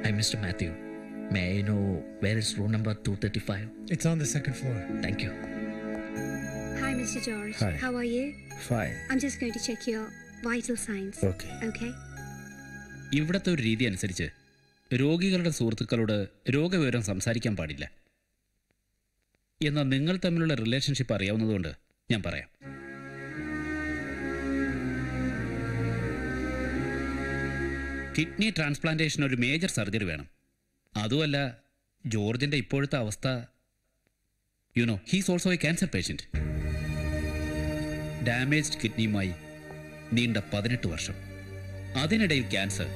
Hi, Mr. Matthew. May I know where is room number 235? It's on the second floor. Thank you. Hi, Mr. George. Hi. How are you? Fine. I'm just going to check your vital signs. Okay. Okay. ഇവിടുത്തെ ഒരു രീതി അനുസരിച്ച് രോഗികളുടെ സുഹൃത്തുക്കളോട് രോഗവിവരം സംസാരിക്കാൻ പാടില്ല എന്നാൽ നിങ്ങൾ തമ്മിലുള്ള റിലേഷൻഷിപ്പ് അറിയാവുന്നതുകൊണ്ട് ഞാൻ പറയാം കിഡ്നി ട്രാൻസ്പ്ലാന്റേഷൻ ഒരു മേജർ സർജറി വേണം അതുമല്ല ജോർജിന്റെ ഇപ്പോഴത്തെ അവസ്ഥ you know he's also a cancer patient damaged കിഡ്നിയുമായി നീണ്ട പതിനെട്ട് വർഷം അതിനിടയിൽ ക്യാൻസർ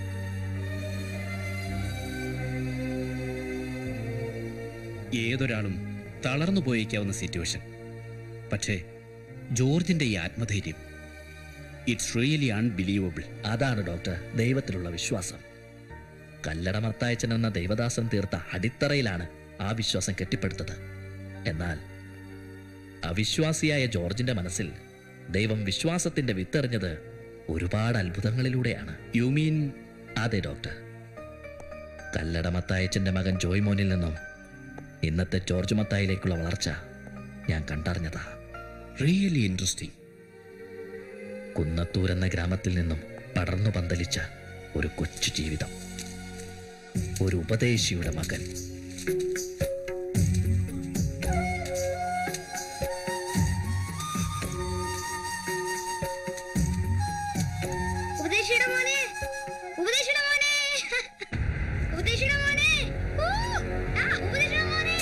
ഏതൊരാളും തളർന്നു പോയേക്കാവുന്ന സിറ്റുവേഷൻ പക്ഷേ ജോർജിന്റെ ഈ ആത്മധൈര്യം ഇറ്റ്സ് റിയലി അൺബിലീവബിൾ അതാണ് ഡോക്ടർ ദൈവത്തിലുള്ള വിശ്വാസം കല്ലട മത്തായച്ചൻ എന്ന ദൈവദാസൻ തീർത്ത അടിത്തറയിലാണ് ആ വിശ്വാസം കെട്ടിപ്പടുത്തത് എന്നാൽ അവിശ്വാസിയായ ജോർജിന്റെ മനസ്സിൽ ദൈവം വിശ്വാസത്തിന്റെ വിത്തെറിഞ്ഞത് ഒരുപാട് അത്ഭുതങ്ങളിലൂടെയാണ് യു മീൻ അതെ ഡോക്ടർ കല്ലട മത്തായച്ചന്റെ മകൻ ജോയ് മോനിൽ നിന്നും ഇന്നത്തെ ജോർജ് മത്തായിലേക്കുള്ള വളർച്ച ഞാൻ കണ്ടറിഞ്ഞതാ റിയലി ഇൻട്രസ്റ്റിംഗ് കുന്നത്തൂർ എന്ന ഗ്രാമത്തിൽ നിന്നും പടർന്നു പന്തലിച്ച ഒരു കൊച്ചു ജീവിതം ഒരു ഉപദേശിയുടെ മകൻ ഉപദേശിയുടെ മോനെ ഉപദേശിയുടെ മോനെ ഉപദേശിയുടെ മോനെ ഊ! ആ, ഉപദേശിയുടെ മോനെ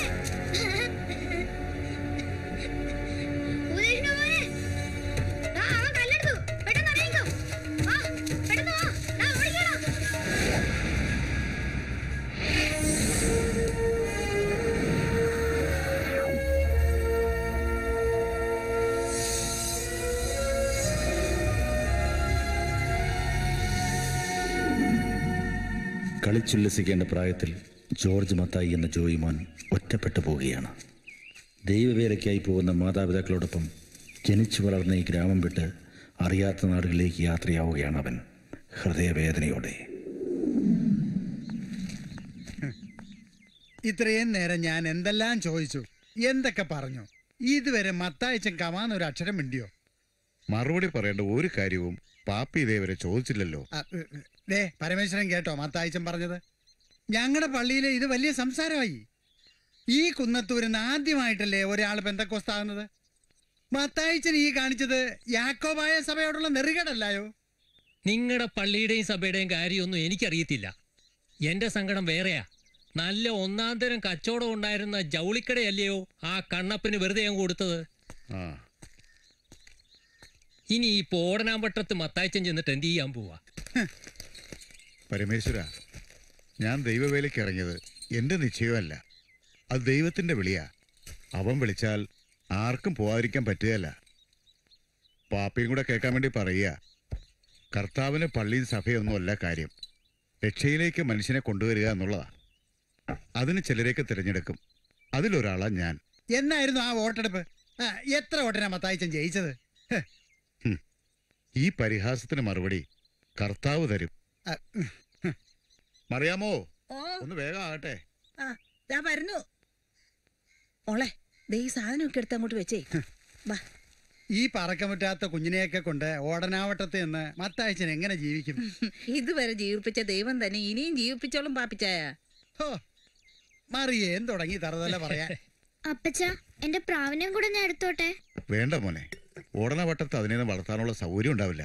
ഉപദേശിയുടെ മോനെ ആ, അവൻ കല്ലെടുത്തു പെട്ടെന്ന് അറിയിക്കോ ആ പെട്ടെന്ന് വാ ദാ, ഓടിക്കണം കളിച്ചുല്ലസിക്കേണ്ട പ്രായത്തിൽ ജോർജ് മത്തായി എന്ന ജോയിമാൻ ഒറ്റപ്പെട്ടു പോവുകയാണ് ദൈവവേലയ്ക്കായി പോകുന്ന മാതാപിതാക്കളോടൊപ്പം ജനിച്ചു വളർന്ന ഈ ഗ്രാമം വിട്ട് അറിയാത്ത നാടുകളിലേക്ക് യാത്രയാവുകയാണ് അവൻ ഹൃദയവേദനയോടെ ഇത്രയും നേരം ഞാൻ എന്തെല്ലാം ചോദിച്ചു എന്തൊക്കെ പറഞ്ഞു ഇതുവരെ മത്തായച്ചൻ കമാൻ ഒരു അക്ഷരം മിണ്ടിയോ മറുപടി പറയേണ്ട ഒരു കാര്യവും പാപ്പി ഇതേവരെ ചോദിച്ചില്ലല്ലോ ആ, ഏ, ഏ, ദേ പരമേശ്വരൻ കേട്ടോ മത്തായച്ചൻ പറഞ്ഞത് ഞങ്ങളുടെ പള്ളിയിലെ ഇത് വലിയ സംസാരമായി ഈ കുന്നത്തൂരിന്ന് ആദ്യമായിട്ടല്ലേ ഒരാൾ ബന്ധക്കോസ്താകുന്നത് മത്തായിച്ചൻ ഈ കാണിച്ചത് യാക്കോബായ സഭയോടുള്ള നെറുകടല്ലായോ നിങ്ങളുടെ പള്ളിയുടെയും സഭയുടെയും കാര്യമൊന്നും എനിക്കറിയത്തില്ല എന്റെ സങ്കടം വേറെയാ നല്ല ഒന്നാം തരം കച്ചവടം ഉണ്ടായിരുന്ന ജൗളിക്കടയല്ലയോ ആ കണ്ണപ്പന് വെറുതെ ഞാൻ കൊടുത്തത് ആ ഇനി ഈ പോടനാമ്പട്ടത്ത് മത്തായച്ചൻ ചെന്നിട്ട് എന്ത് ചെയ്യാൻ പോവാ പരമേശ്വര ഞാൻ ദൈവവേലയ്ക്ക് ഇറങ്ങിയത് എൻ്റെ നിശ്ചയമല്ല അത് ദൈവത്തിൻ്റെ വിളിയാ അവൻ വിളിച്ചാൽ ആർക്കും പോകാതിരിക്കാൻ പറ്റുകയല്ല പാപ്പയും കൂടെ കേൾക്കാൻ വേണ്ടി പറയുക കർത്താവിന് പള്ളിയും സഭയൊന്നുമല്ല കാര്യം രക്ഷയിലേക്ക് മനുഷ്യനെ കൊണ്ടുവരിക എന്നുള്ളതാ അതിന് ചിലരെയൊക്കെ തിരഞ്ഞെടുക്കും അതിലൊരാളാ ഞാൻ എന്നായിരുന്നു ആ വോട്ടെടുപ്പ് ആ, എത്ര വോട്ടിനാ മത്തായിച്ചൻ ജയിച്ചത് ഹ്, ഈ പരിഹാസത്തിന് മറുപടി കർത്താവ് തരും ആ, മറിയാമോ ഓ ഒന്ന് വേഗം ആകട്ടെ ആ ദാ വരുന്നു മോളെ ദേ ഈ സാധനമൊക്കെ എടുത്ത് അങ്ങോട്ട് വെച്ചേ വാ ഈ പറക്കമുറ്റാത്ത കുഞ്ഞിനെയൊക്കെ കൊണ്ട് ഓടനാവട്ടത്ത് എന്ന് മത്തായച്ചൻ എങ്ങനെ ജീവിക്കും ഇതുവരെ ജീവിപ്പിച്ച ദൈവം തന്നെ ഇനിയും ജീവിപ്പിച്ചോളും പാപ്പിച്ചായ ഹോ മറിയേം തുടങ്ങി തറുതല പറയാൻ അപ്പച്ച എന്റെ പ്രാവിനെയും കൂടെ ഞാൻ എടുത്തോട്ടെ വേണ്ട മോനെ ഓടണ വട്ടത്ത് അതിനെ വളർത്താനുള്ള സൗകര്യം ഉണ്ടാവില്ല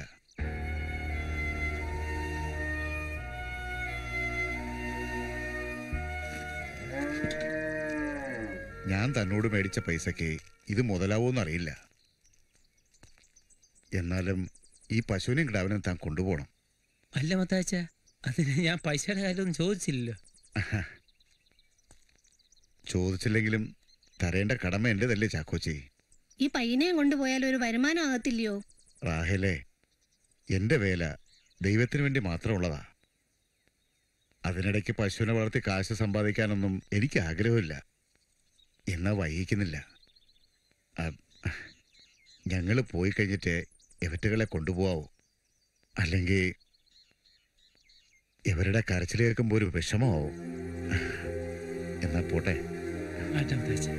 ഞാൻ തന്നോട് മേടിച്ച പൈസക്ക് ഇത് മുതലാവോന്നറിയില്ല എന്നാലും ഈ പശുവിനെയും കിടാവിനെയും താൻ കൊണ്ടുപോകണം അല്ല മത്തായച്ച അതിന് ഞാൻ പൈസയുടെ കാര്യമൊന്നും ചോദിച്ചില്ലല്ലോ ചോദിച്ചില്ലെങ്കിലും തരേണ്ട കടമ എൻ്റെതല്ലേ ചാക്കോച്ചി ഈ പയ്യനെയും കൊണ്ടുപോയാൽ ഒരു വരുമാനം ആകത്തില്ലയോ റാഹേലേ എൻ്റെ വേല ദൈവത്തിന് വേണ്ടി മാത്രമുള്ളതാ അതിനിടയ്ക്ക് പശുവിനെ വളർത്തി കാശ് സമ്പാദിക്കാനൊന്നും എനിക്ക് ആഗ്രഹമില്ല എന്നാ വൈകിക്കുന്നില്ല ഞങ്ങൾ പോയി കഴിഞ്ഞിട്ട് എവറ്റുകളെ കൊണ്ടുപോവാവോ അല്ലെങ്കിൽ ഇവരുടെ കരച്ചിൽ കേൾക്കുമ്പോൾ ഒരു വിഷമമാവും എന്നാ പോട്ടെ മാറ്റാം മത്തായിച്ച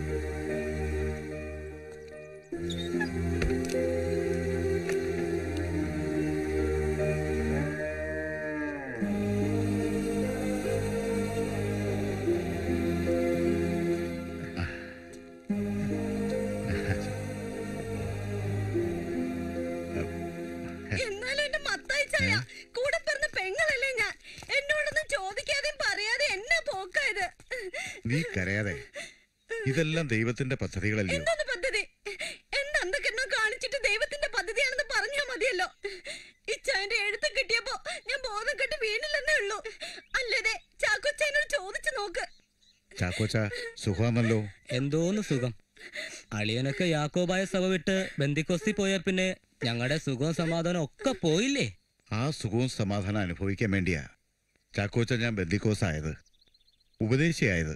എന്നാലും എന്റെ മത്തായി ചായ കൂടെ പിറന്ന പെങ്ങളല്ലേ ഞാൻ എന്നോടൊന്നും ചോദിക്കാതെയും പറയാതെ എന്നെ പോക്കായത് നീ കരയാതെ ഇതെല്ലാം ദൈവത്തിന്റെ പദ്ധതികളല്ലയോ എന്താണ് പദ്ധതി എന്തെന്തൊക്കെന്നോ കാണിച്ചിട്ട് ദൈവത്തിന്റെ പദ്ധതിയാണെന്ന് പറഞ്ഞാ മതിയല്ലോ ഇച്ചായന്റെ എഴുത്ത് കിട്ടിയപ്പോ ഞാൻ ബോധം കെട്ട് വീണില്ലെന്നേ ഉള്ളൂ അല്ലതെ ചാക്കോച്ചായനോട് ചോദിച്ചു നോക്ക് ചാക്കോച്ച സുഖമാണല്ലോ എന്തോന്ന് സുഖം അളിയനൊക്കെ യാക്കോബായ സഭ വിട്ട് ബന്ദിക്കോസ്തി പോയ പിന്നെ ഞങ്ങളുടെ സുഖവും സമാധാനം ഒക്കെ പോയില്ലേ ആ സുഖവും സമാധാനം അനുഭവിക്കാൻ വേണ്ടിയാ ചാക്കോച്ച ഞാൻ ബന്ദിക്കോസ് ആയത് ഉപദേശിയായത്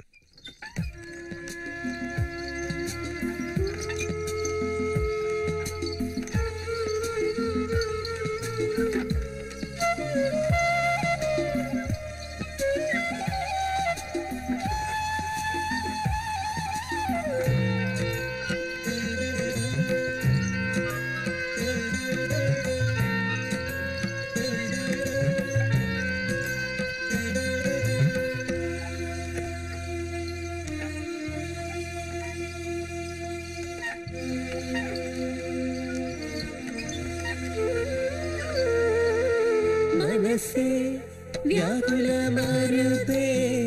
മനസ്സേ വ്യാകുലമരുതേ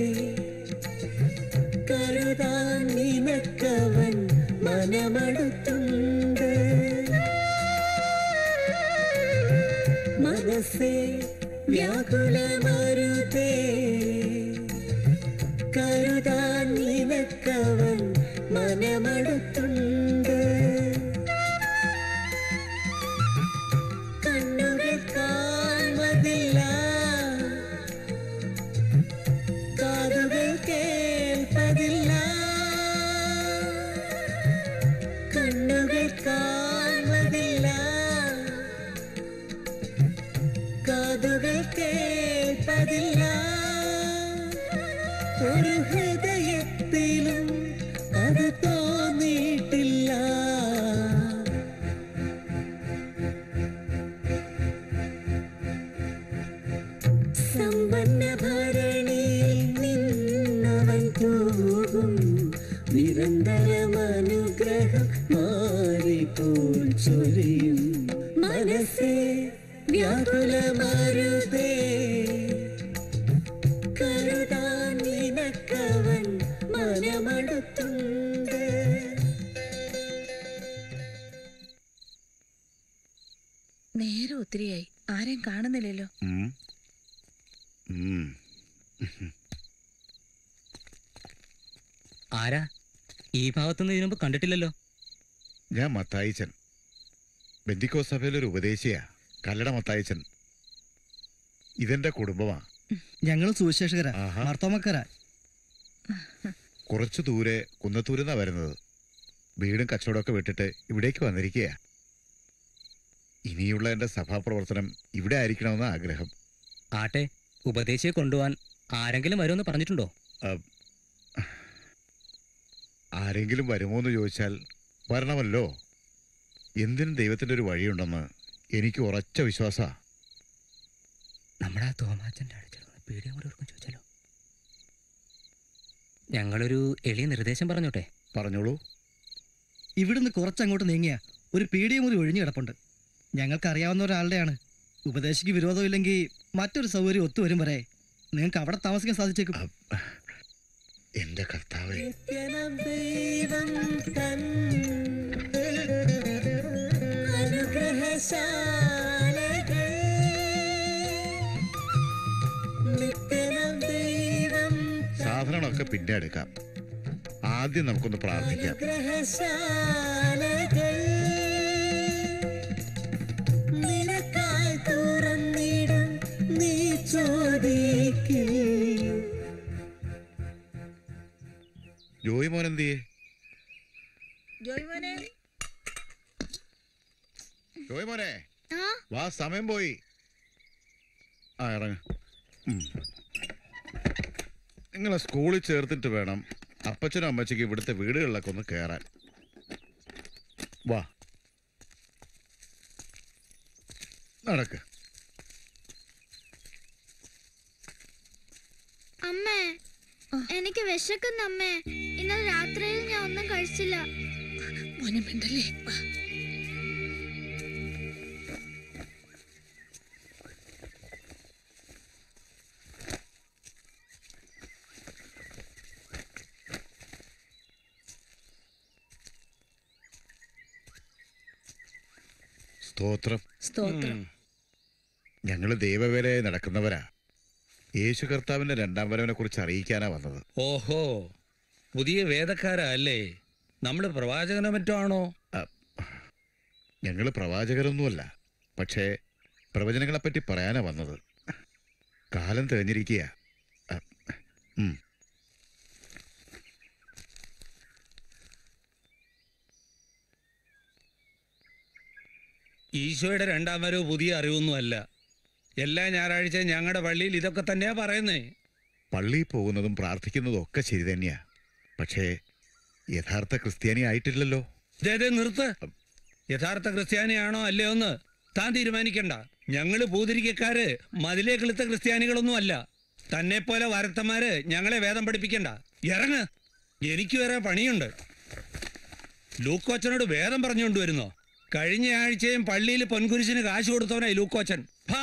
കരുതാൻ നിനക്കവൻ മനമടുത്തുണ്ട് മനസ്സേ വ്യാകുലമരുതേ കരുതാൻ നിനക്കവൻ മനമടുത്തുണ്ട് കണ്ണുകൾ കാൺമതില്ല കാതുകൾ കേൾപ്പതില്ല കണ്ണുകൾ കാൺമതില്ല കാതുകൾ കേൾപ്പതില്ല ഒരു ഹൃദയത്തിലും അത് തോന്നിയിട്ടില്ല സമ്പന്ന ഭരണിയിൽ നിന്നവൻ തൂകും നിരന്തരം അനുഗ്രഹം മാറിപ്പോൾ ചൊരിയും മനസ്സേ വ്യാകുലമരുതേ കരുതാൻ നിനക്കവൻ മനമടുത്തുണ്ട് നേരെ ഒത്തിരിയായി ആരെയും കാണുന്നില്ലല്ലോ ഉം. ഉം. ആരാ ഈ ഭാഗത്തുനിന്ന് ഇതിനു മുമ്പ് കണ്ടിട്ടില്ലല്ലോ ഞാൻ മത്തായിച്ചൻ ബന്ദിക്കോ സഭയിലൊരു ഉപദേശിയാ കല്ലട മത്തായിച്ചൻ ഇതെന്റെ കുടുംബമാ ഞങ്ങൾ സുവിശേഷകരാ ആഹാ. മാർത്തോമക്കാരാ കുറച്ചു ദൂരെ കുന്നത്തൂരിന്നാ വരുന്നത് വീടും കച്ചവടമൊക്കെ വിട്ടിട്ട് ഇവിടേക്ക് വന്നിരിക്കുക ഇനിയുള്ള എന്റെ സഭാപ്രവർത്തനം ഇവിടെ ആയിരിക്കണമെന്ന് ആഗ്രഹം ആട്ടെ ഉപദേശിയെ കൊണ്ടുപോവാൻ ആരെങ്കിലും വരുമെന്ന് പറഞ്ഞിട്ടുണ്ടോ ആരെങ്കിലും വരുമോ എന്ന് ചോദിച്ചാൽ വരണമല്ലോ എന്തിനും ദൈവത്തിന്റെ ഒരു വഴിയുണ്ടെന്ന് എനിക്ക് ഉറച്ച വിശ്വാസാ നമ്മുടെ ആ തോമാച്ചന്റെ അടുത്തുള്ള പീഡിയ കൂടെ ഓർക്കും ചോദിച്ചാലോ ഞങ്ങളൊരു എളിയ നിർദ്ദേശം പറഞ്ഞോട്ടെ പറഞ്ഞോളൂ ഇവിടുന്ന് കുറച്ചങ്ങോട്ട് നീങ്ങിയ ഒരു പീഡിയ മുറി ഒഴിഞ്ഞു കിടപ്പുണ്ട് ഞങ്ങൾക്ക് അറിയാവുന്ന ഒരാളുടെയാണ് ഉപദേശിക്ക് വിരോധമില്ലെങ്കിൽ മറ്റൊരു സൗകര്യം ഒത്തുവരും വരെ നിങ്ങൾക്ക് അവിടെ താമസിക്കാൻ സാധിച്ചേക്കും എന്റെ കർത്താവേ ദൈവം തൻ അനുഗ്രഹശാലകൾ നിത്യനം ദൈവം സാധനങ്ങളൊക്കെ പിന്നെ എടുക്കാം ആദ്യം നമുക്കൊന്ന് പ്രാർത്ഥിക്കാം അനുഗ്രഹശാലകൾ നിനക്കായി തുറന്നിടും നീ ചോദിക്കേ ജോയി മോൻ എന്തിയേ ജോയ്മോനെ ജോയി മോനെ ആ വാ സമയം പോയി ആ ഇറങ്ങ നിങ്ങളെ സ്കൂളിൽ ചേർത്തിട്ട് വേണം അപ്പച്ചനും അമ്മച്ചിക്ക് ഇവിടുത്തെ വീടുകളിലൊക്കെ ഒന്ന് കയറാൻ വാ നടക്ക് അമ്മേ എനിക്ക് വിശക്കുന്ന അമ്മേ ഇന്നലെ രാത്രിയിൽ ഞാൻ ഒന്നും കഴിച്ചില്ല മോനെ മിണ്ടല്ലേ വാ. സ്തോത്രം സ്തോത്രം ഞങ്ങൾ ദൈവവേലയായി നടക്കുന്നവരാ യേശു കർത്താവിന്റെ രണ്ടാം വരവിനെ കുറിച്ച് അറിയിക്കാനാ വന്നത് ഓഹോ പുതിയ വേദക്കാരാ അല്ലേ നമ്മള് പ്രവാചകനോ മറ്റോ ആണോ ഞങ്ങൾ പ്രവാചകരൊന്നുമല്ല പക്ഷേ പ്രവചനങ്ങളെപ്പറ്റി പറയാനാ വന്നത് കാലം തികഞ്ഞിരിക്കുക ഈശോയുടെ രണ്ടാം വരവ് പുതിയ അറിവൊന്നും അല്ല എല്ലാ ഞായറാഴ്ചയും ഞങ്ങളുടെ പള്ളിയിൽ ഇതൊക്കെ തന്നെയാ പറയുന്നേ പള്ളിയിൽ പോകുന്നതും പ്രാർത്ഥിക്കുന്നതും ഒക്കെ ശരി തന്നെയാ പക്ഷേ യഥാർത്ഥ ക്രിസ്ത്യാനി ആയിട്ടില്ലല്ലോ ദേ, ദേ, നിർത്ത് യഥാർത്ഥ ക്രിസ്ത്യാനിയാണോ അല്ലയോ എന്ന് താൻ തീരുമാനിക്കണ്ട ഞങ്ങള് പൂതിരിക്കക്കാര് മതിലേ കിളുത്ത ക്രിസ്ത്യാനികളൊന്നും അല്ല തന്നെ പോലെ വരത്തന്മാര് ഞങ്ങളെ വേദം പഠിപ്പിക്കണ്ട ഇറങ്ങ് എനിക്ക് വേറെ പണിയുണ്ട് ലൂക്കോച്ചനോട് വേദം പറഞ്ഞുകൊണ്ട് വരുന്നോ കഴിഞ്ഞ ആഴ്ചയും പള്ളിയിൽ പൊൻകുരിശിന് കാശ് കൊടുത്തവനായി ലൂക്കോച്ചൻ ഭാ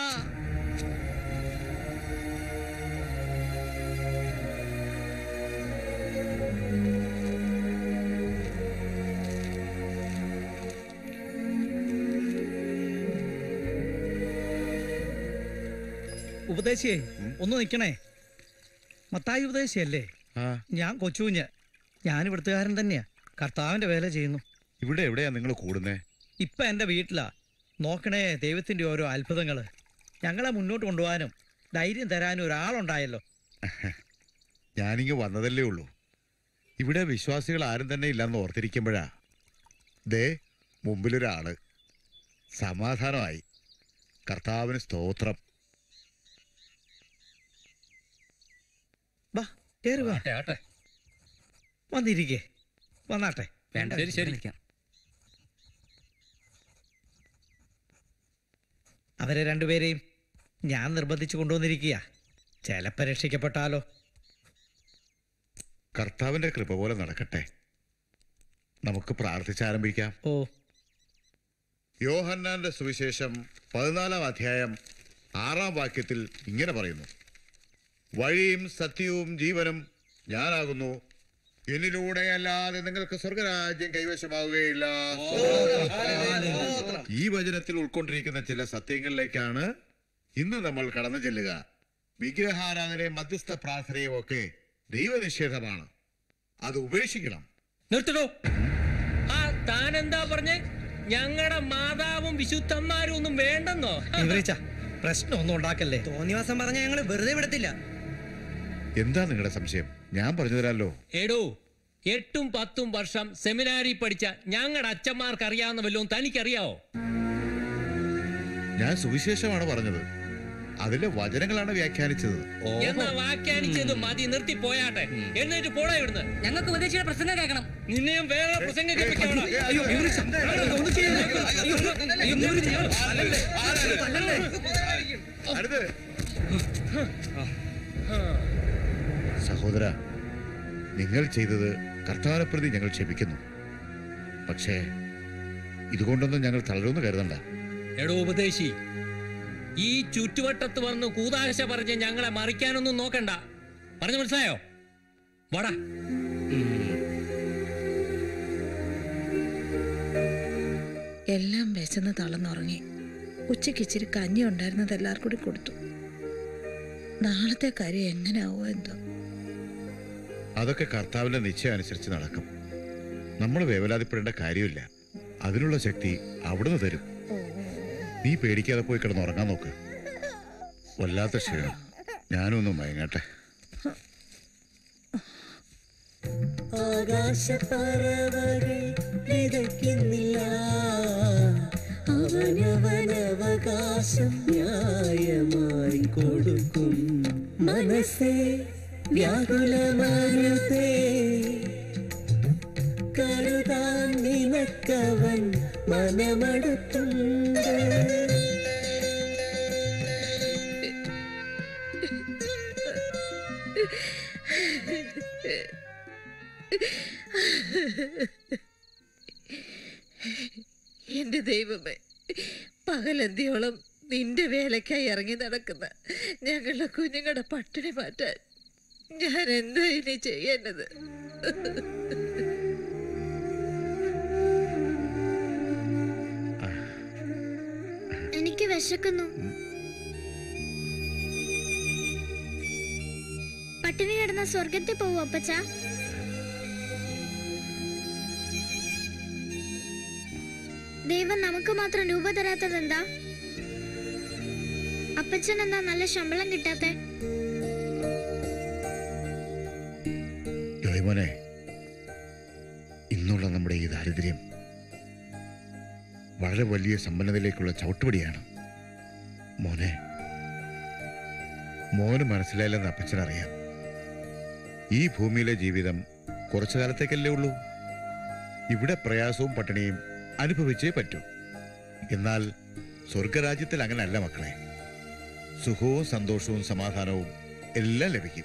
ഉപദേശിയേ ഒന്ന് നിൽക്കണേ മത്തായി ഉപദേശിയല്ലേ ആ ഞാൻ കൊച്ചുകുഞ്ഞ് ഞാൻ ഇവിടുത്തുകാരൻ തന്നെയാ കർത്താവിന്റെ വേല ചെയ്യുന്നു ഇവിടെ എവിടെയാ നിങ്ങൾ കൂടുന്നേ ഇപ്പൊ എന്റെ വീട്ടിലാ നോക്കണേ ദൈവത്തിന്റെ ഓരോ അത്ഭുതങ്ങള് ഞങ്ങളെ മുന്നോട്ട് കൊണ്ടുപോകാനും ധൈര്യം തരാനും ഒരാളുണ്ടായല്ലോ ഞാനിങ്ങ് വന്നതല്ലേ ഉള്ളൂ ഇവിടെ വിശ്വാസികൾ ആരും തന്നെ ഇല്ലെന്ന് ഓർത്തിരിക്കുമ്പോഴാ ദേ മുമ്പിലൊരാള് സമാധാനമായി കർത്താവിന് സ്തോത്രം വാ കേറി വാ വന്നിരിക്കേ വന്നാട്ടെ വേണ്ട ശരി ശരി അവരെ രണ്ടുപേരെയും ഞാൻ നിർബന്ധിച്ചു കൊണ്ടുവന്നിരിക്കുക ചിലപ്പോ രക്ഷിക്കപ്പെട്ടാലോ കർത്താവിന്റെ കൃപ പോലെ നടക്കട്ടെ നമുക്ക് പ്രാർത്ഥിച്ചാരംഭിക്കാം ഓ യോഹന്നാന്റെ സുവിശേഷം പതിനാലാം അധ്യായം ആറാം വാക്യത്തിൽ ഇങ്ങനെ പറയുന്നു വഴിയും സത്യവും ജീവനും ഞാനാകുന്നു എന്നിലൂടെ അല്ലാതെ നിങ്ങൾക്ക് സ്വർഗരാജ്യം കൈവശമാവുകയില്ല ഈ വചനത്തിൽ ഉൾക്കൊണ്ടിരിക്കുന്ന ചില സത്യങ്ങളിലേക്കാണ് ഇന്ന് നമ്മൾ കടന്നു ചെല്ലുക വിഗ്രഹാരാധനയും മധ്യസ്ഥ പ്രാർത്ഥനയും ഒക്കെ ദൈവനിഷേധമാണ് അത് ഉപേക്ഷിക്കണം നിർത്തണോ ആ താൻ എന്താ പറഞ്ഞേ ഞങ്ങളുടെ മാതാവും വിശുദ്ധന്മാരും ഒന്നും വേണ്ടെന്നോ ഇവരിച്ച പ്രശ്നം ഒന്നും ഉണ്ടാക്കല്ലേ തോന്നിവാസം പറഞ്ഞ ഞങ്ങൾ വെറുതെ വിടത്തില്ല എന്താ നിങ്ങളുടെ സംശയം ഞാൻ പറഞ്ഞു തരാമല്ലോ എടോ എട്ടും പത്തും വർഷം സെമിനാരി പഠിച്ച ഞങ്ങളുടെ അച്ഛന്മാർക്ക് അറിയാവുന്ന വല്ലതും തനിക്കറിയാവോ ഞാൻ സുവിശേഷമാണ് പറഞ്ഞത് അതിലെ വചനങ്ങളാണ് വ്യാഖ്യാനിച്ചത് എന്നാ വ്യാഖ്യാനിച്ചത് മതി നിർത്തി പോയാട്ടെ എന്നിട്ട് പോടാ ഇവിടുന്ന് ഞങ്ങൾക്ക് ഉപദേശിയുടെ പ്രസംഗം കേൾക്കണം നിന്നെയും വേറെ പ്രസംഗം കേൾപ്പിക്കണം അയ്യോ, ഇവര് ച- ഒന്നും ചെയ്യരുത്. അയ്യോ, അയ്യോ, ഇവര് ചെയ്യരുത്. സഹോദര നിങ്ങൾ ചെയ്തത് കർത്താവിനെ പ്രതി ഞങ്ങൾ ക്ഷമിക്കുന്നു പക്ഷേ ഇതുകൊണ്ടൊന്നും ഞങ്ങൾ തളരുമെന്ന് കരുതണ്ട എടോ ഉപദേശി ഈ ചുറ്റുവട്ടത്ത് വന്ന് കൂതാശ പറഞ്ഞ് ഞങ്ങളെ മറിക്കാനൊന്നും നോക്കണ്ട പറഞ്ഞു മനസ്സിലായോ വാടാ എല്ലാം വിശന്ന് തളർന്നുറങ്ങി ഉച്ചയ്ക്ക് ഇച്ചിരി കഞ്ഞി ഉണ്ടായിരുന്നത് എല്ലാവർക്കും കൂടി കൊടുത്തു നാളത്തെ കാര്യം എങ്ങനെയാവോ എന്തോ അതൊക്കെ കർത്താവിന്റെ നിശ്ചയം അനുസരിച്ച് നടക്കും നമ്മൾ വേവലാതിപ്പെടേണ്ട കാര്യമില്ല അതിനുള്ള ശക്തി അവിടുന്ന് തരും നീ പേടിക്കാതെ പോയി കിടന്ന് ഉറങ്ങാൻ നോക്ക് വല്ലാത്ത ക്ഷീണം ഞാനും ഒന്ന് മയങ്ങട്ടെ ആകാശപ്പറവകൾ വിതയ്ക്കുന്നില്ല അവനവനവകാശം ന്യായമായി കൊടുക്കും മനസ്സേ വ്യാകുലമരുതേ കരുതാൻ നിനക്കവൻ മനമടുത്തുണ്ട് എന്റെ ദൈവമേ പകലന്തിയോളം നിന്റെ വേലക്കായി ഇറങ്ങി നടക്കുന്ന ഞങ്ങളുടെ കുഞ്ഞുങ്ങളുടെ പട്ടിണി മാറ്റാൻ ഞാൻ എന്താ ഇനി ചെയ്യേണ്ടത് എനിക്ക് വിശക്കുന്നു പട്ടിണി കിടന്ന സ്വർഗത്തിൽ പോവോ അപ്പച്ച ദൈവം നമുക്ക് മാത്രം രൂപ തരാത്തത് എന്താ അപ്പച്ചൻ എന്താ നല്ല ശമ്പളം കിട്ടാത്തെ ജോയ്മോനെ ഇന്നുള്ള നമ്മുടെ ഈ ദാരിദ്ര്യം വളരെ വലിയ സമ്പന്നതയിലേക്കുള്ള ചവിട്ടുപടിയാണ് മോനെ മോന് മനസ്സിലായില്ലെന്ന് അപ്പച്ചനറിയാം ഈ ഭൂമിയിലെ ജീവിതം കുറച്ചു കാലത്തേക്കല്ലേ ഉള്ളൂ ഇവിടെ പ്രയാസവും പട്ടിണിയും അനുഭവിച്ചേ പറ്റൂ എന്നാൽ സ്വർഗരാജ്യത്തിൽ അങ്ങനല്ല മക്കളെ സുഖവും സന്തോഷവും സമാധാനവും എല്ലാം ലഭിക്കും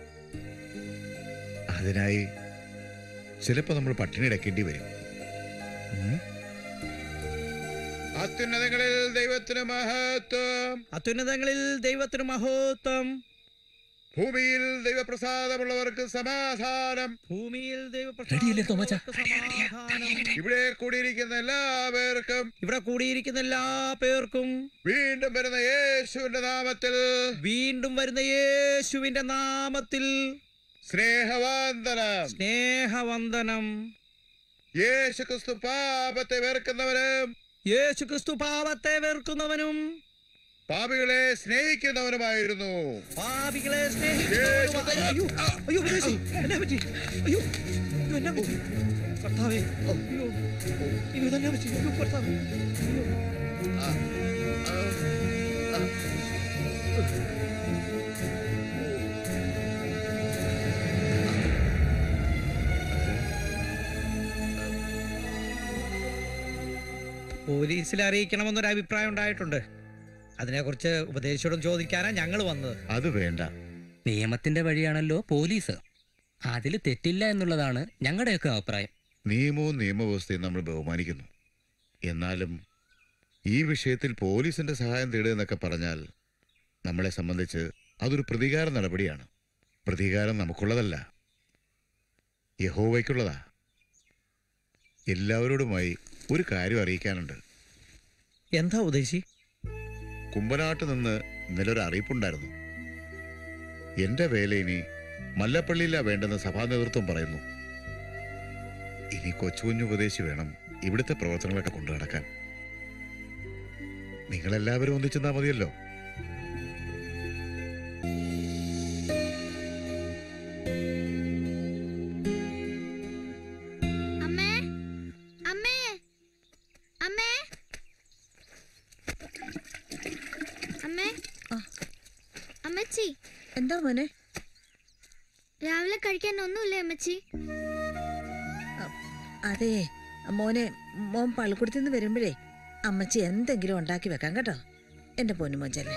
അതിനായി ചിലപ്പോൾ നമ്മൾ പട്ടിണി അടയ്ക്കേണ്ടി വരും ഉം. അത്യുന്നതങ്ങളിൽ ദൈവത്തിന് മഹത്വം അത്യുന്നതങ്ങളിൽ ദൈവത്തിന് മഹോത്വം ഭൂമിയിൽ ദൈവപ്രസാദമുള്ളവർക്ക് സമാധാനം ഭൂമിയിൽ റെഡിയല്ലേ തോമച്ച ഇവിടെ കൂടിയിരിക്കുന്ന എല്ലാവർക്കും ഇവിടെ കൂടിയിരിക്കുന്ന എല്ലാ പേർക്കും വീണ്ടും വരുന്ന യേശുവിന്റെ നാമത്തിൽ വീണ്ടും വരുന്ന യേശുവിന്റെ നാമത്തിൽ സ്നേഹവന്ദനം സ്നേഹവന്ദനം യേശു ക്രിസ്തു പാപത്തെ വെറുക്കുന്നവനും യേശു ക്രിസ്തു പാപത്തെ വെറുക്കുന്നവനും പാപികളെ സ്നേഹിക്കുന്നവനുമായിരുന്നു പാപികളെ സ്നേഹിക്കുന്നവനും അയ്യോ അയ്യോ ഉപദേശി എന്നാ പറ്റി അയ്യോ അയ്യോ, എന്നാ പറ്റി കർത്താവേ അയ്യോ അയ്യോ ഇതെന്നാ പറ്റി അയ്യോ കർത്താവേ അയ്യോ പോലീസിൽ അറിയിക്കണമെന്നൊരു അഭിപ്രായം ഉണ്ടായിട്ടുണ്ട് അതിനെക്കുറിച്ച് ഉപദേശിയോടും ചോദിക്കാനാ ഞങ്ങൾ വന്നത് അത് വേണ്ട നിയമത്തിന്റെ വഴിയാണല്ലോ പോലീസ് അതിൽ തെറ്റില്ല എന്നുള്ളതാണ് ഞങ്ങളുടെയൊക്കെ അഭിപ്രായം നിയമവും നിയമവ്യവസ്ഥയും നമ്മൾ ബഹുമാനിക്കുന്നു എന്നാലും ഈ വിഷയത്തിൽ പോലീസിന്റെ സഹായം തേടുക എന്നൊക്കെ പറഞ്ഞാൽ നമ്മളെ സംബന്ധിച്ച് അതൊരു പ്രതികാര നടപടിയാണ് പ്രതികാരം നമുക്കുള്ളതല്ല യഹോവയ്ക്കുള്ളതാ എല്ലാവരോടുമായി ഒരു കാര്യം അറിയിക്കാനുണ്ട് എന്താ ഉദ്ദേശി കുമ്പനാട്ട് നിന്ന് ഇന്നലെ ഒരു അറിയിപ്പുണ്ടായിരുന്നു എന്റെ വേല ഇനി മല്ലപ്പള്ളിയിലാ വേണ്ടെന്ന് സഭാ നേതൃത്വം പറയുന്നു ഇനി കൊച്ചുകുഞ്ഞു ഉപദേശി വേണം ഇവിടുത്തെ പ്രവർത്തനങ്ങളൊക്കെ കൊണ്ടു നടക്കാൻ നിങ്ങളെല്ലാവരും ഒന്നിച്ചെന്നാ മതിയല്ലോ അമ്മേ അമ്മേ അമ്മേ അമ്മേ അമ്മച്ചി എന്താ മോനെ രാവിലെ കഴിക്കാൻ ഒന്നുമില്ലേ അമ്മച്ചി അതെ മോനെ മോൻ പള്ളിക്കൂടത്തിൽ നിന്ന് വരുമ്പോഴേ അമ്മച്ചി എന്തെങ്കിലും ഉണ്ടാക്കി വെക്കാം കേട്ടോ എന്റെ പൊന്നുമോച്ചല്ലേ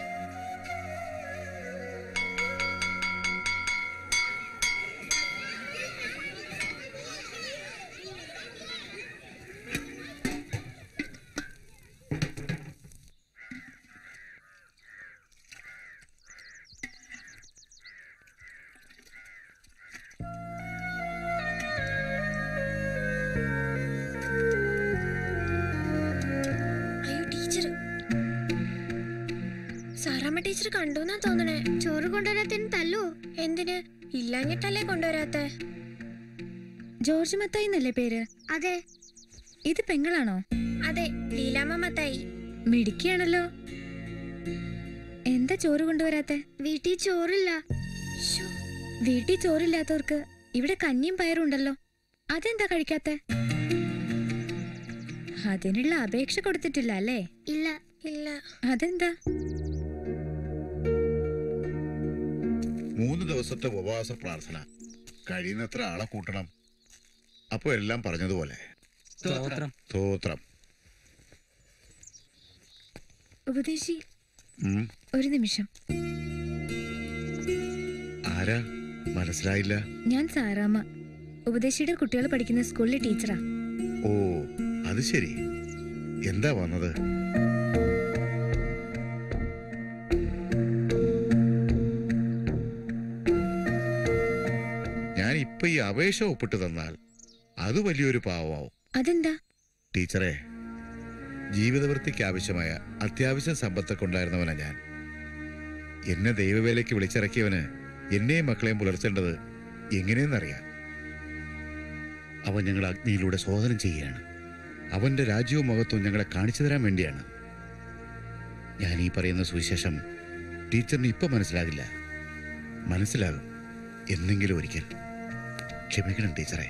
അയ്യോ ടീച്ചർ സാറാമ്മ ടീച്ചർ കണ്ടുന്നാ തോന്നണേ ചോറ് കൊണ്ടുവരാത്തതിന് തല്ലോ എന്തിന് ഇല്ലാഞ്ഞിട്ടല്ലേ കൊണ്ടുവരാത്ത ജോർജ് മത്തായി എന്നല്ലേ പേര് അതെ ഇത് പെങ്ങളാണോ അതെ ലീലാമ്മ മത്തായി മിടുക്കിയാണല്ലോ എന്താ ചോറ് കൊണ്ടുവരാത്തെ വീട്ടിൽ ചോറില്ല വീട്ടിൽ ചോറില്ലാത്തവർക്ക് ഇവിടെ കഞ്ഞിയും പയറും ഉണ്ടല്ലോ അതെന്താ കഴിക്കാത്തെ അതിനുള്ള അപേക്ഷ കൊടുത്തിട്ടില്ല അല്ലേ ഇല്ല ഇല്ല അതെന്താ മൂന്ന് ദിവസത്തെ ഉപവാസ പ്രാർത്ഥന കഴിയുന്നത്ര ആളെ കൂട്ടണം അപ്പോൾ എല്ലാം പറഞ്ഞതുപോലെ സ്തോത്രം സ്തോത്രം ഉപദേശി ഉം. ഒരു നിമിഷം ആരാ മനസ്സിലായില്ല ഞാൻ സാറാമ്മ ഉപദേശിയുടെ കുട്ടികൾ പഠിക്കുന്ന സ്കൂളിലെ ടീച്ചറാ ഓ അത് ശരി എന്താ വന്നത് ഞാൻ ഇപ്പൊ ഈ അപേക്ഷ ഒപ്പിട്ട് തന്നാൽ അത് വലിയൊരു പാവമാവും അതെന്താ ടീച്ചറെ ജീവിതവൃത്തിക്ക് ആവശ്യമായ അത്യാവശ്യം സമ്പത്തൊക്കെ ഉണ്ടായിരുന്നവനാ ഞാൻ എന്നെ ദൈവവേലയ്ക്ക് വിളിച്ചിറക്കിയവന് എന്നെയും മക്കളെയും പുലർത്തേണ്ടത് എങ്ങനെയെന്നറിയാം അവൻ ഞങ്ങൾ അഗ്നിയിലൂടെ ശോധനം ചെയ്യുകയാണ് അവന്റെ രാജ്യവും മഹത്വവും ഞങ്ങളെ കാണിച്ചു തരാൻ വേണ്ടിയാണ് ഞാൻ ഈ പറയുന്ന സുവിശേഷം ടീച്ചറിന് ഇപ്പൊ മനസ്സിലാകില്ല മനസ്സിലാകും എന്നെങ്കിലും ഒരിക്കൽ ക്ഷമിക്കണം ടീച്ചറെ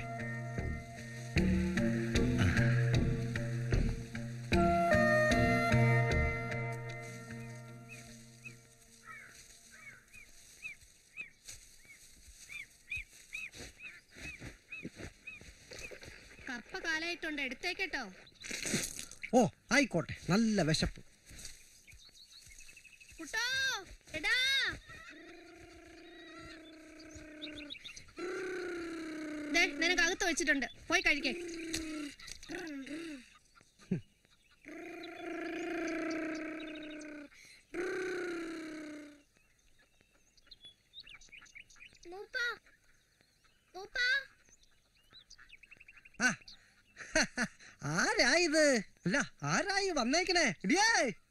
കപ്പ കാലായിട്ടുണ്ട് എടുത്തേക്കട്ടോ ഓ ആയിക്കോട്ടെ നല്ല വിശപ്പ് കുട്ടോ എടാ ദേ, നിനക്ക് അകത്ത് വെച്ചിട്ടുണ്ട് പോയി കഴിക്കേ മൂപ്പ മൂപ്പ ആരായത് അല്ല ആരായി വന്നേക്കണേ ഇടിയേ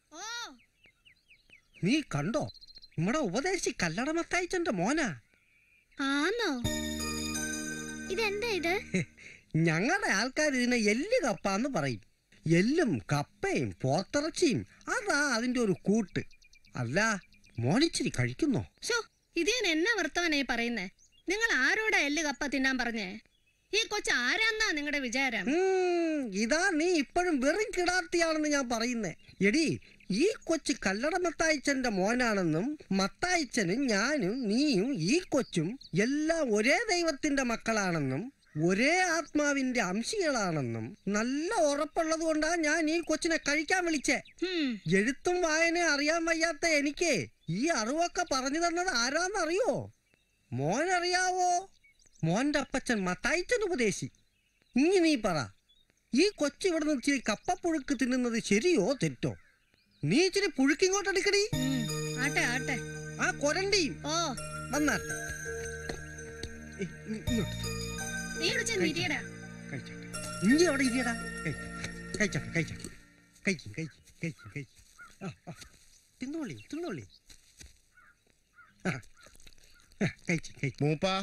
നീ കണ്ടോ നമ്മുടെ ഉപദേശി കല്ലടമത്തയച്ചന്റെ മോനാ ആന്നോ ഇതെന്താ ഇത് ഞങ്ങളുടെ ആൾക്കാർ ഇതിനെ എല്ല് കപ്പാന്ന് പറയും എല്ലും കപ്പയും പോത്തിറച്ചിയും അതാ അതിന്റെ ഒരു കൂട്ട് അല്ല മോനിച്ചിരി കഴിക്കുന്നോ ഷോ ഇത് ഞാൻ എന്നാ വർത്തമാനായി പറയുന്നേ നിങ്ങൾ ആരോടാ എല്ല് കപ്പ തിന്നാൻ പറഞ്ഞേ ഈ കൊച്ചു ആരാന്നാ നിങ്ങളുടെ വിചാരം ഉം, ഇതാ നീ ഇപ്പോഴും വെറും കിടാത്തിയാണെന്ന് ഞാൻ പറയുന്നേ എടി ഈ കൊച്ചു കല്ലട മത്തായിച്ചന്റെ മോനാണെന്നും മത്തായിച്ചനും ഞാനും നീയും ഈ കൊച്ചും എല്ലാം ഒരേ ദൈവത്തിന്റെ മക്കളാണെന്നും ഒരേ ആത്മാവിന്റെ അംശികളാണെന്നും നല്ല ഉറപ്പുള്ളത് കൊണ്ടാ ഞാൻ ഈ കൊച്ചിനെ കഴിക്കാൻ വിളിച്ചേ എഴുത്തും വായന അറിയാൻ വയ്യാത്ത എനിക്ക് ഈ അറിവൊക്കെ പറഞ്ഞു തന്നത് ആരാന്നറിയോ മോനറിയാവോ മോന്റെ അപ്പച്ചൻ മത്തായിച്ചൻ ഉപദേശി ഇനി നീ പറ ഈ കൊച്ചു ഇവിടെ നിന്ന് ഇച്ചിരി കപ്പപ്പുഴുക്ക് തിന്നുന്നത് ശരിയോ തെറ്റോ നീ ഇച്ചിരി പുഴുക്കിങ്ങോട്ട് എടുക്കടി ആട്ടെ ആട്ടെ ആ കൊരണ്ടിയും ഓ വന്നാട്ടെ ഏയ്, ഇ- ഇങ്ങോട്ട് നീ ഇടിച്ച നിരിയടാ കഴിച്ചോട്ടെ ഇഞ്ചി അവിടെ ഇരിയടാ കഴിച്ചോട്ടെ കഴിച്ചോട്ടെ കഴിക്കും കഴിക്കും കഴിക്കും കഴിക്കും ആ ആ തിന്നോളി തിന്നോളി ആ ആ, കഴിച്ചു കഴിച്ചു മൂപ്പാ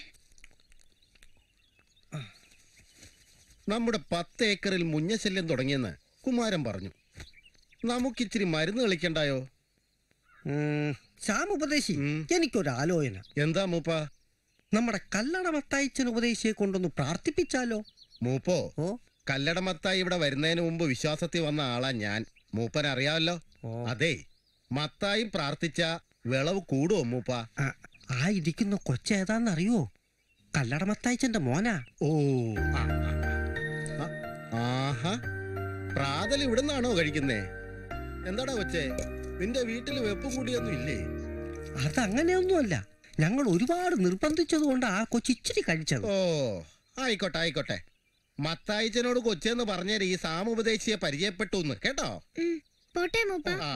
നമ്മുടെ പത്ത് ഏക്കറിൽ മുഞ്ഞശല്യം തുടങ്ങിയെന്ന് കുമാരൻ പറഞ്ഞു നമുക്കിച്ചിരി മരുന്ന് കളിക്കണ്ടായോ ശ്യാം ഉപദേശി എനിക്കൊരു ആലോചന എന്താ മൂപ്പ നമ്മുടെ കല്ലട മത്തായിച്ചൻ ഉപദേശിയെ കൊണ്ടൊന്ന് പ്രാർത്ഥിപ്പിച്ചാലോ മൂപ്പോ കല്ലടമത്തായി ഇവിടെ വരുന്നതിന് മുമ്പ് വിശ്വാസത്തിൽ വന്ന ആളാ ഞാൻ മൂപ്പൻ അറിയാമല്ലോ അതെ മത്തായും പ്രാർത്ഥിച്ച വിളവ് കൂടുവോ മൂപ്പ ആ ഇരിക്കുന്ന കൊച്ചേതാന്നറിയോ കല്ലട മത്തായിച്ചന്റെ മോനാ ഓ ആ, ആ, ആ. ആഹാ പ്രാതൽ ഇവിടുന്നാണോ കഴിക്കുന്നേ എന്താടാ കൊച്ചേ നിന്റെ വീട്ടിൽ വെപ്പും കൂടിയൊന്നും ഇല്ലേ അതങ്ങനെയൊന്നുമല്ല ഞങ്ങൾ ഒരുപാട് നിർബന്ധിച്ചത് കൊണ്ട് ആ കൊച്ചു ഇച്ചിരി കഴിച്ചത് ഓ ആയിക്കോട്ടെ ആയിക്കോട്ടെ മത്തായിച്ചനോട് കൊച്ചെന്ന് പറഞ്ഞേര് ഈ സാമുപദേശിയെ പരിചയപ്പെട്ടു എന്ന് കേട്ടോ പോട്ടെ മൂപ്പ ആ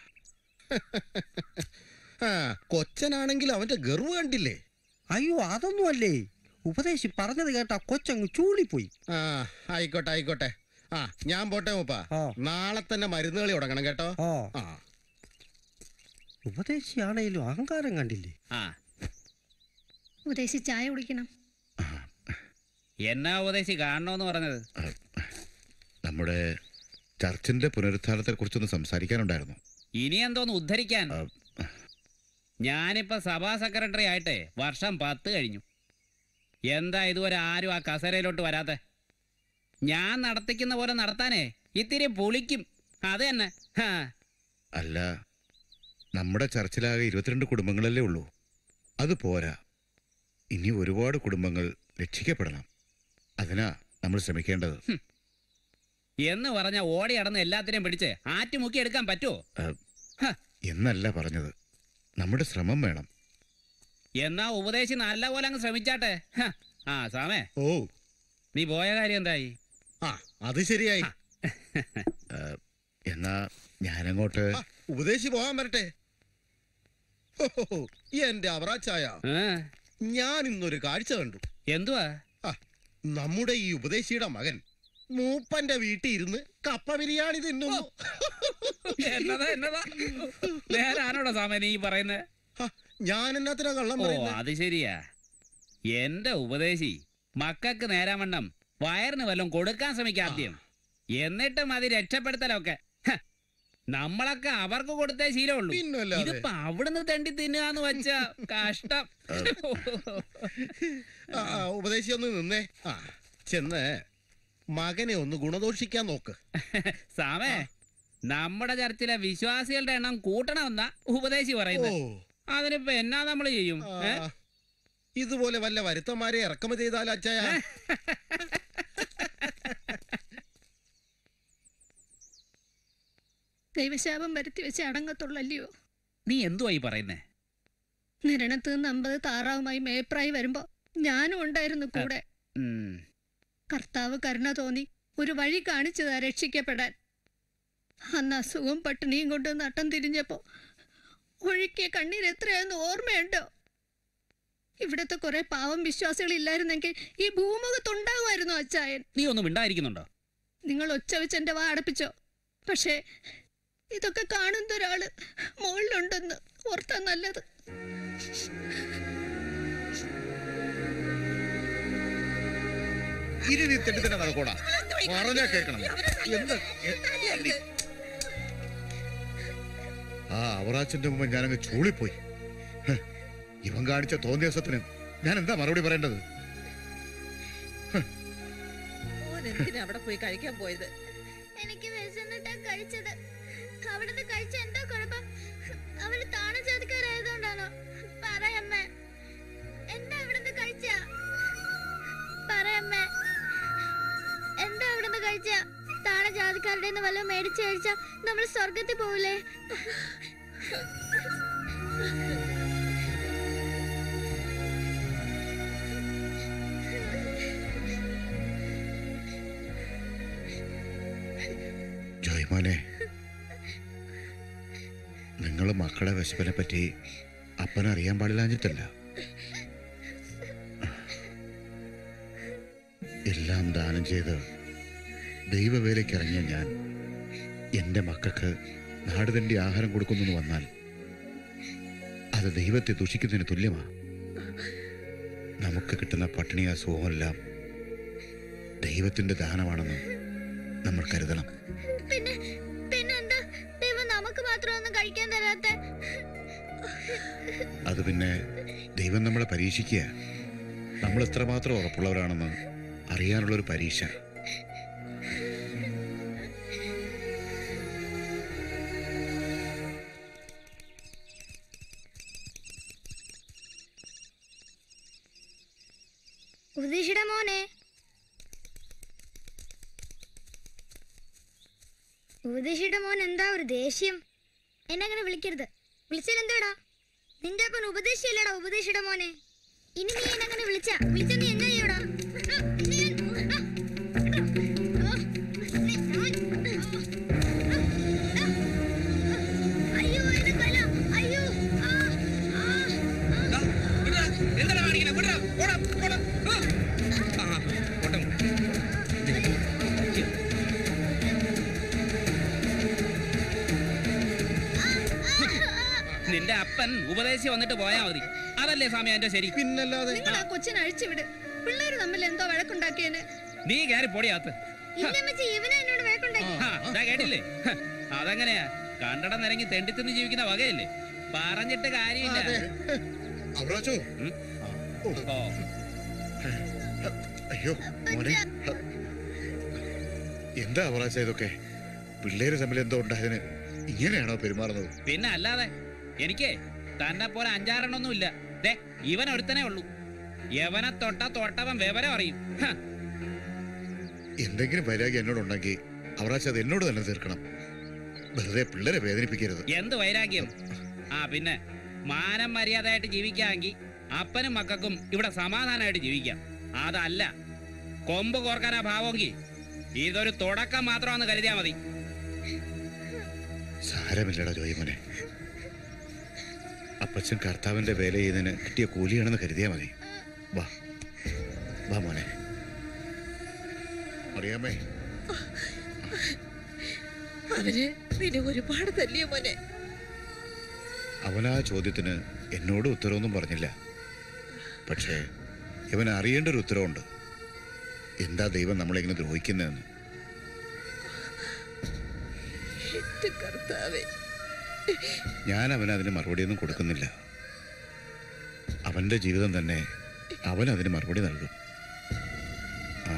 ആ കൊച്ചനാണെങ്കിൽ അവന്റെ ഗർവ് കണ്ടില്ലേ അയ്യോ അതൊന്നുമല്ലേ ഉപദേശി പറഞ്ഞത് കേട്ടാ കൊച്ചങ്ങ് ചൂളിപ്പോയി ആ ആയിക്കോട്ടെ ആയിക്കോട്ടെ ആ ഞാൻ പോട്ടെ മൂപ്പ നാളെ തന്നെ മരുന്ന് കളി തുടങ്ങണം കേട്ടോ ആ ഉപദേശിയാണേലും അഹങ്കാരം കണ്ടില്ലേ ആ ഉദ്ദേശി ചായ കുടിക്കണം എന്നാ ഉപദേശി കാണണമെന്ന് പറഞ്ഞത് നമ്മുടെ ചർച്ചിന്റെ പുനരുത്ഥാനത്തെ കുറിച്ചൊന്ന് സംസാരിക്കാനുണ്ടായിരുന്നു ഇനി എന്തോന്ന് ഉദ്ധരിക്കാൻ ഞാനിപ്പോ സഭാ സെക്രട്ടറി ആയിട്ടെ വർഷം പത്ത് കഴിഞ്ഞു എന്താ ഇതുവരെ ആരും ആ കസേരയിലോട്ട് വരാത്തെ ഞാൻ നടത്തിക്കുന്ന പോലെ നടത്താനേ ഇത്തിരി പൊളിക്കും അത് തന്നെ ഹാ അല്ല നമ്മുടെ ചർച്ചിലാകെ ഇരുപത്തിരണ്ട് കുടുംബങ്ങളല്ലേ ഉള്ളൂ അത് പോരാ ഇനി ഒരുപാട് കുടുംബങ്ങൾ രക്ഷിക്കപ്പെടണം അതിനാ നമ്മൾ ശ്രമിക്കേണ്ടത് എന്ന് പറഞ്ഞ ഓടി അടന്ന് എല്ലാത്തിനെയും പിടിച്ച് ആറ്റുമുക്കി എടുക്കാൻ പറ്റുമോ എന്നല്ല പറഞ്ഞത് നമ്മുടെ ശ്രമം വേണം എന്നാ ഉപദേശി നല്ല പോലെ അങ്ങ് ശ്രമിച്ചാട്ടെ ഹ. ആ സാമേ ഓ നീ പോയ കാര്യം എന്തായി ആ അത് ശരിയായി എന്നാ ഞാനങ്ങോട്ട് ഉപദേശി പോകാൻ വരട്ടെ ഹോ, എന്റെ അവറാച്ചായ ഞാൻ ഇന്നൊരു കാഴ്ച കണ്ടു എന്തുവാ നമ്മുടെ ഈ ഉപദേശിയുടെ മകൻ മൂപ്പന്റെ വീട്ടിൽ ഇരുന്ന് കപ്പ ബിരിയാണി തിന്നുന്നു എന്നതാ എന്നതാ നേരാണോടാ സാമേ നീ പറയുന്നത് ഞാൻ എന്നാത്തിനാ കള്ളം ഓ പറയുന്നത് അത് ശരിയാ എന്റെ ഉപദേശി മക്കൾക്ക് നേരാവണ്ണം വയറിന് വല്ലതും കൊടുക്കാൻ ശ്രമിക്കാം ആദ്യം എന്നിട്ടും അത് രക്ഷപ്പെടുത്തലൊക്കെ ഹ, നമ്മളൊക്കെ അവർക്ക് കൊടുത്തേ ശീലമുള്ളൂ പിന്നല്ലാതെ. ഇതിപ്പോ അവിടുന്ന് തെണ്ടി തിന്നുകന്ന് വെച്ച കഷ്ടം ആ, ആ, ഉപദേശി ഒന്ന് നിന്നേ ആ ചെന്ന് മകനെ ഒന്ന് ഗുണദോഷിക്കാൻ നോക്ക് സാമേ നമ്മുടെ ചർച്ചിലെ വിശ്വാസികളുടെ എണ്ണം കൂട്ടണമെന്നാ ഉപദേശി പറയുന്നത് അതിനിപ്പോ എന്നാ നമ്മൾ ചെയ്യും ഏ? ആ, ഇതുപോലെ വല്ല വരുത്തന്മാരെ ഇറക്കുമതി ചെയ്താൽ അച്ഛായ ദൈവശാപം വരുത്തി വെച്ച് അടങ്ങത്തുള്ളല്ലയോ നീ എന്തുവായി പറയുന്നേ നിരണത്ത് നിന്ന് അമ്പത് താറാവുമായി മേപ്രായി വരുമ്പോ ഞാനും ഉണ്ടായിരുന്നു കൂടെ ഉം. കർത്താവ് കരുണ തോന്നി ഒരു വഴി കാണിച്ചതാ രക്ഷിക്കപ്പെടാൻ അന്ന് അസുഖവും പട്ടിണിയും കൊണ്ട് നട്ടം തിരിഞ്ഞപ്പോ ഒഴുക്കിയ കണ്ണീർ എത്രയാന്ന് ഓർമ്മയുണ്ടോ ഇവിടത്തെ കുറെ പാവം വിശ്വാസികൾ ഇല്ലായിരുന്നെങ്കിൽ ഈ ഭൂമുഖത്തുണ്ടാകുമായിരുന്നു അച്ചായൻ നീ ഒന്നും മിണ്ടായിരിക്കുന്നുണ്ടോ നിങ്ങൾ ഒച്ച വെച്ച് എന്റെ വാ അടപ്പിച്ചോ പക്ഷേ ഇതൊക്കെ കാണുന്ന ഒരാള് മുകളിലുണ്ടെന്ന് ഓർത്താ നല്ലത് ഇനി നീ തെണ്ടി തന്നെ നടക്കൂടാ പറഞ്ഞാ കേൾക്കണം എന്താ എ- ആ അവറാച്ചന്റെ മുമ്പ് ഞാനങ്ങ് ചൂളിപ്പോയി ഹ്, ഇവൻ കാണിച്ച തോന്നിയസത്തിന് ഞാൻ എന്താ മറുപടി പറയേണ്ടത് മോൻ എന്തിനാ അവിടെ പോയി കഴിക്കാൻ പോയത് എനിക്ക് വിശന്നിട്ടാ കഴിച്ചത് അവിടുന്ന് കഴിച്ച എന്താ കുഴപ്പം അവര് താണ ജാതിക്കാരായതുകൊണ്ടാണോ പറയമ്മേ എന്താ അവിടുന്ന് കഴിച്ച പറയമ്മേ എന്താ അവിടുന്ന് കഴിച്ച താണ ജാതിക്കാരുടെ നിന്ന് വല്ലതും മേടിച്ചു കഴിച്ചാ നമ്മൾ സ്വർഗത്തിൽ പോവില്ലേ ജോയ്മോനെ നിങ്ങൾ മക്കളെ വിശപ്പിനെ പറ്റി അപ്പനറിയാൻ പാടില്ലാഞ്ഞിട്ടല്ല എല്ലാം ദാനം ചെയ്ത് ദൈവവേലയ്ക്ക് ഇറങ്ങിയ ഞാൻ എൻ്റെ മക്കൾക്ക് നാട് തണ്ടി ആഹാരം കൊടുക്കുന്നു വന്നാൽ അത് ദൈവത്തെ ദുഷിക്കുന്നതിന് തുല്യമാണ് നമുക്ക് കിട്ടുന്ന പട്ടിണി അസുഖമെല്ലാം ദൈവത്തിൻ്റെ ദാനമാണെന്ന് നമ്മൾ കരുതണം പിന്നെ പിന്നെന്താ ദൈവം നമുക്ക് മാത്രം ഒന്നും കഴിക്കാൻ തരാത്ത അത് പിന്നെ ദൈവം നമ്മളെ പരീക്ഷിക്കുക നമ്മൾ എത്രമാത്രം ഉറപ്പുള്ളവരാണെന്ന് അറിയാനുള്ളൊരു പരീക്ഷ ഉപദേശിയുടെ മോനെ ഉപദേശിയുടെ മോൻ എന്താ ഒരു ദേഷ്യം എന്നെ അങ്ങനെ വിളിക്കരുത് വിളിച്ചാൽ എന്താടാ നിന്റെ അപ്പൻ ഉപദേശിയല്ലടാ ഉപദേശിയുടെ മോനെ ഇനി നീ എന്നെ അങ്ങനെ വിളിച്ച വിളിച്ച നീ എന്നാ ചെയ്യടാ അയ്യോ എന്നെ കൊല്ല അയ്യോ ആ എന്താണ് കാണിക്കണേ വിടടാ, ഓടാ, ഓടാ. ആ. ആ, ഓട്ടെ. നിന്റെ അപ്പൻ ഉപദേശി വന്നിട്ട് പോയാ മതി അതല്ലേ സമയം എന്റെ ശരി പിന്നല്ലാതെ നിങ്ങൾ ആ കൊച്ചിനെ അഴിച്ചുവിട് പിള്ളേര് തമ്മിൽ എന്തോ വഴക്കുണ്ടാക്കിയേന് നീ കയറി പൊടിയാത്ത് ഇല്ലമ്മച്ചി ഇവനെ എന്നോട് വഴക്കുണ്ടാക്കി ആ, ദാ കേട്ടില്ലേ ഹ, അതങ്ങനെയാ കണ്ടടം നിരങ്ങി തെണ്ടിത്തിന്ന് ജീവിക്കുന്ന വകയല്ലേ പറഞ്ഞിട്ട് കാര്യമില്ല അവറാച്ചോ ഉം? ഓ അയ്യോ മോനെ എന്താ അവറാച്ച ഇതൊക്കെ പിള്ളേര് തമ്മിൽ എന്തോ ഉണ്ടായതിന് ഇങ്ങനെയാണോ പെരുമാറുന്നത് പിന്നെ അല്ലാതെ എനിക്ക് തന്നെ പോലെ അഞ്ചാറെണ്ണൊന്നും ഇല്ല ദേ ഇവൻ ഒരുത്തനേ ഉള്ളൂ യവനെ തൊട്ട തൊട്ടവൻ വിവരം അറിയും ഹ, എന്തെങ്കിലും വൈരാഗ്യം എന്നോടുണ്ടെങ്കിൽ അവറാച്ച അത് എന്നോട് തന്നെ തീർക്കണം വെറുതെ പിള്ളേരെ വേദനിപ്പിക്കരുത് എന്ത് വൈരാഗ്യം ആ പിന്നെ മാനം മര്യാദയായിട്ട് ജീവിക്കാമെങ്കിൽ അപ്പനും മക്കൾക്കും ഇവിടെ സമാധാനമായിട്ട് ജീവിക്കാം അതല്ല കൊമ്പ് കോർക്കാനാ ഭാവമെങ്കിൽ ഇതൊരു തുടക്കം മാത്രമാണെന്ന് കരുതിയാ മതി സാരമില്ലടാ ജോയിമോനെ അപ്പച്ചൻ കർത്താവിന്റെ വേല ചെയ്തതിന് കിട്ടിയ കൂലിയാണെന്ന് കരുതിയാ മതി വാ വാ മോനെ അറിയാമേ അവര് നിന്നെ ഒരുപാട് തല്ലിയ മോനെ അവൻ ആ ചോദ്യത്തിന് എന്നോട് ഉത്തരവൊന്നും പറഞ്ഞില്ല പക്ഷേ ഇവൻ അറിയേണ്ട ഒരു ഉത്തരവുണ്ട് എന്താ ദൈവം നമ്മളിങ്ങനെ ദ്രോഹിക്കുന്നതെന്ന് എന്റെ കർത്താവേ ഞാൻ അവന് അതിന് മറുപടിയൊന്നും കൊടുക്കുന്നില്ല അവന്റെ ജീവിതം തന്നെ അവൻ അതിന് മറുപടി നൽകും ആ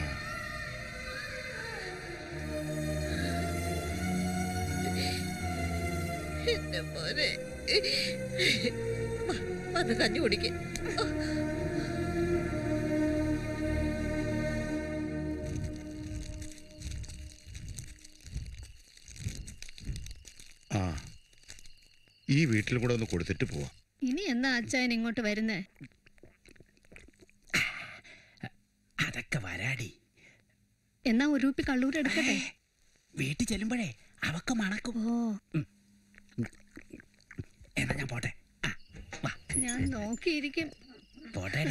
എന്റെ മോനെ വാ, വന്ന് കഞ്ഞി കുടിക്ക ആ ഈ വീട്ടിൽ കൂടെ ഒന്ന് കൊടുത്തിട്ട് പോവാം ഇനി എന്നാ അച്ചായൻ ഇങ്ങോട്ട് വരുന്നേ അതൊക്കെ വരാടി എന്നാ ഒരു കുപ്പി കള്ളൂർ എടുക്കട്ടെ വീട്ടിൽ ചെല്ലുമ്പോഴേ അവക്ക് മണക്കും ഉം. എന്നാ ഞാൻ പോട്ടെ ഞാൻ നോക്കിയിരിക്കും പോട്ടെ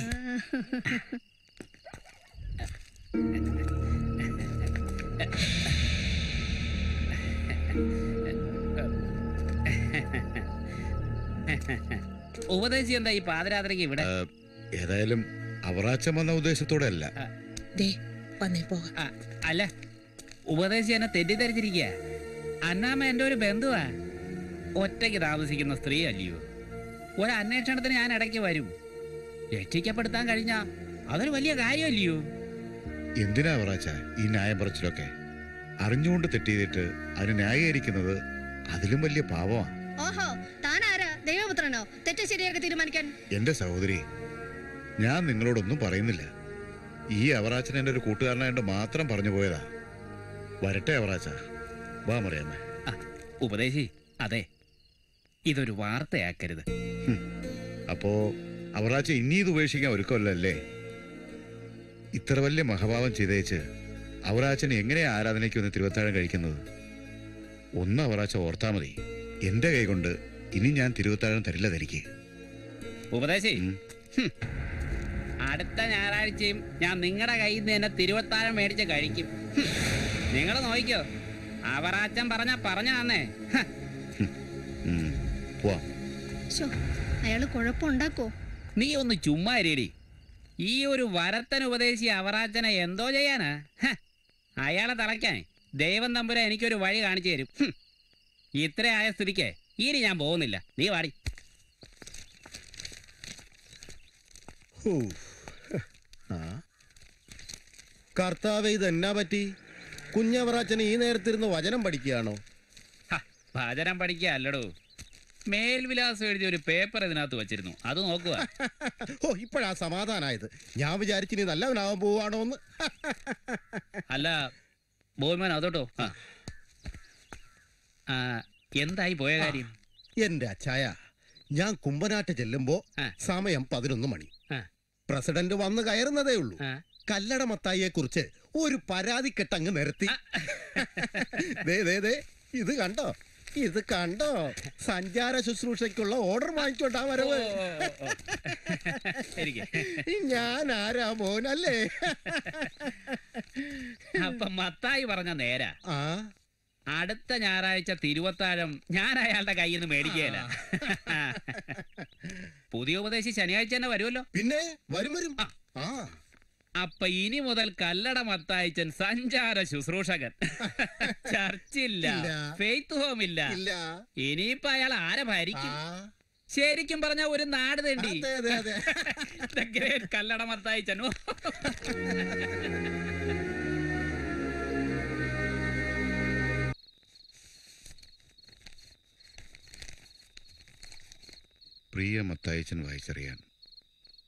ഉപദേശി എന്താ ഈ പാതിരാത്രിക്ക് ഇവിടെ ആ, ഏതായാലും അവറാച്ചം വന്ന ഉദ്ദേശത്തോടെ അല്ല ദേ വന്നേ പോകാം ആ, അല്ല ഉപദേശി എന്നെ തെറ്റിദ്ധരിച്ചിരിക്കുക അന്നാമ്മ എൻ്റെ ഒരു ബന്ധുവാ ഒറ്റയ്ക്ക് താമസിക്കുന്ന സ്ത്രീ അല്ലയോ ഒരു അന്വേഷണത്തിന് ഞാൻ ഇടയ്ക്ക് വരും രക്ഷിക്കപ്പെടുത്താൻ കഴിഞ്ഞാ അതൊരു വലിയ കാര്യമല്ലയോ എന്തിനാ അവറാച്ച ഈ ന്യായം പറച്ചിലൊക്കെ അറിഞ്ഞുകൊണ്ട് തെറ്റ് ചെയ്തിട്ട് അതിന് ന്യായീകരിക്കുന്നത് അതിലും വലിയ പാവമാണ് ഓഹോ താനാരാ ദൈവപുത്രനോ തെറ്റ് ശരിയൊക്കെ തീരുമാനിക്കാൻ എന്റെ സഹോദരി ഞാൻ നിങ്ങളോടൊന്നും പറയുന്നില്ല ഈ അവറാച്ചൻ എൻ്റെ ഒരു കൂട്ടുകാരനായോണ്ട് മാത്രം പറഞ്ഞു പോയതാ വരട്ടെ അവറാച്ച വാ മറിയാമ്മേ ഉപദേശി അതെ ഇതൊരു വാർത്തയാക്കരുത് അപ്പോ അവറാച്ച ഇനി ഇത് ഉപേക്ഷിക്കാൻ ഒരുക്കമല്ലേ ഇത്ര വലിയ മഹഭാവം ചെയ്തേച്ച് അവറാച്ചൻ എങ്ങനെയാ ആരാധനയ്ക്ക് വന്ന് തിരുവത്താഴം കഴിക്കുന്നത് ഒന്ന് അവറാച്ച ഓർത്താ മതി എന്റെ കൈ കൊണ്ട് ഇനി ഞാൻ തിരുവത്താഴം തരില്ല തനിക്ക് ഉപദേശി ഹും. അടുത്ത ഞായറാഴ്ചയും ഞാൻ നിങ്ങളുടെ കയ്യിൽ നിന്ന് തന്നെ തിരുവത്താഴം മേടിച്ച് കഴിക്കും നിങ്ങൾ നോക്കിക്കോ അവറാച്ചൻ പറഞ്ഞ പറഞ്ഞ തന്നേ പോവാം ശോ, അയാള് കുഴപ്പമുണ്ടാക്കോ നീ ഒന്ന് ചുമ്മാ ഇരിയടി ഈ ഒരു വരത്തൻ ഉപദേശി അവറാച്ചനെ എന്തോ ചെയ്യാനാ ഹ, അയാളെ തളയ്ക്കാൻ ദൈവം തമ്പുര എനിക്കൊരു വഴി കാണിച്ചു തരും ഹും. ഇത്ര ആയ സ്ഥിതിക്ക് ഇനി ഞാൻ പോകുന്നില്ല നീ വാടി ഹൂ. ആ. കർത്താവെ ഇത് എന്നാ പറ്റി കുഞ്ഞവറാച്ചന് ഈ നേരത്തിരുന്ന് വചനം പഠിക്കുകയാണോ ഭജനം പഠിക്കുക അല്ലടോ മേൽവിലാസം എഴുതിയ ഒരു പേപ്പർ ഇതിനകത്ത് വെച്ചിരുന്നു അത് നോക്കുക ഓ ഇപ്പോഴാ സമാധാനായത് ഞാൻ വിചാരിച്ചിനി നല്ലവനാവാൻ പോവാണോ എന്ന് അല്ല ബോയ്മാൻ അതോട്ടോ ആ. ആ, എന്തായി പോയ കാര്യം എന്റെ അച്ചായ ഞാൻ കുമ്പനാട്ട് ചെല്ലുമ്പോ സമയം പതിനൊന്ന് മണി പ്രസിഡന്റ് വന്ന് കയറുന്നതേ ഉള്ളൂ കല്ലട മത്തായിയെ കുറിച്ച് ഒരു പരാതിക്കെട്ടങ്ങ് നിരത്തി ദേ ദേ ദേ ഇത് കണ്ടോ ഇത് കണ്ടോ സഞ്ചാര ശുശ്രൂഷയ്ക്കുള്ള ഓർഡർ വാങ്ങിച്ചോണ്ടാ വരവ് എനിക്ക് ഞാൻ ആരാ മോനല്ലേ അപ്പൊ മത്തായി പറഞ്ഞ നേരാ ആ അടുത്ത ഞായറാഴ്ച തിരുവത്താഴം ഞാൻ അയാളുടെ കയ്യിൽ നിന്ന് മേടിക്കുകയില്ല പുതിയ ഉപദേശി ശനിയാഴ്ച തന്നെ വരുമല്ലോ പിന്നെ വരും വരും ആ അപ്പൊ ഇനി മുതൽ കല്ലട മത്തായിച്ചൻ സഞ്ചാര ശുശ്രൂഷകൻ ചർച്ചില്ല ഇല്ല. ഫെയ്ത്ത് ഹോം ഇല്ല ഇല്ല. ഇനിയിപ്പൊ അയാൾ ആരെ ഭരിക്കും ശരിക്കും പറഞ്ഞ ഒരു നാട് തേണ്ടി അതെ, അതെ, അതെ. The great കല്ലട മത്തായിച്ചനോ പ്രിയ മത്തായച്ചൻ വായിച്ചറിയാൻ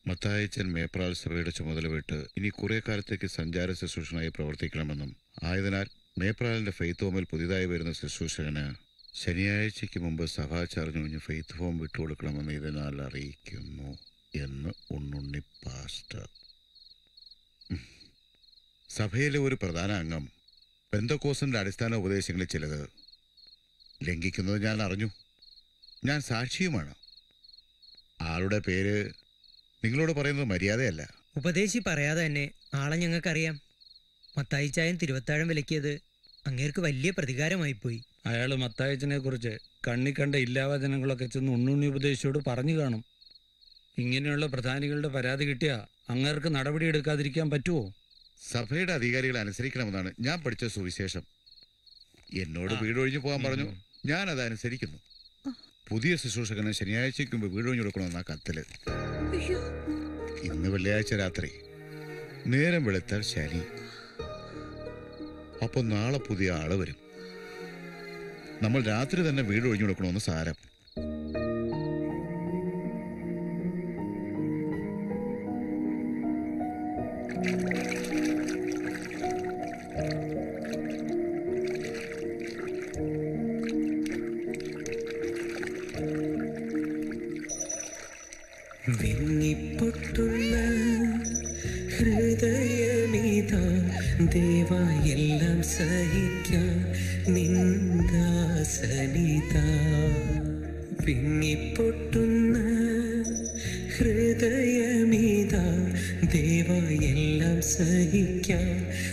മത്തായച്ചൻ മേപ്രാൾ സഭയുടെ ചുമതല വിട്ട് ഇനി കുറെ കാലത്തേക്ക് സഞ്ചാര ശുശ്രൂഷനായി പ്രവർത്തിക്കണമെന്നും ആയതിനാൽ മേപ്രാലിന്റെ ഫെയ്ത്ത് ഹോമിൽ പുതിയതായി വരുന്ന ശുശ്രൂഷകന് ശനിയാഴ്ചയ്ക്ക് മുമ്പ് സഭാ ചാർജ് ഫെയ്ത്ത് ഹോം വിട്ടുകൊടുക്കണമെന്ന് ഇതിനാൽ അറിയിക്കുന്നു എന്ന് ഉണ്ണുണ്ണി പാസ്റ്റർ ഉം. സഭയിലെ ഒരു പ്രധാന അംഗം ബന്ധക്കോസിന്റെ അടിസ്ഥാന ഉപദേശങ്ങളിൽ ചിലത് ലംഘിക്കുന്നത് ഞാൻ അറിഞ്ഞു ഞാൻ സാക്ഷിയുമാണ് ആളുടെ പേര് നിങ്ങളോട് പറയുന്നത് മര്യാദയല്ല ഉപദേശി പറയാതെ തന്നെ ആളെ ഞങ്ങൾക്കറിയാം മത്തായിച്ചായൻ തിരുവത്താഴം വിലക്കിയത് അങ്ങേർക്ക് വലിയ പ്രതികാരമായിപ്പോയി അയാൾ മത്തായച്ചനെ കുറിച്ച് കണ്ണി കണ്ട ഇല്ലാവചനങ്ങളൊക്കെ ചെന്ന് ഉണ്ണുണ്ണി ഉപദേശിയോട് പറഞ്ഞു കാണും ഇങ്ങനെയുള്ള പ്രധാനികളുടെ പരാതി കിട്ടിയാ അങ്ങേർക്ക് നടപടി എടുക്കാതിരിക്കാൻ പറ്റുമോ സഭയുടെ അധികാരികളെ അനുസരിക്കണമെന്നാണ് ഞാൻ പഠിച്ച സുവിശേഷം എന്നോട് വീടൊഴിഞ്ഞു പോകാൻ പറഞ്ഞു ഞാൻ അത് അനുസരിക്കുന്നു പുതിയ ശുശ്രൂഷകന് ശനിയാഴ്ചയ്ക്ക് മുമ്പ് വീടൊഴിഞ്ഞു കൊടുക്കണമെന്ന കത്തില് ഇന്ന് വെള്ളിയാഴ്ച രാത്രി നേരം വെളുത്താൽ ശനി അപ്പൊ നാളെ പുതിയ ആള് വരും നമ്മൾ രാത്രി തന്നെ വീട് ഒഴിഞ്ഞു കൊടുക്കണമെന്ന് സാരം വിങ്ങിപ്പൊട്ടുള്ള ഹൃദയമീതാ ദേവ എല്ലാം സഹിക്കാൻ നിന്ദാസനിത വിങ്ങിപ്പൊട്ടുന്ന ഹൃദയമീതാ ദേവ എല്ലാം സഹിക്കാൻ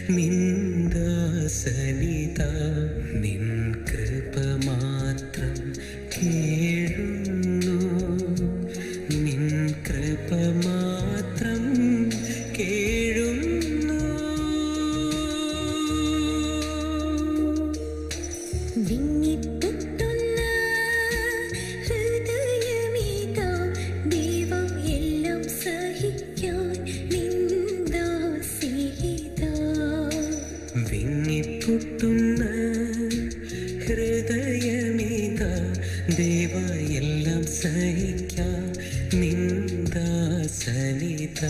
നിന്ദാസനിത നിൻ കൃപ മാത്രം കേഴുന്നു നിൻ കൃപ മാത്രം കേഴുന്നു വിങ്ങിപ്പൊട്ടുന്ന ഹൃദയമീതാ ദൈവം എല്ലാം സഹിക്കാൻ നിന്ദാസീതാ വിങ്ങിപ്പൊട്ടുന്ന ഹൃദയമീതാ ദേവ എല്ലാം സഹിക്കാൻ നിന്ദാസനിത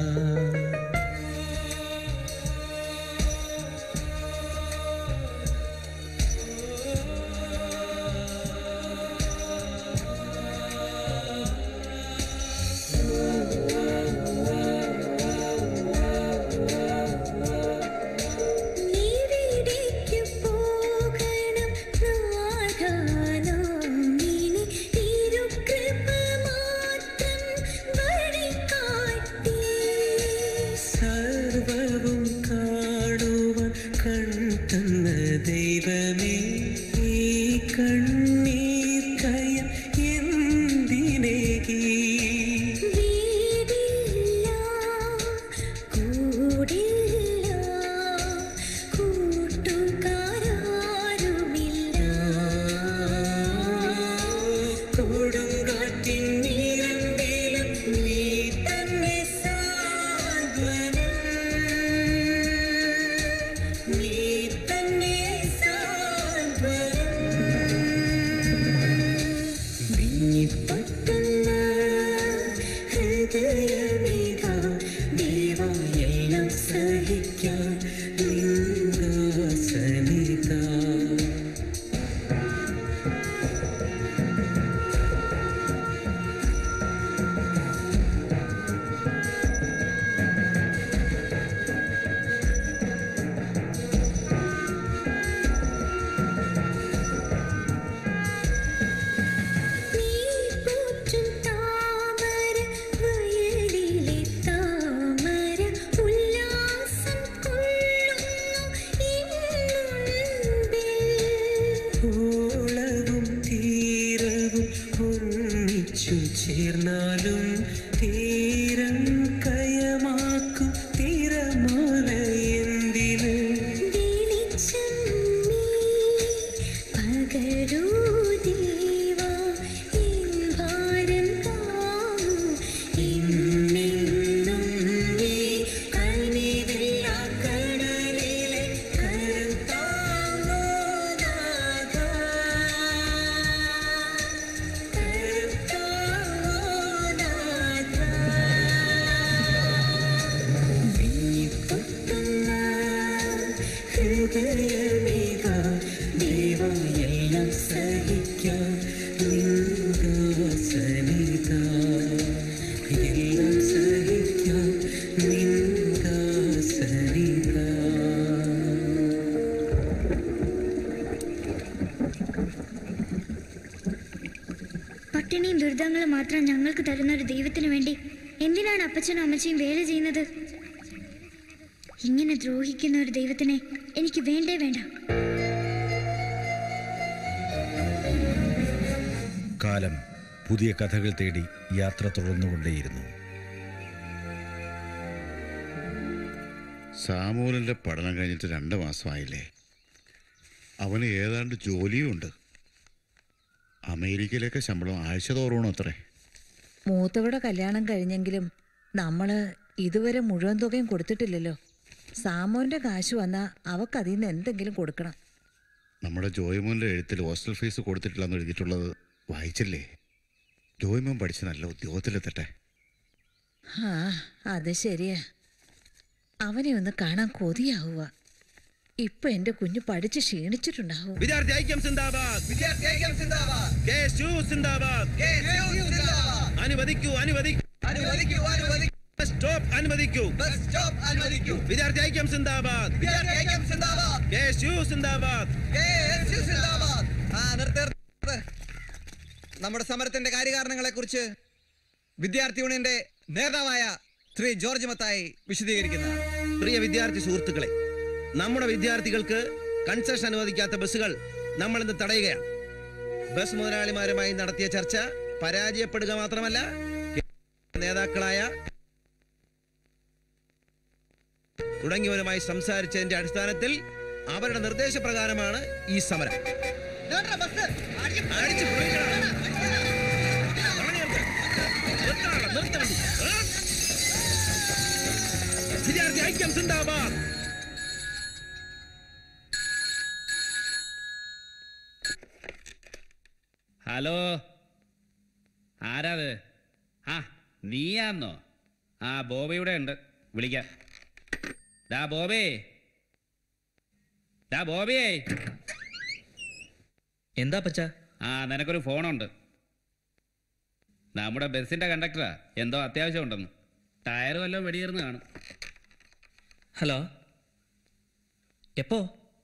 നീവിടേക്ക് പോകണം നാഥാനാം നിന്നെ തിരുകൃപ മാത്രം വഴികാട്ടി സർവവും കാണുവാൻ കണ്ടെന്ന ദൈവമേ ഈ കണ്ണീർ കയം എന്തിനേകി വീടില്ല കൂടില്ല കൂട്ടുകാരാരുമില്ല കൊടുങ്കാറ്റിൻ നീരമ്പേലും നീ തന്നെ സാന്ത്വനം നീ തന്നെ സാന്ത്വനം ദുരിതങ്ങൾ മാത്രം ഞങ്ങൾക്ക് തരുന്ന ഒരു ദൈവത്തിന് വേണ്ടി എന്തിനാണ് അപ്പച്ചനും അമ്മച്ചിയും വേല ചെയ്യുന്നത് ഇങ്ങനെ ദ്രോഹിക്കുന്ന ഒരു ദൈവത്തിനെ എനിക്ക് വേണ്ടേ വേണ്ട കാലം പുതിയ കഥകൾ തേടി യാത്ര തുടർന്നുകൊണ്ടേയിരുന്നു സാമൂലിന്റെ പഠനം കഴിഞ്ഞിട്ട് രണ്ട് മാസമായില്ലേ അവന് ഏതാണ്ട് ജോലിയും ഉണ്ട് അമേരിക്കയിലൊക്കെ ശമ്പളം ആഴ്ച തോറണോ അത്രേ മൂത്തവരുടെ കല്യാണം കഴിഞ്ഞെങ്കിലും നമ്മള് ഇതുവരെ മുഴുവൻ തുകയും കൊടുത്തിട്ടില്ലല്ലോ സാമോന്റെ കാശ് വന്നാ അവക്ക് അതിൽ നിന്ന് എന്തെങ്കിലും കൊടുക്കണം നമ്മുടെ ജോയ്മോന്റെ എഴുത്തിൽ ഹോസ്റ്റൽ ഫീസ് കൊടുത്തിട്ടില്ലെന്ന് എഴുതിയിട്ടുള്ളത് വായിച്ചില്ലേ ജോയ്മോൻ പഠിച്ച് നല്ല ഉദ്യോഗത്തിലെത്തട്ടെ ആ അത് ശരിയാ അവനെ ഒന്ന് കാണാൻ കൊതിയാവുക ഇപ്പൊ എന്റെ കുഞ്ഞു പഠിച്ച് ക്ഷീണിച്ചിട്ടുണ്ടാവും വിദ്യാർത്ഥി ഐക്യം സിന്ദാബാദ് വിദ്യാർത്ഥി ഐക്യം സിന്ദാബാദ് കെഎസ്യു സിന്ദാബാദ് കെഎസ്യു സിന്ദാബാദ് അനുവദിക്കൂ അനുവദിക്കൂ അനുവദിക്കൂ അനുവദിക്കൂ ബസ് സ്റ്റോപ്പ് അനുവദിക്കൂ ബസ് സ്റ്റോപ്പ് അനുവദിക്കൂ വിദ്യാർത്ഥി ഐക്യം സിന്ദാബാദ് വിദ്യാർത്ഥി ഐക്യം സിന്ദാബാദ് കെഎസ്യു സിന്ദാബാദ് കെഎസ്യു സിന്ദാബാദ് ആ നിർത്ത് നിർത്ത്. നമ്മുടെ സമരത്തിന്റെ കാര്യകാരണങ്ങളെ കുറിച്ച് വിദ്യാർത്ഥി യൂണിയന്റെ നേതാവായ ശ്രീ ജോർജ് മത്തായി വിശദീകരിക്കുന്ന പ്രിയ വിദ്യാർത്ഥി സുഹൃത്തുക്കളെ നമ്മുടെ വിദ്യാർത്ഥികൾക്ക് കൺസെഷൻ അനുവദിക്കാത്ത ബസ്സുകൾ നമ്മൾ ഇന്ന് തടയുകയാണ് ബസ് മുതലാളിമാരുമായി നടത്തിയ ചർച്ച പരാജയപ്പെടുക മാത്രമല്ല നേതാക്കളായ തുടങ്ങിയവരുമായി സംസാരിച്ചതിന്റെ അടിസ്ഥാനത്തിൽ അവരുടെ നിർദ്ദേശപ്രകാരമാണ് ഈ സമരം അടിച്ച് പൊളിക്കണം. നിർത്തണം, നിർത്തണം. ആ? വിദ്യാർത്ഥി ഐക്യം സിന്ദാബാദ് ഹലോ ആരാത് ആ നീയാന്നോ ആ ബോബ ഇവിടെ ഉണ്ട് വിളിക്കാം ഡാ ബോബേ ഡാ ബോബിയേ എന്താ പച്ച ആ നിനക്കൊരു ഫോണുണ്ട് നമ്മുടെ ബസ്സിന്റെ കണ്ടക്ടറാ എന്തോ അത്യാവശ്യം ഉണ്ടെന്ന് ടയർ വല്ലതും വെടിയേർന്ന് കാണും ഹലോ എപ്പോ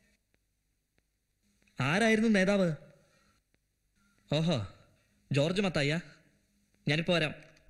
ആരായിരുന്നു നേതാവ് ഓഹോ ജോർജ് മത്തായ ഞാനിപ്പോ വരാം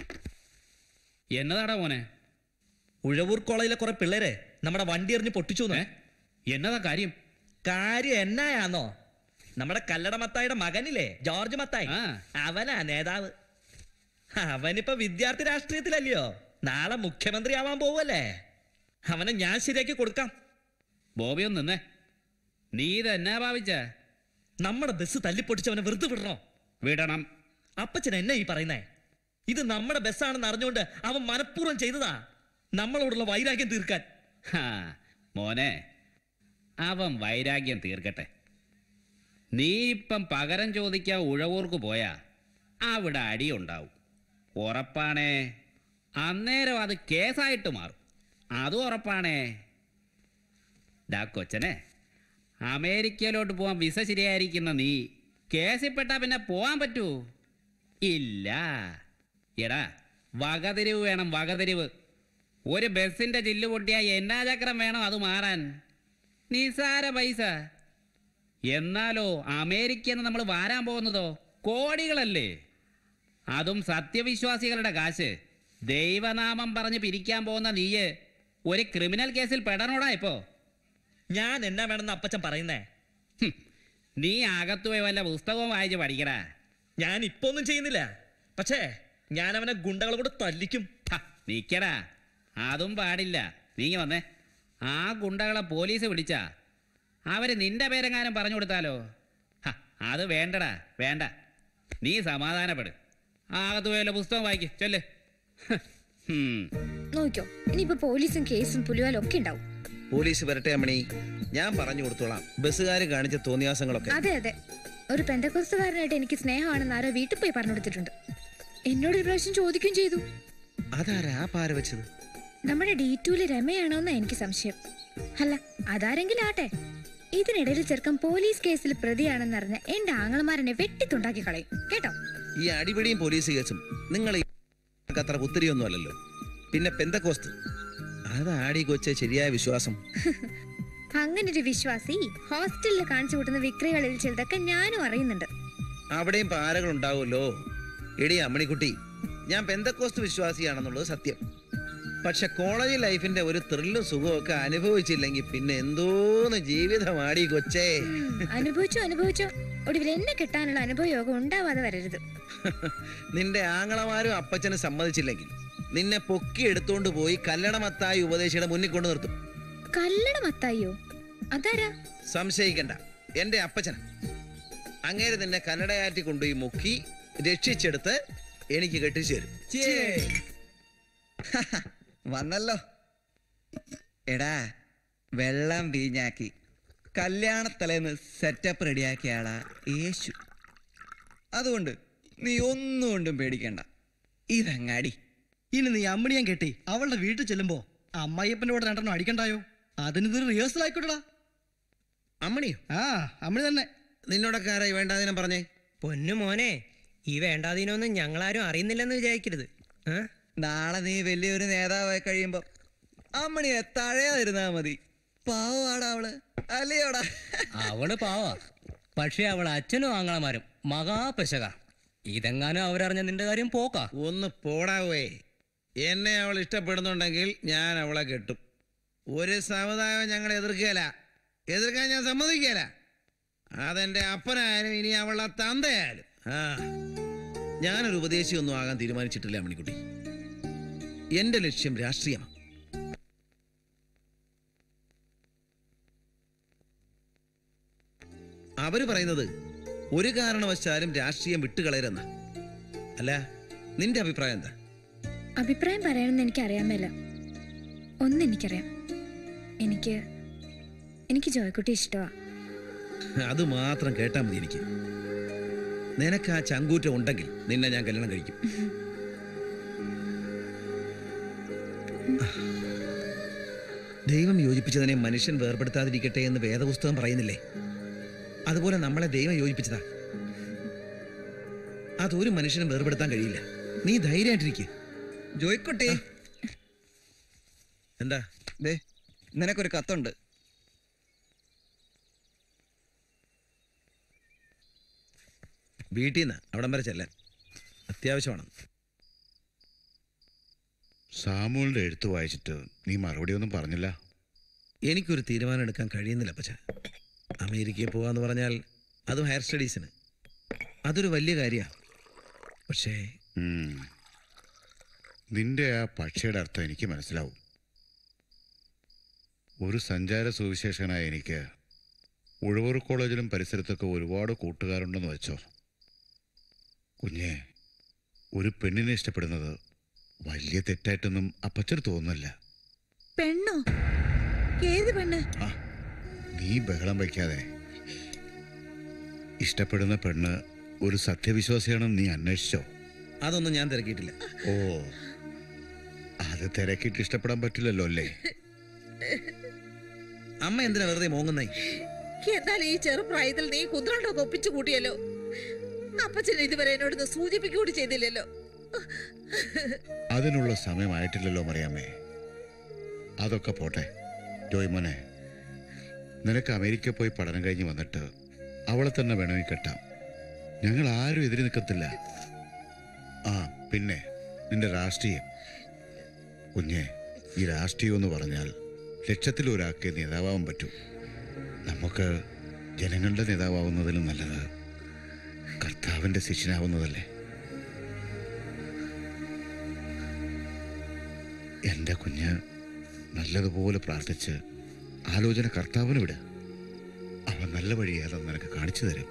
എന്നതാടാ മോനെ ഉഴവൂർ കോളേജിലെ കുറെ പിള്ളേരെ നമ്മുടെ വണ്ടി എറിഞ്ഞ് പൊട്ടിച്ചു എന്നതാ കാര്യം കാര്യം എന്നായാന്നോ നമ്മുടെ കല്ലട മത്തായിയുടെ മകനില്ലേ ജോർജ് മത്തായി അവനാ നേതാവ് അവനിപ്പോ വിദ്യാർത്ഥി രാഷ്ട്രീയത്തിലല്ലയോ നാളെ മുഖ്യമന്ത്രി ആവാൻ പോവല്ലേ അവനെ ഞാൻ ശരിയാക്കി കൊടുക്കാം ബോബി ഒന്ന് നിന്നേ നീ ഇത് എന്നാ ഭാവിച്ച നമ്മുടെ ബസ് തല്ലിപ്പൊട്ടിച്ചവനെ വെറുതെ വിടണോ വിടണം അപ്പച്ചൻ എന്നെ ഈ പറയുന്നേ ഇത് നമ്മുടെ ബസ്സാണെന്ന് അറിഞ്ഞുകൊണ്ട് അവൻ മനഃപൂർവ്വം ചെയ്തതാ നമ്മളോടുള്ള വൈരാഗ്യം തീർക്കാൻ ഹാ, മോനെ അവൻ വൈരാഗ്യം തീർക്കട്ടെ നീ ഇപ്പം പകരം ചോദിക്കാൻ ഉഴവൂർക്ക് പോയാ അവിടെ അടിയുണ്ടാവും ഉറപ്പാണേ അന്നേരം അത് കേസായിട്ട് മാറും അതും ഉറപ്പാണേ ഡാ കൊച്ചനെ അമേരിക്കയിലോട്ട് പോവാൻ വിസ ശരിയായിരിക്കുന്ന നീ കേസിൽപ്പെട്ടാ പിന്നെ പോവാൻ പറ്റൂ ഇല്ല എടാ വകതിരിവ് വേണം വകതിരിവ് ഒരു ബസ്സിന്റെ ചില്ല് പൊട്ടിയാ എന്നാ ചക്രം വേണം അത് മാറാൻ നിസാര പൈസ എന്നാലോ അമേരിക്കന്ന് നമ്മൾ വാരാൻ പോകുന്നതോ കോടികളല്ലേ അതും സത്യവിശ്വാസികളുടെ കാശ് ദൈവനാമം പറഞ്ഞ് പിരിക്കാൻ പോകുന്ന നീയ് ഒരു ക്രിമിനൽ കേസിൽ പെടണോടാ ഇപ്പോ ഞാൻ എന്നാ വേണമെന്ന് അപ്പച്ചൻ പറയുന്നേ ഹും, നീ അകത്തു പോയി വല്ല പുസ്തകവും വായിച്ച് പഠിക്കടാ ഞാൻ ഇപ്പൊ ഒന്നും ചെയ്യുന്നില്ല പക്ഷേ ഞാൻ അവനെ ഗുണ്ടകളെ കൂടെ തല്ലിക്കും നിക്കടാ അതും പാടില്ല നീ ഇങ്ങ് വന്നേ ആ ഗുണ്ടകളെ പോലീസ് പിടിച്ചാ അവര് നിന്റെ പേരെങ്ങാനും പറഞ്ഞു കൊടുത്താലോ ഹ, അത് വേണ്ടടാ വേണ്ട നീ സമാധാനപ്പെട് ആകത്ത് പോയല്ലോ പുസ്തകം വായിക്ക് ചൊല്ല് ഹ്, ഹും. നോക്കിയോ ഇനിയിപ്പോ പോലീസും കേസും പുലിവാലും ഒക്കെ ഉണ്ടാവും പോലീസ് വരട്ടെ അമ്മണി ഞാൻ പറഞ്ഞു കൊടുത്തോളാം ബസ്സുകാർ കാണിച്ച തോന്നിയാസങ്ങളൊക്കെ അതെ അതെ ഒരു പെന്തക്കോസ്തുകാരനായിട്ട് എനിക്ക് സ്നേഹമാണെന്ന് ആരോ വീട്ടിൽ പോയി പറഞ്ഞു കൊടുത്തിട്ടുണ്ട് എന്നോട് ഒരു പ്രാവശ്യം ചോദിക്കുകയും ചെയ്തു അതാരാ ആ പാര വെച്ചത് നമ്മുടെ ഡി ടൂല് രമയാണോന്നാ എനിക്ക് സംശയം അല്ല അതാരെങ്കിലും ആട്ടെ ഇതിനിടയിൽ ചെറുക്കൻ പോലീസ് കേസിൽ പ്രതിയാണെന്നറിഞ്ഞ എന്റെ ആങ്ങളമാരനെ വെട്ടിത്തുണ്ടാക്കി കളയും കേട്ടോ ഈ അടിപിടിയും പോലീസ് കേസും നിങ്ങൾ അത്ര പുത്തിരിയൊന്നും അല്ലല്ലോ പിന്നെ പെന്തക്കോസ്ത് അതാടി കൊച്ചെ ശരിയായ വിശ്വാസം അങ്ങനെ ഒരു വിശ്വാസി ഹോസ്റ്റലിൽ കാണിച്ചു കൂട്ടുന്ന വിക്രികളിൽ ചിലതൊക്കെ ഞാനും അറിയുന്നുണ്ട് അവിടെയും പാരകൾ ഉണ്ടാവുമല്ലോ എടി അമ്മണിക്കുട്ടി ഞാൻ പെന്തക്കോസ്ത് വിശ്വാസിയാണെന്നുള്ളത് സത്യം പക്ഷെ കോളേജ് ലൈഫിന്റെ ഒരു ത്രില്ലും സുഖവും ഒക്കെ അനുഭവിച്ചില്ലെങ്കിൽ പിന്നെ എന്തോന്ന് ജീവിതമാടി കൊച്ചേ അനുഭവിച്ചോ അനുഭവിച്ചോ ഒടുവിൽ എന്നെ കിട്ടാനുള്ള അനുഭവ യോഗം ഉണ്ടാവാതെ വരരുത് നിന്റെ ആങ്ങളമാരും അപ്പച്ചനും സമ്മതിച്ചില്ലെങ്കിൽ നിന്നെ പൊക്കി എടുത്തോണ്ട് പോയി കല്ലടമത്തായി ഉപദേശിയുടെ മുന്നിൽ കൊണ്ടു നിർത്തും കല്ലട മത്തായിയോ അതാരാ സംശയിക്കണ്ട എന്റെ അപ്പച്ചന അങ്ങേര് നിന്നെ കന്നഡയാറ്റി കൊണ്ടുപോയി മുക്കി രക്ഷിച്ചെടുത്ത് എനിക്ക് കെട്ടിച്ചു തരും വന്നല്ലോ എടാ വെള്ളം വീഞ്ഞാക്കി കല്യാണത്തലേന്ന് സെറ്റപ്പ് റെഡിയാക്കിയ ആളാ യേശു അതുകൊണ്ട് നീ ഒന്നും കൊണ്ടും പേടിക്കണ്ട ഇതങ്ങാടി ഇനി നീ അമ്മണിയാൻ കെട്ടി അവളുടെ വീട്ടിൽ ചെല്ലുമ്പോ അമ്മായിയപ്പന്റെ കൂടെ രണ്ടെണ്ണം അടിക്കണ്ടായോ അതിനിതൊരു റിഹേഴ്സൽ ആയിക്കോട്ടടാ അമ്മണിയോ ആ അമ്മണി തന്നെ നിന്നോടൊക്കെ ആരായി വേണ്ടാതിനും പറഞ്ഞേ പൊന്നു മോനെ ഈ വേണ്ടാതീനൊന്നും ഞങ്ങളാരും അറിയുന്നില്ലെന്ന് വിചാരിക്കരുത് ഏ? നാളെ നീ വലിയൊരു നേതാവായി കഴിയുമ്പോ അമ്മണിയെ തഴയാതിരുന്നാ മതി പാവാടാ അവള് അല്ലയോടാ അവള് പാവാ പക്ഷേ അവൾ അച്ഛനും ആങ്ങളമാരും മഹാപെശക ഇതെങ്ങാനും അവരറിഞ്ഞ നിന്റെ കാര്യം പോക്കാ ഒന്ന് പോടാവേ എന്നെ അവൾ ഇഷ്ടപ്പെടുന്നുണ്ടെങ്കിൽ ഞാൻ അവളെ കെട്ടും ഒരു സമുദായം ഞങ്ങൾ എതിർക്കുകയില്ല എതിർക്കാൻ ഞാൻ സമ്മതിക്കുകയില്ല അതെന്റെ അപ്പനായാലും ഇനി അവളുടെ തന്തയായാലും ആ ഞാനൊരു ഉപദേശിയൊന്നും ആകാൻ തീരുമാനിച്ചിട്ടില്ല മണിക്കുട്ടി എന്റെ ലക്ഷ്യം രാഷ്ട്രീയമാണ് അവര് പറയുന്നത് ഒരു കാരണവശാലും രാഷ്ട്രീയം വിട്ടുകളയരെന്ന അല്ല നിന്റെ അഭിപ്രായം എന്താ അഭിപ്രായം പറയണമെന്ന് എനിക്ക് അറിയാൻ മേല ഒന്ന് എനിക്കറിയാം എനിക്ക് എനിക്ക് ജോയ്ക്കുട്ടി ഇഷ്ടമാ അത് മാത്രം കേട്ടാ മതി എനിക്ക് നിനക്ക് ആ ചങ്കൂറ്റം ഉണ്ടെങ്കിൽ നിന്നെ ഞാൻ കല്യാണം കഴിക്കും ദൈവം യോജിപ്പിച്ചതിനെ മനുഷ്യൻ വേർപെടുത്താതിരിക്കട്ടെ എന്ന് വേദപുസ്തകം പറയുന്നില്ലേ അതുപോലെ നമ്മളെ ദൈവം യോജിപ്പിച്ചതാ അതൊരു മനുഷ്യനും വേർപെടുത്താൻ കഴിയില്ല നീ ധൈര്യമായിട്ടിരിക്കുക ജോയ്ക്കുട്ടി എന്താ ദേ നിനക്കൊരു കത്തുണ്ട് വീട്ടിൽ നിന്ന് അവിടം വരെ ചെല്ലാൻ അത്യാവശ്യമാണ് സാമുവിന്റെ എഴുത്ത് വായിച്ചിട്ട് നീ മറുപടി ഒന്നും പറഞ്ഞില്ല എനിക്കൊരു തീരുമാനം എടുക്കാൻ കഴിയുന്നില്ല പച്ച അമേരിക്കയിൽ പോകാന്ന് പറഞ്ഞാൽ അതും ഹയർ സ്റ്റഡീസിന് അതൊരു വലിയ കാര്യമാണ് പക്ഷേ ഉം. നിന്റെ ആ പക്ഷിയുടെ അർത്ഥം എനിക്ക് മനസ്സിലാവും ഒരു സഞ്ചാര സുവിശേഷനായ എനിക്ക് ഉഴവൂർ കോളേജിലും പരിസരത്തൊക്കെ ഒരുപാട് കൂട്ടുകാരുണ്ടെന്ന് വെച്ചോ കുഞ്ഞെ ഒരു പെണ്ണിനെ ഇഷ്ടപ്പെടുന്നത് വലിയ തെറ്റായിട്ടൊന്നും അപ്പച്ചന് തോന്നുന്നില്ല പെണ്ണോ ഏത് പെണ്ണ് നീ ബഹളം വയ്ക്കാതെ ഇഷ്ടപ്പെടുന്ന പെണ്ണ് ഒരു സത്യവിശ്വാസിയാണെന്ന് നീ അന്വേഷിച്ചോ അതൊന്നും ഞാൻ തിരക്കിയിട്ടില്ല ഓ അത് തിരക്കിയിട്ട് ഇഷ്ടപ്പെടാൻ പറ്റില്ലല്ലോ അല്ലേ അമ്മ എന്തിനാ വെറുതെ മോങ്ങുന്നേ എന്നാൽ ഈ ചെറുപ്രായത്തിൽ നീ കുന്ത്രണ്ടൊക്കെ ഒപ്പിച്ചു കൂട്ടിയല്ലോ അപ്പച്ചൻ ഇതുവരെ എന്നോടൊന്ന് സൂചിപ്പിക്കൂടി ചെയ്തില്ലല്ലോ അതിനുള്ള സമയമായിട്ടില്ലല്ലോ മറിയാമ്മേ അതൊക്കെ പോട്ടെ ജോയ്മോനെ നിനക്ക് അമേരിക്ക പോയി പഠനം കഴിഞ്ഞ് വന്നിട്ട് അവളെ തന്നെ വേണമെങ്കിൽ കെട്ടാം ഞങ്ങൾ ആരും എതിരി നിൽക്കത്തില്ല ആ പിന്നെ നിന്റെ രാഷ്ട്രീയം കുഞ്ഞെ ഈ രാഷ്ട്രീയം എന്ന് പറഞ്ഞാൽ ലക്ഷത്തിൽ ഒരാൾക്ക് നേതാവാൻ പറ്റൂ നമുക്ക് ജനങ്ങളുടെ നേതാവാവുന്നതിലും നല്ലത് കർത്താവിൻ്റെ ശിഷ്യനാവുന്നതല്ലേ എൻ്റെ കുഞ്ഞ് നല്ലതുപോലെ പ്രാർത്ഥിച്ച് ആലോചന കർത്താവിന് വിട് അവൻ നല്ല വഴി ഏതെന്ന് നിനക്ക് കാണിച്ചു തരും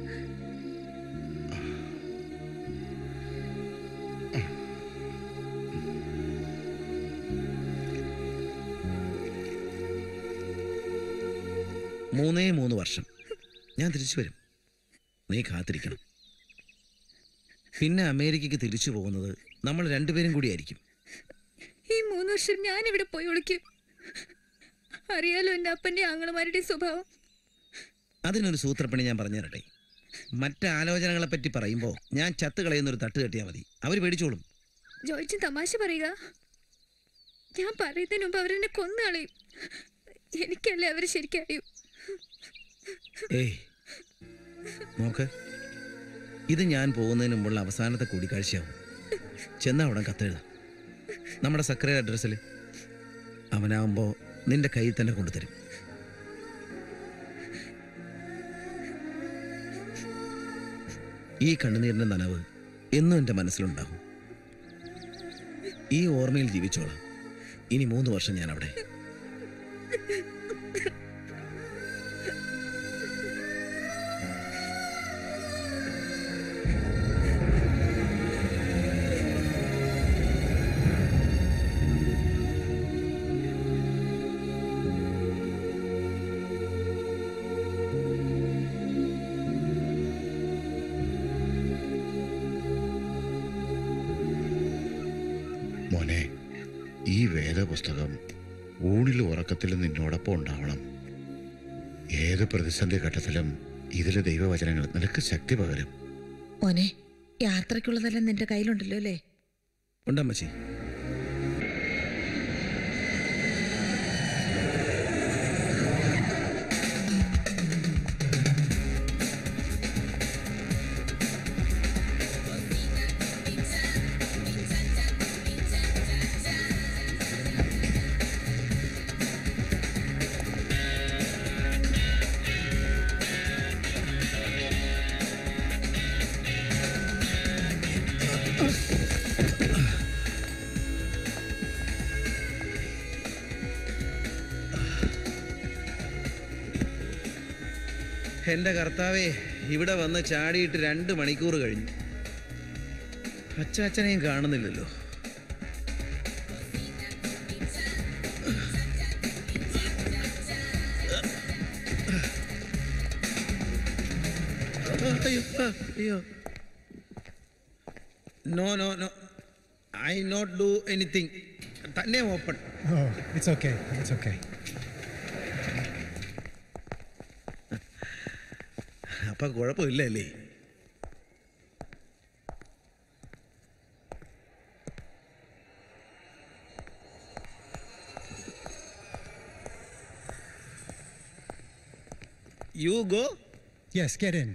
മൂന്നേ മൂന്ന് വർഷം ഞാൻ തിരിച്ചു വരും നീ കാത്തിരിക്കണം പിന്നെ അമേരിക്കയ്ക്ക് തിരിച്ചു പോകുന്നത് നമ്മൾ രണ്ടുപേരും കൂടിയായിരിക്കും ഈ മൂന്ന് വർഷം ഞാൻ ഇവിടെ പോയി ഒളിക്കും അറിയാലോ എന്റെ അപ്പന്റെ ആങ്ങളമാരുടെ സ്വഭാവം അതിനൊരു സൂത്രപ്പണി ഞാൻ പറഞ്ഞു തരട്ടെ മറ്റ് ആലോചനകളെ പറ്റി പറയുമ്പോൾ ഞാൻ ചത്ത് കളയുന്ന ഒരു തട്ട് കെട്ടിയാൽ മതി അവർ പേടിച്ചോളും ജോയിച്ചൻ തമാശ പറയുക ഞാൻ പറയുന്നതിന് മുമ്പ് അവരെന്നെ കൊന്നു കളയും എനിക്കല്ലേ അവര് ശരിക്കും അറിയൂ ഏയ് നോക്ക് ഇത് ഞാൻ പോകുന്നതിന് മുമ്പുള്ള അവസാനത്തെ കൂടിക്കാഴ്ചയാവും ചെന്ന അവിടെ കത്തെഴുതാം നമ്മുടെ സെക്രട്ടറി അഡ്രസ്സിൽ അവനാവുമ്പോൾ നിന്റെ കയ്യിൽ തന്നെ കൊണ്ടുതരും ഈ കണ്ണുനീരിൻ്റെ നനവ് എന്നും എൻ്റെ മനസ്സിലുണ്ടാവും ഈ ഓർമ്മയിൽ ജീവിച്ചോളാം ഇനി മൂന്ന് വർഷം ഞാൻ അവിടെ മോനെ ഈ വേദപുസ്തകം ഊണിലും ഉറക്കത്തിലും നിന്നോടൊപ്പം ഉണ്ടാവണം ഏത് പ്രതിസന്ധി ഘട്ടത്തിലും ഇതിലെ ദൈവവചനങ്ങൾ നിനക്ക് ശക്തി പകരും മോനെ യാത്രയ്ക്കുള്ളതെല്ലാം നിന്റെ കയ്യിലുണ്ടല്ലോ അല്ലേ ഉണ്ടമ്മച്ചി എന്റെ കർത്താവേ ഇവിടെ വന്ന് ചാടിയിട്ട് രണ്ട് മണിക്കൂർ കഴിഞ്ഞു അച്ചാച്ചനെയും കാണുന്നില്ലല്ലോ അയ്യോ ആ, അയ്യോ no no no I not do anything തന്നെ open Oh, it's okay. It's okay. അപ്പൊ കുഴപ്പമില്ലല്ലേ you go Yes, get in.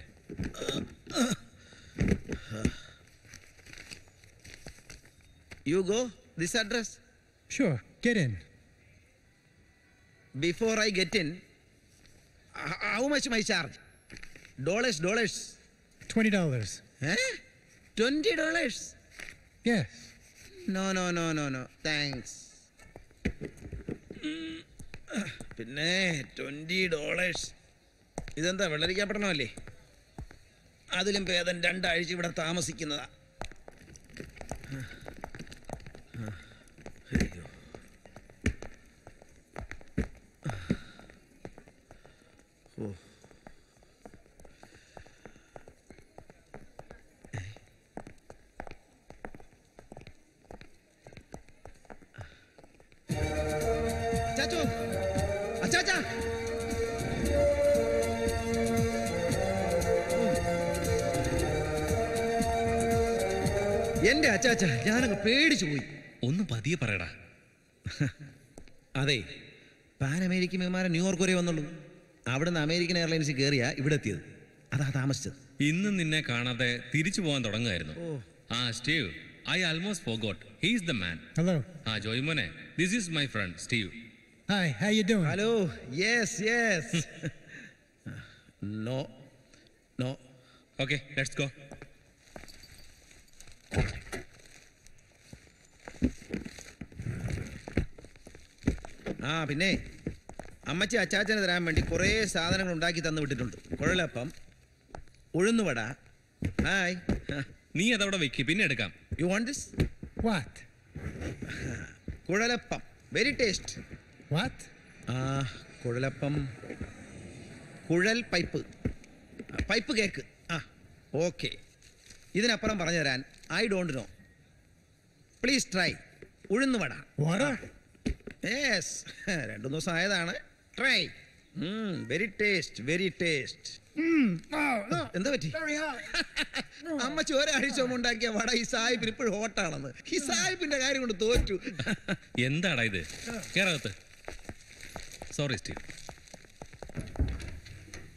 You go this address Sure, get in. Before I get in how much my charge dollars dollars Twenty dollars. Twenty dollars Yes. No no no no no thanks പിന്നെ twenty dollars ഇതെന്താ വെള്ളരിക്കപ്പെടണമല്ലേ അതിലും ഭേദം രണ്ടാഴ്ച ഇവിടെ താമസിക്കുന്നതാ അയ്യോ. ഓ ചാച്ചു അച്ചാച്ചാ എന്റെ അച്ചാച്ച ഞാനങ്ങ് പേടിച്ചു പോയി ഒന്ന് പതിയെ പറയടാ അതെ പാൻ അമേരിക്കൻ വിമാനം ന്യൂയോർക്ക് വരെ വന്നുള്ളൂ അവിടെ നിന്ന് അമേരിക്കൻ എയർലൈൻസിൽ കയറിയാ ഇവിടെ എത്തിയത് അതാ താമസിച്ചത് ഇന്ന് നിന്നെ കാണാതെ തിരിച്ചു പോകാൻ തുടങ്ങുമായിരുന്നു ആ Steve I almost forgot he's the man Hello. ആ ജോയ്മോനെ this is my friend Steve Hi, how you doing? Hello yes yes no no okay let's go ആ പിന്നെ അമ്മച്ചി അച്ചാച്ചന് തരാൻ വേണ്ടി കുറേ സാധനങ്ങൾ ഉണ്ടാക്കി തന്നു വിട്ടിട്ടുണ്ട് കുഴലപ്പം ഉഴുന്നുവട ഹായ് നീ അതവിടെ വെക്ക് പിന്നെ എടുക്കാം you want this What? Kuzhalappam very taste What? ആ കുഴലപ്പം കുഴൽ പൈപ്പ് ആ, പൈപ്പ് കേക്ക് ആ ഓക്കെ ഇതിനപ്പുറം പറഞ്ഞു തരാൻ I don't know please try uzhunnuvada Water? Yes രണ്ടു ദിവസം ആയതാണ് try very taste very taste എന്താ പറ്റി അമ്മച്ചി ഒരാഴ്ച മുമ്പ് ഉണ്ടാക്കിയ വട ഈ സാഹിബിന് ഇപ്പോഴും ഹോട്ടാണെന്ന് ഈ സാഹിബിന്റെ കാര്യം കൊണ്ട് തോറ്റു എന്താടാ ഇത് കേറകത്ത് സോറി സ്റ്റീവ് ആ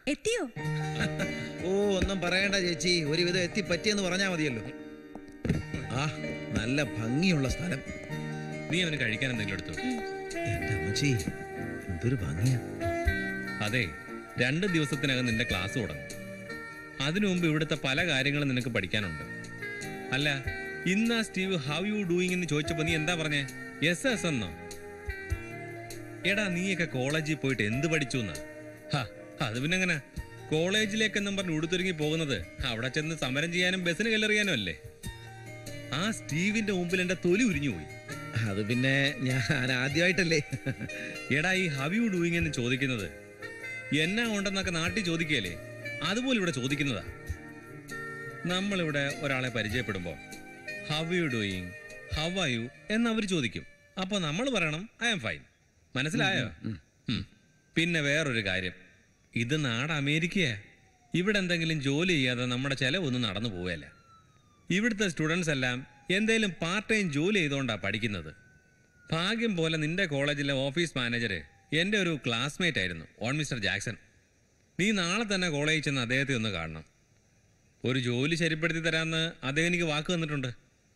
എത്തിയോ ഓ ഒന്നും പറയണ്ട ചേച്ചി ഒരുവിധം എത്തിപ്പറ്റിയെന്ന് പറഞ്ഞാ മതിയല്ലോ ആ നല്ല ഭംഗിയുള്ള സ്ഥലം നീ അവന് കഴിക്കാൻ എന്തെങ്കിലും എടുത്തു എന്റെ അമ്മച്ചി എന്തൊരു ഭംഗിയാ അതെ രണ്ട് ദിവസത്തിനകം നിന്റെ ക്ലാസ് തുടങ്ങും അതിനു മുമ്പ് ഇവിടുത്തെ പല കാര്യങ്ങളും നിനക്ക് പഠിക്കാനുണ്ട് അല്ല ഇന്നാ സ്റ്റീവ് ഹൗ യു ഡൂയിങ് എന്ന് ചോദിച്ചപ്പോ നീ എന്താ പറഞ്ഞേ എസ് എസ് എന്നോ എടാ നീയൊക്കെ കോളേജിൽ പോയിട്ട് എന്ത് പഠിച്ചു എന്നാ ഹാ അത് പിന്നെ എങ്ങനെ കോളേജിലേക്കെന്നും പറഞ്ഞ് ഉടുത്തൊരുങ്ങി പോകുന്നത് അവിടെ ചെന്ന് സമരം ചെയ്യാനും ബസ്സിന് കല്ലെറിയാനും അല്ലേ ആ സ്റ്റീവിന്റെ മുമ്പിൽ എന്റെ തൊലി ഉരിഞ്ഞു പോയി അത് പിന്നെ ഞാൻ ആദ്യമായിട്ടല്ലേ എടാ ഈ ഹവ് യു ഡൂയിങ് എന്ന് ചോദിക്കുന്നത് എന്നാ ഉണ്ടെന്നൊക്കെ നാട്ടിൽ ചോദിക്കുകയല്ലേ അതുപോലെ ഇവിടെ ചോദിക്കുന്നതാ നമ്മളിവിടെ ഒരാളെ പരിചയപ്പെടുമ്പോൾ how you doing how are you എന്ന് അവർ ചോദിക്കും അപ്പോൾ നമ്മൾ പറയണം ഐ ആം ഫൈൻ മനസ്സിലായോ ഉം. പിന്നെ വേറൊരു കാര്യം ഇത് നാട് അമേരിക്കയാ ഇവിടെ എന്തെങ്കിലും ജോലി ചെയ്യാതെ നമ്മുടെ ചെലവൊന്നും നടന്നു പോവുകയല്ല ഇവിടുത്തെ സ്റ്റുഡൻസ് എല്ലാം എന്തേലും പാർട്ട് ടൈം ജോലി ചെയ്തുകൊണ്ടാണ് പഠിക്കുന്നത് ഭാഗ്യം പോലെ നിന്റെ കോളേജിലെ ഓഫീസ് മാനേജർ എൻ്റെ ഒരു ക്ലാസ്മേറ്റ് ആയിരുന്നു ഓൺ മിസ്റ്റർ ജാക്സൺ നീ നാളെ തന്നെ കോളേജിൽ ചെന്ന് അദ്ദേഹത്തെ ഒന്ന് കാണണം ഒരു ജോലി ശരിപ്പെടുത്തി തരാമെന്ന് അദ്ദേഹം എനിക്ക് വാക്ക് തന്നിട്ടുണ്ട്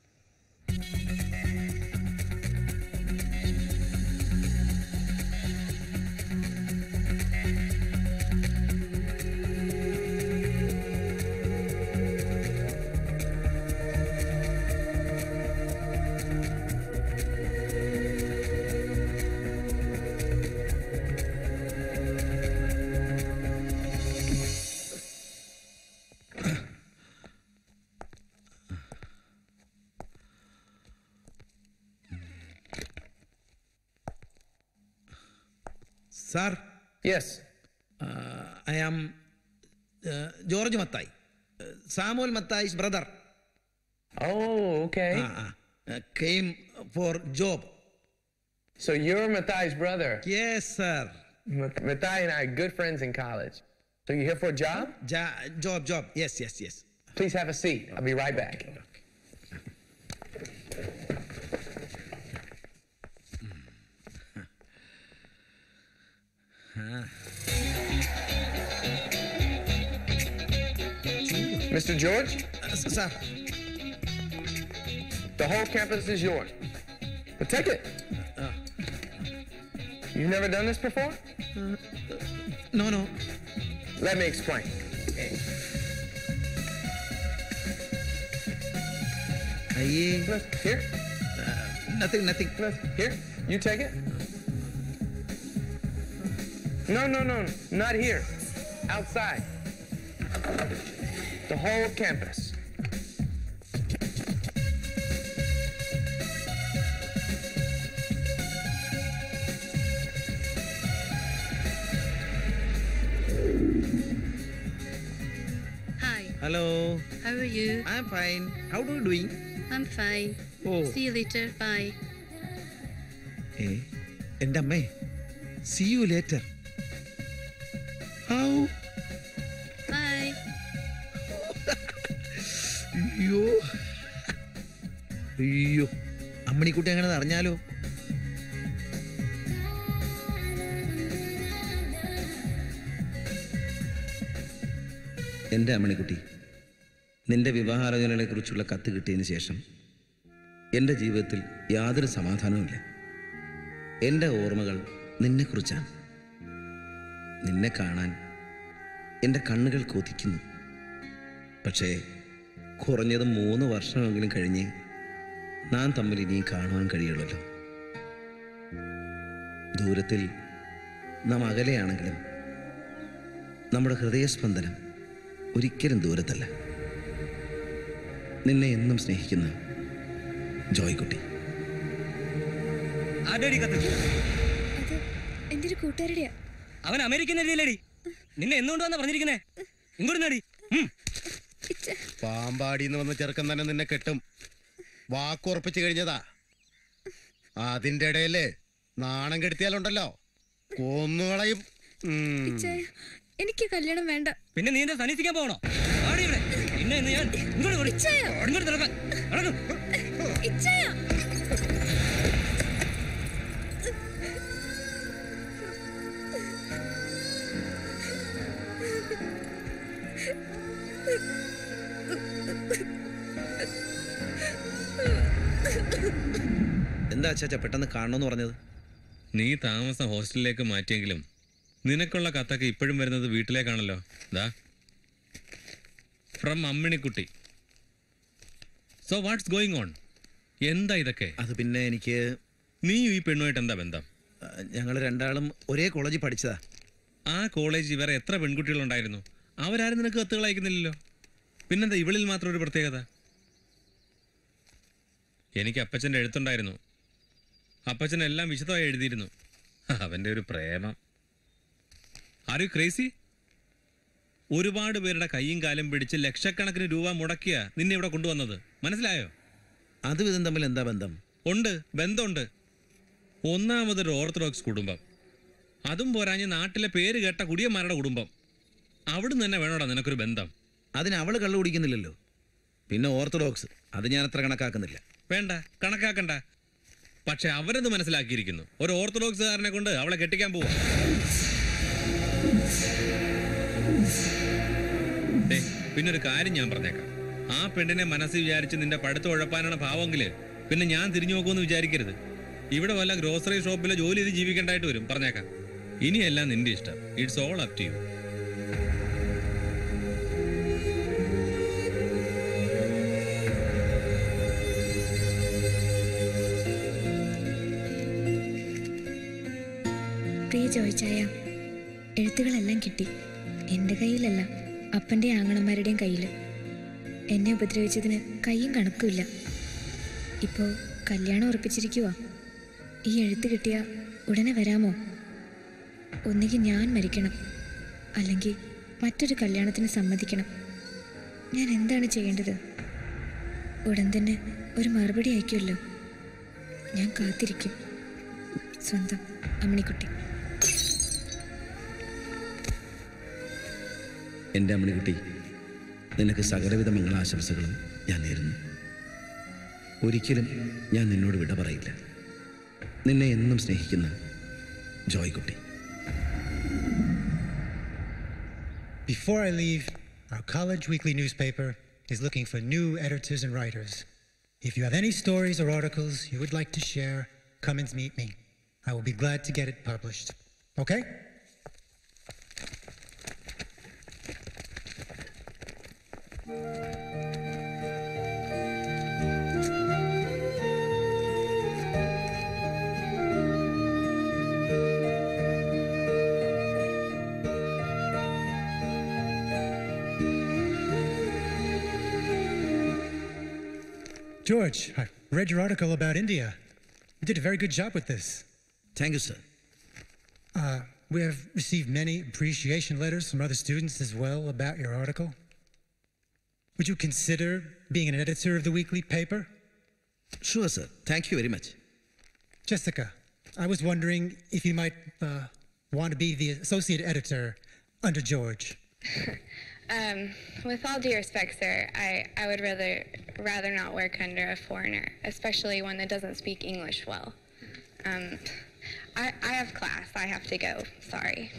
sir yes I am George Mathai Samuel Mathai's brother Oh, okay. came for job. So you're Matthi's brother? Yes, sir. Mathai and I are good friends in college. So you here for a job? Ja- job, job. Yes, yes, yes. Please have a seat. I'll be right back. Mr. George? sir. The whole campus is yours. But take it. You've never done this before? No, no. Let me explain. അയ്യേ Here. nothing, nothing. Here. You take it. No, no, no. Not here. Outside. The whole campus. Hi, Hello. how are you? I'm fine. How do you doing? I'm fine. Oh. See you later. Bye. ഏ എൻ്റെ അമ്മേ see you later how Bye. അയ്യോ അയ്യോ അമ്മണിക്കുട്ടി അങ്ങനെ അറിഞ്ഞാലോ എൻ്റെ അമ്മണിക്കുട്ടി നിന്റെ വിവാഹാലോചനകളെക്കുറിച്ചുള്ള കത്ത് കിട്ടിയതിന് ശേഷം എൻ്റെ ജീവിതത്തിൽ യാതൊരു സമാധാനവുമില്ല എൻ്റെ ഓർമ്മകൾ നിന്നെക്കുറിച്ചാണ് നിന്നെ കാണാൻ എൻ്റെ കണ്ണുകൾ കൊതിക്കുന്നു പക്ഷേ കുറഞ്ഞത് മൂന്ന് വർഷമെങ്കിലും കഴിഞ്ഞ് നാം തമ്മിൽ ഇനിയും കാണുവാൻ കഴിയുള്ളല്ലോ ദൂരത്തിൽ നാം അകലെയാണെങ്കിലും നമ്മുടെ ഹൃദയസ്പന്ദനം ഒരിക്കലും ദൂരത്തല്ല നിന്നെ എന്നും സ്നേഹിക്കുന്ന ജോയ്കുട്ടി ആരുടെടി കത്ത് എന്റെ ഒരു കൂട്ടുകാരുടെയാ അവൻ അമേരിക്കൻ എഴുതിയല്ലേടി നിന്നെ എന്തുകൊണ്ട് വന്നാ പറഞ്ഞിരിക്കുന്നേ ഇങ്ങോട്ട് നേടി പാമ്പാടിന്ന് വന്ന ചെറുക്കൻ തന്നെ നിന്നെ കെട്ടും വാക്കുറപ്പിച്ചു കഴിഞ്ഞതാ അതിന്റെ ഇടയില് നാണം കെടുത്തിയാലുണ്ടല്ലോ കൊന്നുകളയും ഉം. ഇച്ചായ, എനിക്ക് കല്യാണം വേണ്ട പിന്നെ നീ എന്താ സന്നിധിക്കാൻ പോകണോ ആടി ഇവിടെ പിന്നെ ഇന്ന് ഞാൻ ഇങ്ങോട്ട് വിളി. ഇങ്ങോട്ട് നടക്കാൻ. നടക്ക്. ഇച്ചായ എന്താ അച്ചാച്ച പെട്ടെന്ന് കാണണമെന്ന് പറഞ്ഞത് നീ താമസം ഹോസ്റ്റലിലേക്ക് മാറ്റിയെങ്കിലും നിനക്കുള്ള കത്തൊക്കെ ഇപ്പോഴും വരുന്നത് വീട്ടിലേക്കാണല്ലോ ദാ from Amminikutty so what's going on എന്താ ഇതൊക്കെ അത് പിന്നെ എനിക്ക് നീയും ഈ പെണ്ണുമായിട്ട് എന്താ ബന്ധം ഞങ്ങൾ രണ്ടാളും ഒരേ കോളേജിൽ പഠിച്ചതാ ആ കോളേജിൽ വേറെ എത്ര പെൺകുട്ടികളുണ്ടായിരുന്നു അവരാരും നിനക്ക് കത്തുകൾ അയക്കുന്നില്ലല്ലോ പിന്നെന്താ ഇവളിൽ മാത്രം ഒരു പ്രത്യേകത എനിക്ക് അപ്പച്ചൻ്റെ എഴുത്തുണ്ടായിരുന്നു അപ്പച്ചൻ എല്ലാം വിശദമായി എഴുതിയിരുന്നു അവൻ്റെ ഒരു പ്രേമം ആർ യു ക്രേസി ഒരുപാട് പേരുടെ കൈയും കാലും പിടിച്ച് ലക്ഷക്കണക്കിന് രൂപ മുടക്കിയ നിന്നെ ഇവിടെ കൊണ്ടുവന്നത് മനസ്സിലായോ അതും ഇതും തമ്മിൽ എന്താ ബന്ധം ഉണ്ട് ബന്ധമുണ്ട് ഒന്നാമതൊരു ഓർത്തഡോക്സ് കുടുംബം അതും പോരാഞ്ഞ് നാട്ടിലെ പേര് കേട്ട കുടിയന്മാരുടെ കുടുംബം അവിടുന്ന് തന്നെ വേണോടാ നിനക്കൊരു ബന്ധം അതിന് അവള് കള്ളു കുടിക്കുന്നില്ലല്ലോ പിന്നെ ഓർത്തഡോക്സ് അത് ഞാൻ അത്ര കണക്കാക്കുന്നില്ല വേണ്ട കണക്കാക്കണ്ട പക്ഷെ അവരത് മനസ്സിലാക്കിയിരിക്കുന്നു ഒരു ഓർത്തഡോക്സുകാരനെ കൊണ്ട് അവളെ കെട്ടിക്കാൻ പോവാ ദേ, പിന്നെ ഒരു കാര്യം ഞാൻ പറഞ്ഞേക്കാം ആ പെണ്ണിനെ മനസ്സിൽ വിചാരിച്ച് നിന്റെ പടുത്ത് ഉഴപ്പാനാണ് ഭാവമെങ്കിൽ പിന്നെ ഞാൻ തിരിഞ്ഞു നോക്കുമെന്ന് വിചാരിക്കരുത് ഇവിടെ വല്ല ഗ്രോസറി ഷോപ്പിലെ ജോലി ചെയ്ത് ജീവിക്കേണ്ടതായിട്ട് വരും പറഞ്ഞേക്കാം ഇനിയെല്ലാം നിന്റെ ഇഷ്ടം it's all up to you Priya ചോദിച്ചായ എഴുത്തുകളെല്ലാം കിട്ടി എൻ്റെ കയ്യിലല്ല അപ്പൻ്റെ ആങ്ങളമാരുടെയും കയ്യിൽ എന്നെ ഉപദ്രവിച്ചതിന് കയ്യും കണക്കുമില്ല ഇപ്പോൾ കല്യാണം ഉറപ്പിച്ചിരിക്കുക ഈ എഴുത്ത് കിട്ടിയ ഉടനെ വരാമോ ഒന്നുകിൽ ഞാൻ മരിക്കണം അല്ലെങ്കിൽ മറ്റൊരു കല്യാണത്തിന് സമ്മതിക്കണം ഞാൻ എന്താണ് ചെയ്യേണ്ടത് ഉടൻ തന്നെ ഒരു മറുപടി അയക്കുമല്ലോ ഞാൻ കാത്തിരിക്കും സ്വന്തം അമ്മിണിക്കുട്ടി എൻ്റെ അമ്മണിക്കുട്ടി നിനക്ക് സകലവിധ മംഗളാശംസകളും ഞാൻ നേരുന്നു ഒരിക്കലും ഞാൻ നിന്നോട് വിട പറയില്ല നിന്നെ എന്നും സ്നേഹിക്കുന്ന ജോയ് കുട്ടി Before I leave, our college weekly newspaper is looking for new editors and writers. If you have any stories or articles you would like to share, come and meet me. I will be glad to get it published. Okay? George, I read your article about India. You did a very good job with this. Thank you, sir. Uh, we have received many appreciation letters from other students as well about your article. Would you consider being an editor of the weekly paper? Sure, sir. Thank you very much. Jessica, I was wondering if you might uh, want to be the associate editor under George. Um, with all due respect, sir, I, I would rather rather not work under a foreigner, especially one that doesn't speak English well. Um, I, I have class. I have to go. Sorry.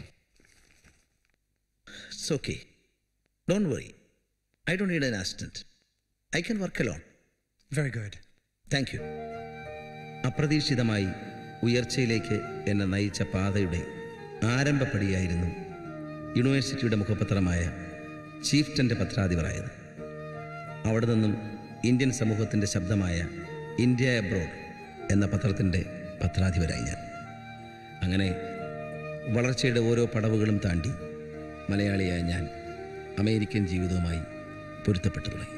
It's okay. Don't worry. I don't need an assistant. I can work alone. Very good. Thank you അപ്രതീക്ഷിതമായി ഉയർച്ചയിലേക്ക് എന്നെ നയിച്ച പാതയുടെ ആരംഭപ്പടിയായിരുന്നു യൂണിവേഴ്സിറ്റിയുടെ മുഖപത്രമായ ചീഫ്റ്റൻ്റെ പത്രാധിപരായത് അവിടെ നിന്നും Indian സമൂഹത്തിൻ്റെ ശബ്ദമായ India abroad എന്ന പത്രത്തിൻ്റെ പത്രാധിപരായി ഞാൻ അങ്ങനെ വളർച്ചയുടെ ഓരോ പടവുകളും താണ്ടി മലയാളിയായ ഞാൻ അമേരിക്കൻ ജീവിതവുമായി പൊരുത്തപ്പെട്ടു തുടങ്ങി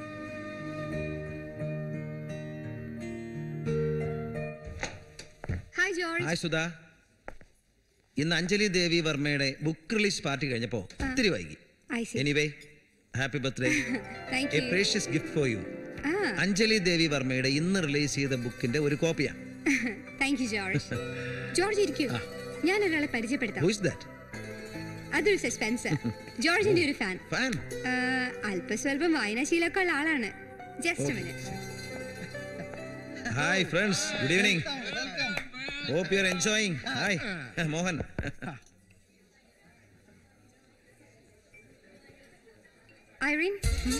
ഹായ് ജോർജ് ഹായ് സുധ ഇന്ന് അഞ്ജലി ദേവി വർമ്മയുടെ ബുക്ക് റിലീസ് പാർട്ടി കഴിഞ്ഞപ്പോ ഒത്തിരി വൈകി I see. Anyway happy birthday Thank a you. Precious gift for you ആ അഞ്ജലി ദേവി വർമ്മയുടെ ഇന്ന് റിലീസ് ചെയ്ത ബുക്കിന്റെ ഒരു കോപ്പിയാണ് താങ്ക് യു ജോർജ് ജോർജ് ഇരിക്കൂ ഞാൻ ഒരാളെ പരിചയപ്പെടുത്താം ഹു ഇസ് ദാറ്റ് അതൊരു സസ്പെൻസ് ജോർജിന്റെ ഒരു ഫാൻ ഫാൻ അല്പസ്വല്പം വായനാശീലമൊക്കെ ഉള്ള ആളാണ് just minute hi friends good evening hope you are enjoying hi Mohan Irene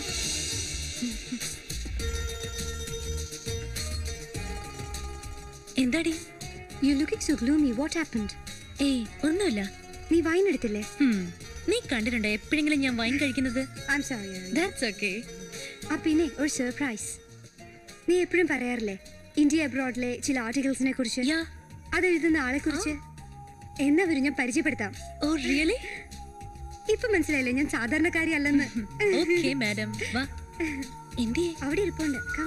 എന്താടി U looking so gloomy what happened ഏയ് ഒന്നുമില്ല നീ വൈൻ എടുത്തില്ലേ നീ കണ്ടിട്ടുണ്ടോ എപ്പോഴെങ്കിലും ഞാൻ വൈൻ കഴിക്കുന്നത് I'm sorry that's okay ആ പിന്നെ ഒരു സർപ്രൈസ് നീ എപ്പോഴും പറയാറില്ലേ ഇന്ത്യ അബ്രോഡിലെ ചില ആർട്ടിക്കിൾസിനെ കുറിച്ച് അത് എഴുതുന്ന ആളെ കുറിച്ച് എന്നാ വരും ഞാൻ പരിചയപ്പെടുത്താം ഓ റിയലി ഇപ്പൊ മനസ്സിലായില്ലേ ഞാൻ സാധാരണക്കാരി അല്ലെന്ന് ഓക്കേ മാഡം വാ എന്തി അവിടെ ഇരിപ്പുണ്ട് കം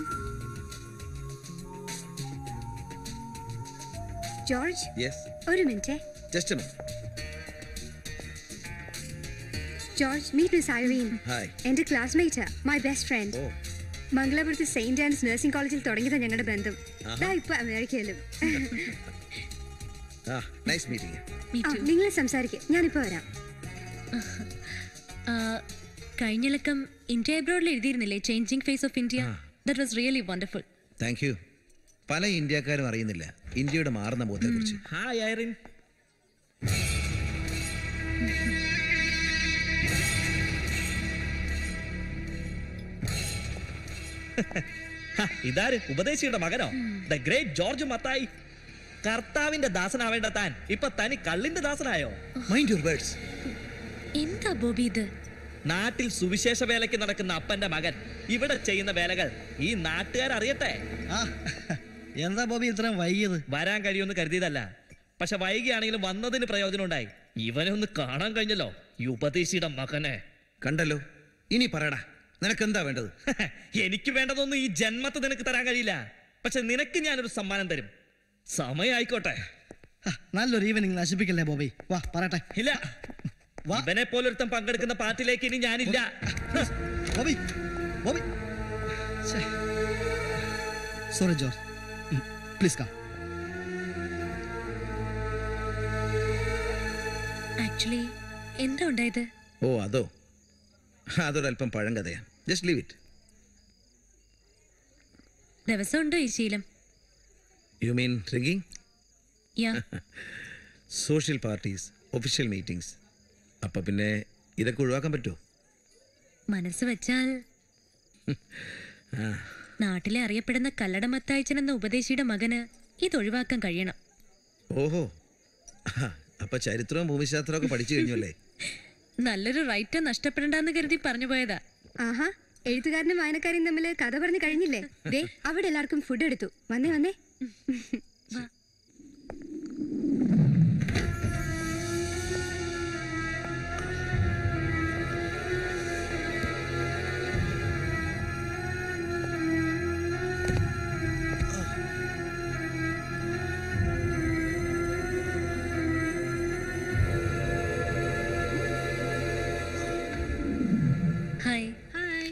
ജോർജ് യെസ് ഒരു minute just a minute George meet miss Irene hi എന്റെ ക്ലാസ്മേറ്റ് മൈ ബെസ്റ്റ് ഫ്രണ്ട് മംഗലാപുരത്ത് സെയിന്റ് ആൻസ് നഴ്സിംഗ് കോളേജിൽ തുടങ്ങിയതാ ഞങ്ങളുടെ ബന്ധം ആഹാ. ദാ ഇപ്പൊ അമേരിക്കയിലും ആ നൈസ് മീറ്റിംഗ് ആ, നിങ്ങൾ സംസാരിക്കുക ഞാനിപ്പോ വരാം കഴിഞ്ഞിലക്കം ഇന്ത്യ അബ്രോഡിൽ എഴുതിയിരുന്നില്ലേ changing face of India that was really wonderful thank you പല ഇന്ത്യക്കാരും അറിയുന്നില്ല ഇന്ത്യയുടെ മാറുന്ന മുഖത്തെക്കുറിച്ച് ഹായ് ഐറിൻ ഹ, ഇതാര് ഉപദേശിയുടെ മകനോ ദ ഗ്രേറ്റ് ജോർജ് മത്തായി കർത്താവിന്റെ ദാസനാവേണ്ട താൻ ഇപ്പൊ തനി കള്ളിന്റെ ദാസനായോ മൈൻഡ് യുവർ വേർഡ്സ് എന്താ ബോബി ഇത് നാട്ടിൽ സുവിശേഷ വേലയ്ക്ക് നടക്കുന്ന അപ്പന്റെ മകൻ ഇവിടെ ചെയ്യുന്ന വേലകൾ ഈ നാട്ടുകാർ അറിയട്ടെ എന്താ ബോബി ഇത്രയും വൈകിയത് വരാൻ കഴിയുമെന്ന് കരുതിയതല്ല പക്ഷെ വൈകിയാണെങ്കിലും വന്നതിന് പ്രയോജനം ഉണ്ടായി ഇവനെ ഒന്ന് കാണാൻ കഴിഞ്ഞല്ലോ ഈ ഉപദേശിയുടെ മകനെ കണ്ടല്ലോ ഇനി പറയടാ നിനക്ക് എന്താ വേണ്ടത് എനിക്ക് വേണ്ടതൊന്നും ഈ ജന്മത്തെ നിനക്ക് തരാൻ കഴിയില്ല പക്ഷെ നിനക്ക് ഞാനൊരു സമ്മാനം തരും സമയായിക്കോട്ടെ നല്ലൊരു ഈവനിങ് നശിപ്പിക്കല്ലേ ബോബി വാ പറയട്ടെ ഇല്ല ഇവനെ പോലൊരുത്തൻ പങ്കെടുക്കുന്ന പാർട്ടിയിലേക്ക് ഇനി ഞാനില്ല Bobby Bobby sorry George please come actually എന്താ ഉണ്ടായത് ഓ അതോ അതൊരല്പം പഴങ്കഥയാ ജസ്റ്റ് ലീവ് ഇറ്റ് ദിവസം ഉണ്ടോ ഈ ശീലം you mean drinking yeah social parties official meetings അപ്പൊ പിന്നെ ഇതൊക്കെ ഒഴിവാക്കാൻ പറ്റുമോ മനസ്സ് വെച്ചാൽ ആ നാട്ടിലെ അറിയപ്പെടുന്ന കല്ലട മത്തായച്ചൻ എന്ന ഉപദേശിയുടെ മകന് ഇത് ഒഴിവാക്കാൻ കഴിയണം ഓഹോ ആ, അപ്പൊ ചരിത്രവും ഭൂമിശാസ്ത്രവും ഒക്കെ പഠിച്ചു കഴിഞ്ഞു അല്ലേ നല്ലൊരു റൈറ്റർ നഷ്ടപ്പെടണ്ടെന്ന് കരുതി പറഞ്ഞു പോയതാ ആഹാ എഴുത്തുകാരനും വായനക്കാരും തമ്മിൽ കഥ പറഞ്ഞു കഴിഞ്ഞില്ലേ ദേ അവിടെ എല്ലാവർക്കും ഫുഡ് എടുത്തു വന്നേ വന്നേ ഹായ് ഹായ്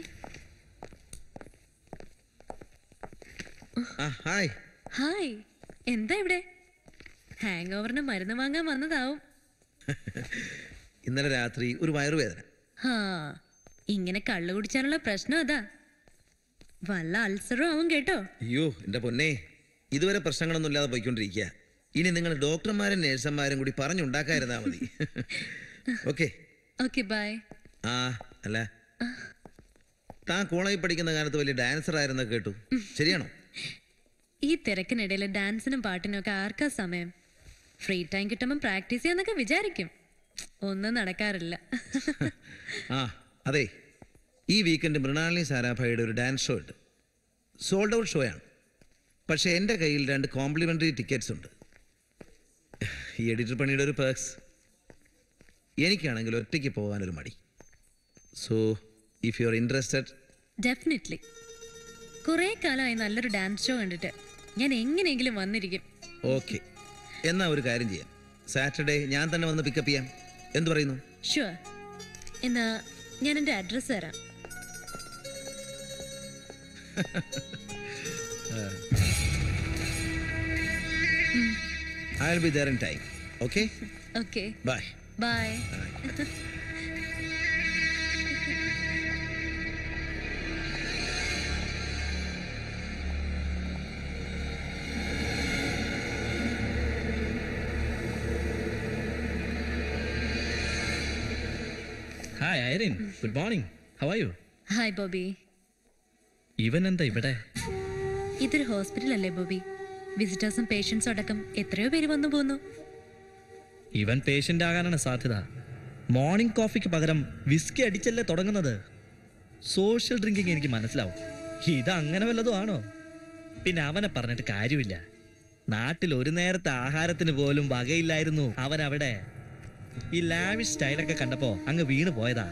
ആ ഹായ് ഹായ് എന്താ ഇവിടെ ഹാങ് ഓവറിന് മരുന്ന് വാങ്ങാൻ വന്നതാവും ഇന്നലെ രാത്രി ഒരു വയറുവേദന ഹാ ഇങ്ങനെ കള്ളു കുടിച്ചാലുള്ള പ്രശ്നം അതാ വല്ല അൾസറും ആവും കേട്ടോ അയ്യോ എൻ്റെ പൊന്നെ ഇതുവരെ പ്രശ്നങ്ങളൊന്നും ഇല്ലാതെ പോയിക്കൊണ്ടിരിക്കുക ഇനി നിങ്ങൾ ഡോക്ടർമാരും നേഴ്സന്മാരും കൂടി പറഞ്ഞുണ്ടാക്കാതിരുന്നാ മതി ഓക്കെ ഓക്കെ ബൈ ആ അല്ല താൻ കോളേജിൽ പഠിക്കുന്ന കാലത്ത് വലിയ ഡാൻസർ ആയിരുന്നൊക്കെ കേട്ടു ശരിയാണോ ഈ തിരക്കിനിടയിൽ ഡാൻസിനും പാട്ടിനും ഒക്കെ ആർക്കാ സമയം ഫ്രീ ടൈം കിട്ടുമ്പോൾ പ്രാക്ടീസ് ചെയ്യാന്നൊക്കെ വിചാരിക്കും ഒന്നും നടക്കാറില്ല ആ അതെ ഈ വീക്കെൻഡ് മൃണാളിനി സാരാഭായിയുടെ ഒരു ഡാൻസ് ഷോ ഉണ്ട് സോൾഡ് ഔട്ട് ഷോയാണ് പക്ഷേ എൻ്റെ കയ്യിൽ രണ്ട് കോംപ്ലിമെൻ്ററി ടിക്കറ്റ്സ് ഉണ്ട് ഈ എഡിറ്റർ പണിയുടെ ഒരു പേഴ്സ് എനിക്കാണെങ്കിൽ ഒറ്റയ്ക്ക് പോകാനൊരു മടി so if you are interested definitely കുറേ കാലമായി നല്ലൊരു ഡാൻസ് ഷോ കണ്ടിട്ട് ഞാൻ എങ്ങനെയെങ്കിലും വന്നിരിക്കും ഓക്കെ എന്നാ ഒരു കാര്യം ചെയ്യാം സാറ്റർഡേ ഞാൻ തന്നെ വന്ന് പിക്കപ്പ് ചെയ്യാം എന്തു പറയുന്നു ഷുവർ എന്നാ ഞാൻ എൻ്റെ അഡ്രസ്സ് തരാം I will be there in time okay okay bye bye hi Irene good morning ഹവായോ ഹായ് ബോബി ഇവൻ എന്താ ഇവിടെ ഇതൊരു ഹോസ്പിറ്റൽ അല്ലേ ബോബി വിസിറ്റേഴ്സും പേഷ്യൻസും അടക്കം എത്രയോ പേര് വന്നു പോകുന്നു ഇവൻ പേഷ്യന്റ് ആകാനാണ് സാധ്യത മോർണിംഗ് കോഫിക്ക് പകരം വിസ്കി അടിച്ചല്ലേ തുടങ്ങുന്നത് സോഷ്യൽ ഡ്രിങ്കിങ് എനിക്ക് മനസ്സിലാവും ഇത് അങ്ങനെ വല്ലതും ആണോ പിന്നെ അവനെ പറഞ്ഞിട്ട് കാര്യമില്ല നാട്ടിൽ ഒരു നേരത്തെ ആഹാരത്തിന് പോലും വകയില്ലായിരുന്നു അവൻ അവിടെ ഈ ലാവിഷ് സ്റ്റൈലൊക്കെ കണ്ടപ്പോ അങ്ങ് വീണ് പോയതാ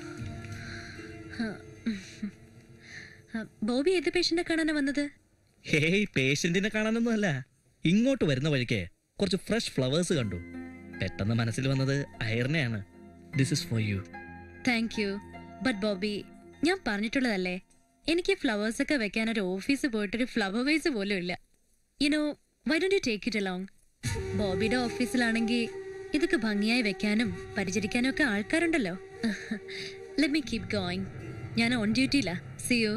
ആ, ബോബി ഏത് പേഷ്യന്റിനെ കാണാനാ വന്നത് ഹേയ് പേഷ്യന്റിനെ കാണാനൊന്നും അല്ല ഇങ്ങോട്ട് വരുന്ന വഴിക്ക് കുറച്ച് ഫ്രഷ് ഫ്ലവേഴ്സ് കണ്ടു പെട്ടെന്ന് മനസ്സിൽ വന്നത് അയർനെയാണ് this is for you thank you but Bobby ഞാൻ പറഞ്ഞിട്ടുള്ളതല്ലേ എനിക്ക് ഫ്ലവേഴ്സ് ഒക്കെ വെക്കാൻ ഒരു ഓഫീസ് പോയിട്ട് ഒരു ഫ്ലവർ വേസ് പോലും ഇല്ല you know why don't you take it along ബോബിയുടെ ഓഫീസിലാണെങ്കിൽ ഇതൊക്കെ ഭംഗിയായി വെക്കാനും പരിചരിക്കാനും ഒക്കെ ആൾക്കാരുണ്ടല്ലോ ലെറ്റ് മീ കീപ് ഗോയിങ് ഞാൻ ഓൺ ഡ്യൂട്ടിയില്ല see you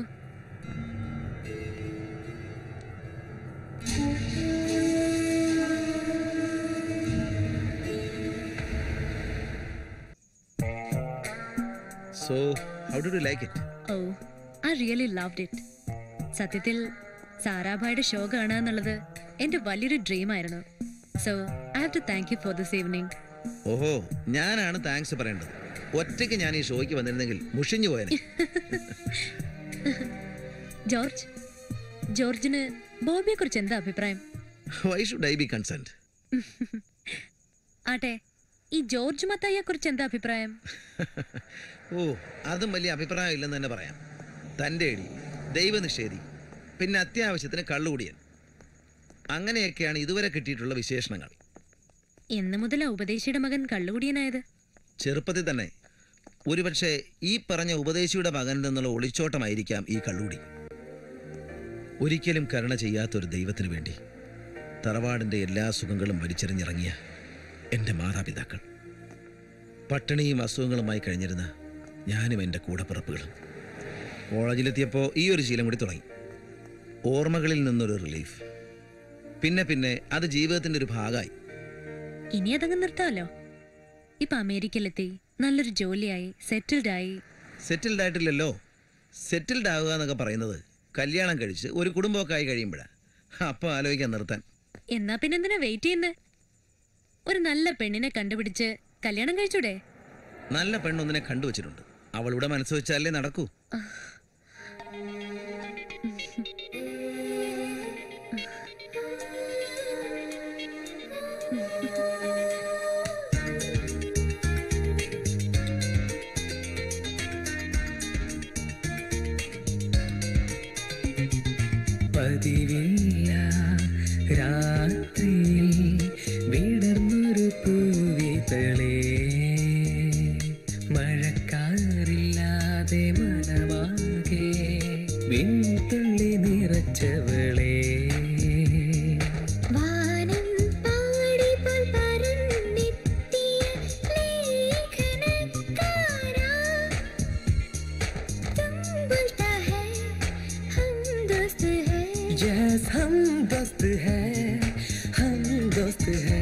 so how do you like it oh I really loved it സത്യത്തിൽ സാരാഭായുടെ ഷോ കാണുക എന്നുള്ളത് എൻ്റെ വലിയൊരു ഡ്രീം ആയിരുന്നു so I have to thank you for this evening ഓഹോ ഞാനാണ് താങ്ക്സ് പറയേണ്ടത് ഒറ്റയ്ക്ക് ഞാൻ ഈ ഷോയ്ക്ക് വന്നിരുന്നെങ്കിൽ മുഷിഞ്ഞു പോയനെ ജോർജ് ജോർജിന് ബോബിയെ കുറിച്ച് എന്താ അഭിപ്രായം why should I be consent ആട്ടെ ഈ ജോർജ് മത്തായിയെ കുറിച്ച് എന്താ അഭിപ്രായം ഓ അതും വലിയ അഭിപ്രായം ഇല്ലെന്ന് തന്നെ പറയാം തൻ്റെ ഇടി ദൈവനിഷേധി പിന്നെ അത്യാവശ്യത്തിന് കള്ളുകുടിയൻ അങ്ങനെയൊക്കെയാണ് ഇതുവരെ കിട്ടിയിട്ടുള്ള വിശേഷണങ്ങൾ എന്ന് മുതലാ ഉപദേശിയുടെ മകൻ കള്ളുകുടിയനായത് ചെറുപ്പത്തിൽ തന്നെ ഒരുപക്ഷെ ഈ പറഞ്ഞ ഉപദേശിയുടെ മകനിൽ നിന്നുള്ള ഒളിച്ചോട്ടമായിരിക്കാം ഈ കള്ളുകുടി ഒരിക്കലും കരുണ ചെയ്യാത്തൊരു ദൈവത്തിനു വേണ്ടി തറവാടിൻ്റെ എല്ലാ സുഖങ്ങളും വലിച്ചെറിഞ്ഞിറങ്ങിയ എൻ്റെ മാതാപിതാക്കൾ പട്ടിണിയും അസുഖങ്ങളുമായി കഴിഞ്ഞിരുന്ന ഞാനും എൻ്റെ കൂടപ്പിറപ്പുകളും കോളേജിലെത്തിയപ്പോൾ ഈ ഒരു ശീലം കൂടി തുടങ്ങി ഓർമ്മകളിൽ നിന്നൊരു റിലീഫ് പിന്നെ പിന്നെ അത് ജീവിതത്തിൻ്റെ ഒരു ഭാഗമായി ഇനി അതങ്ങ് നിർത്താമല്ലോ ഇപ്പൊ അമേരിക്കയിലെത്തി നല്ലൊരു ജോലിയായി സെറ്റിൽഡ് ആയി സെറ്റിൽഡ് ആയിട്ടില്ലല്ലോ സെറ്റിൽഡ് ആവുക എന്നൊക്കെ പറയുന്നത് കല്യാണം കഴിച്ച് ഒരു കുടുംബമൊക്കെ ആയി കഴിയുമ്പോഴാണ് അപ്പോൾ ആലോചിക്കാൻ നിർത്താൻ എന്നാ പിന്നെ എന്തിനാ വെയിറ്റ് ചെയ്യുന്നത് ഒരു നല്ല പെണ്ണിനെ കണ്ടുപിടിച്ച് കല്യാണം കഴിച്ചൂടെ നല്ല പെണ്ണൊന്നിനെ കണ്ടുവച്ചിട്ടുണ്ട് അവളുടെ മനസ്സ് വെച്ചാലേ നടക്കൂ പതിവില്ല രാത്രിയിൽ വിടർന്നൊരു പൂവിതളേ മഴക്കാറില്ലാതെ മനമാകെ വിൺതുള്ളി നിറച്ചവളേ വാനം പാടിപ്പോൾ പരന്നെത്തിയ ലേഖനക്കാരാ तुम बोलता है हम दोस्त है यस हम दोस्त है हम दोस्त है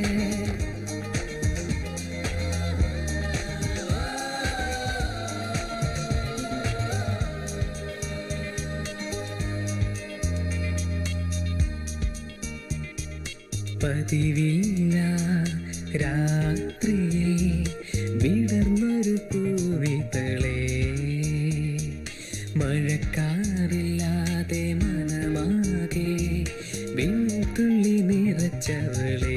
പതിവില്ല രാത്രിയിൽ വിടർന്നൊരു പൂവിതളേ മഴക്കാറില്ലാതെ മനമാകെ വിൺതുള്ളി നിറച്ചവളേ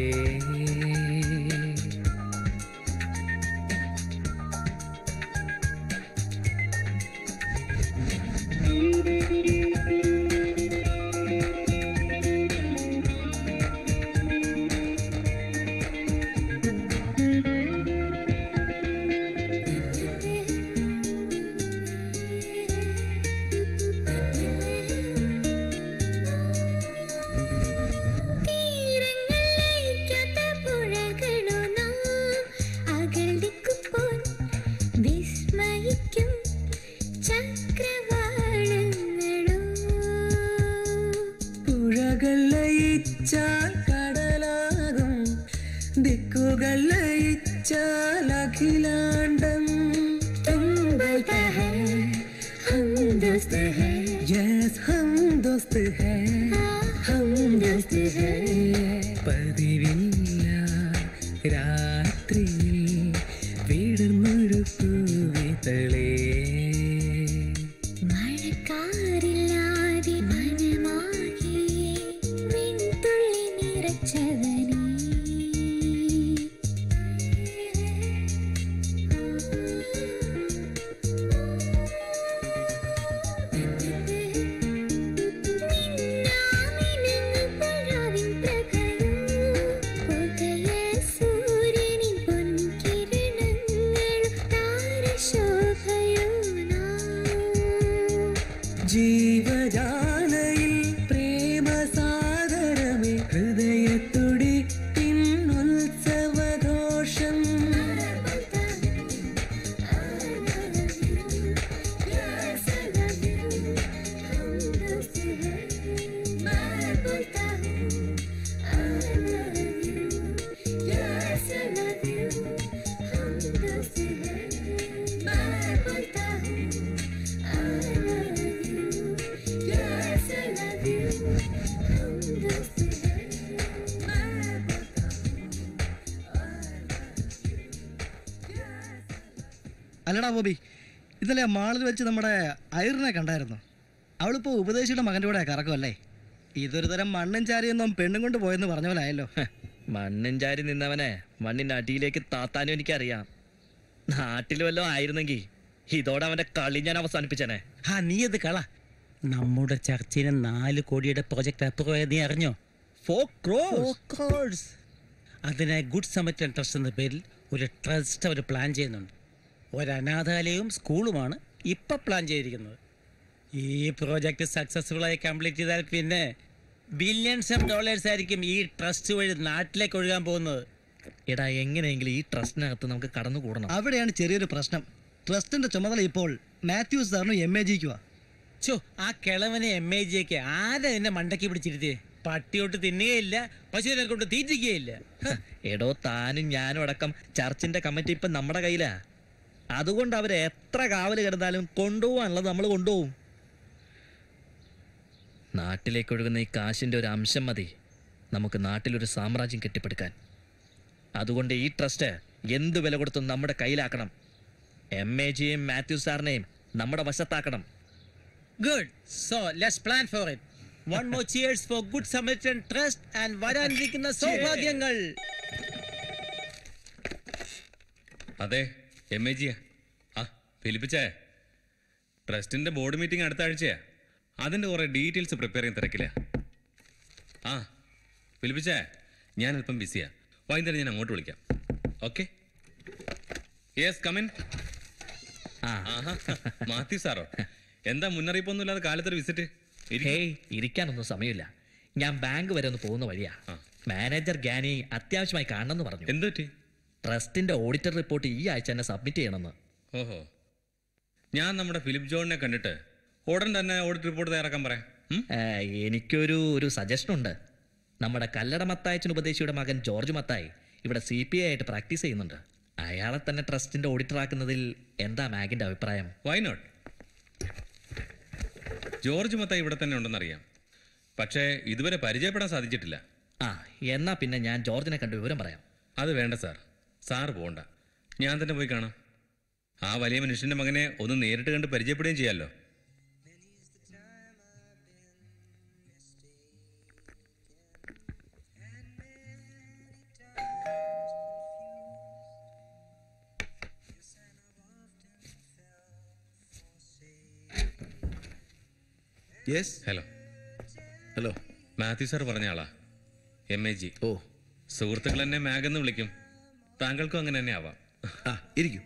തീരങ്ങളിലേക്കാത്ത പുഴകളോ നാം അകൽദിക്കുമ്പോൾ വിസ്മയിക്കും ചക്രവാളങ്ങളോ പുഴകൾ ലയിച്ചാൽ കടലാകും ദിക്കുകൾ ലയിച്ചാൽ അഖിലാണ്ടം തുമ്പ बोलता है हम दोस्त है യെസ് ഹം ദോസ്ത് ഹേ हम दोस्त है പതിവില്ല രാത്രിയിൽ വിടർന്നൊരു പൂവിതളേ മഴക്കാറില്ലാതെ മനമാകെ വിൺതുള്ളി നിറച്ചവനേ നിന്നാമിനുങ്ങുപൊഴാവിൻ പ്രകയോ ഉദയ സൂര്യനിൻ പൊൻകിരണങ്ങളും താരശോഭയോ ജീവജാലയിൽ പ്രേമസാഗരമേ ഹൃദയത്തുടി പിന്നുത്സവഘോഷം അല്ലടാ ബോബി ഇന്നലെ മാളിൽ വെച്ച് നമ്മുടെ ഐറിനെ കണ്ടായിരുന്നു അവളിപ്പോ ഉപദേശിയുടെ മകൻ്റെ കൂടെ കറക്കുമല്ലേ ഇതൊരു തരം മണ്ണും ചാരിയൊന്നും പെണ്ണും കൊണ്ട് പോയെന്ന് പറഞ്ഞ പോലെ ആയല്ലോ മണ്ണും ചാരി നിന്നവനെ മണ്ണിന്റെ അടിയിലേക്ക് താത്താനും എനിക്കറിയാം നാട്ടിൽ വല്ലതും ആയിരുന്നെങ്കിൽ ഇതോടെ അവന്റെ കളി ഞാൻ അവസാനിപ്പിച്ചനെ ആ നീ അത് കള നമ്മുടെ ചർച്ചിന് നാല് കോടിയുടെ പ്രോജക്റ്റ് അപ്രൂവ് നീ അറിഞ്ഞോ ക്രോസ് അതിനായി ഗുഡ് സമറ്റൻ ട്രസ്റ്റ് എന്ന പേരിൽ ഒരു ട്രസ്റ്റ് അവർ പ്ലാൻ ചെയ്യുന്നുണ്ട് ഒരു അനാഥാലയവും സ്കൂളുമാണ് ഇപ്പൊ പ്ലാൻ ചെയ്തിരിക്കുന്നത് ഈ പ്രോജക്റ്റ് സക്സസ്ഫുൾ ആയി കംപ്ലീറ്റ് ചെയ്താൽ പിന്നെ ബില്യൺസ് ഓഫ് ഡോളേഴ്സ് ആയിരിക്കും ഈ ട്രസ്റ്റ് വഴി നാട്ടിലേക്ക് ഒഴുകാൻ പോകുന്നത് എടാ എങ്ങനെയെങ്കിലും ഈ ട്രസ്റ്റിനകത്ത് നമുക്ക് കടന്നു കൂടണം അവിടെയാണ് ചെറിയൊരു പ്രശ്നം ട്രസ്റ്റിന്റെ ചുമതല ഇപ്പോൾ മാത്യൂസ് സാറിനും എം എ ജിക്കുവാ ചോ ആ കിളവനെ എം എ ജിയൊക്കെ ആരാ എന്നെ മണ്ടയ്ക്ക് പിടിച്ചിരുത്തിയേ പട്ടിയോട്ട് തിന്നുകയില്ല പശുവിനെ കൊണ്ട് തീറ്റിക്കുകയില്ല എടോ താനും ഞാനും അടക്കം ചർച്ചിന്റെ കമ്മിറ്റി ഇപ്പൊ നമ്മുടെ കയ്യിലാ അതുകൊണ്ട് അവര് എത്ര കാവല് കിടന്നാലും കൊണ്ടുപോകാനുള്ളത് നമ്മൾ കൊണ്ടുപോകും നാട്ടിലേക്ക് ഒഴുകുന്ന ഈ കാശിന്റെ ഒരു അംശം മതി നമുക്ക് നാട്ടിലൊരു സാമ്രാജ്യം കെട്ടിപ്പടുക്കാൻ അതുകൊണ്ട് ഈ ട്രസ്റ്റ് എന്ത് വില കൊടുത്തും നമ്മുടെ കയ്യിലാക്കണം എം എ ജിയും മാത്യു സാറിനെയും നമ്മുടെ വശത്താക്കണം good so let's plan for it one more cheers for Good Samaritan Trust and വരാനിരിക്കുന്ന സൗഭാഗ്യങ്ങൾ അതെ എം എ ജിയാ ആ ഫിലിപ്പിച്ചേ ട്രസ്റ്റിന്റെ ബോർഡ് മീറ്റിംഗ് അടുത്ത ആഴ്ചയാ അതിന്റെ കുറെ ഡീറ്റെയിൽസ് പ്രിപ്പയർ ചെയ്യാൻ തിരക്കില്ല ആ ഫിലിപ്പിച്ചേ ഞാൻ അല്പം ബിസിയാ വൈകുന്നേരം ഞാൻ അങ്ങോട്ട് വിളിക്കാം ഓക്കെ യെസ് കമിൻ ആഹാ മാത്യു സാറോ എന്താ മുന്നറിയിപ്പൊന്നുമില്ലാതെ കാലത്തൊരു വിസിറ്റ് ഹേയ് ഇരിക്കാനൊന്നും സമയമില്ല ഞാൻ ബാങ്ക് വരെ ഒന്ന് പോകുന്ന വഴിയാ മാനേജർ ഗാനി അത്യാവശ്യമായി കാണണമെന്ന് പറഞ്ഞു എന്ത് പറ്റി ട്രസ്റ്റിന്റെ ഓഡിറ്റർ റിപ്പോർട്ട് ഈ ആഴ്ച തന്നെ സബ്മിറ്റ് ചെയ്യണമെന്ന് ഓഹോ ഞാൻ നമ്മുടെ ഫിലിപ്പ് ജോണിനെ കണ്ടിട്ട് ഉടൻ തന്നെ ഓഡിറ്റ് റിപ്പോർട്ട് തയ്യാറാക്കാൻ പറയാം ഏ, എനിക്കൊരു ഒരു സജഷൻ ഉണ്ട് നമ്മുടെ കല്ലട മത്തായച്ചൻ ഉപദേശിയുടെ മകൻ ജോർജ് മത്തായി ഇവിടെ സി പി ഐ ആയിട്ട് പ്രാക്ടീസ് ചെയ്യുന്നുണ്ട് അയാളെ തന്നെ ട്രസ്റ്റിന്റെ ഓഡിറ്റർ ആക്കുന്നതിൽ എന്താ മാഗിന്റെ അഭിപ്രായം വൈ നോട്ട് ജോർജ് മത്തായി ഇവിടെ തന്നെ ഉണ്ടെന്നറിയാം പക്ഷേ ഇതുവരെ പരിചയപ്പെടാൻ സാധിച്ചിട്ടില്ല ആ എന്നാ പിന്നെ ഞാൻ ജോർജിനെ കണ്ട് വിവരം പറയാം അത് വേണ്ട സാർ സാർ പോകണ്ട ഞാൻ തന്നെ പോയി കാണാം ആ വലിയ മനുഷ്യന്റെ മകനെ ഒന്ന് നേരിട്ട് കണ്ട് പരിചയപ്പെടുകയും ചെയ്യാമല്ലോ yes hello hello Matthew sir പറഞ്ഞ ആളാ എം എ ജി ഓ സുഹൃത്തുക്കൾ എന്നെ മാഗ് എന്ന് വിളിക്കും താങ്കൾക്കും അങ്ങനെ തന്നെ ആവാം ആ ഇരിക്കും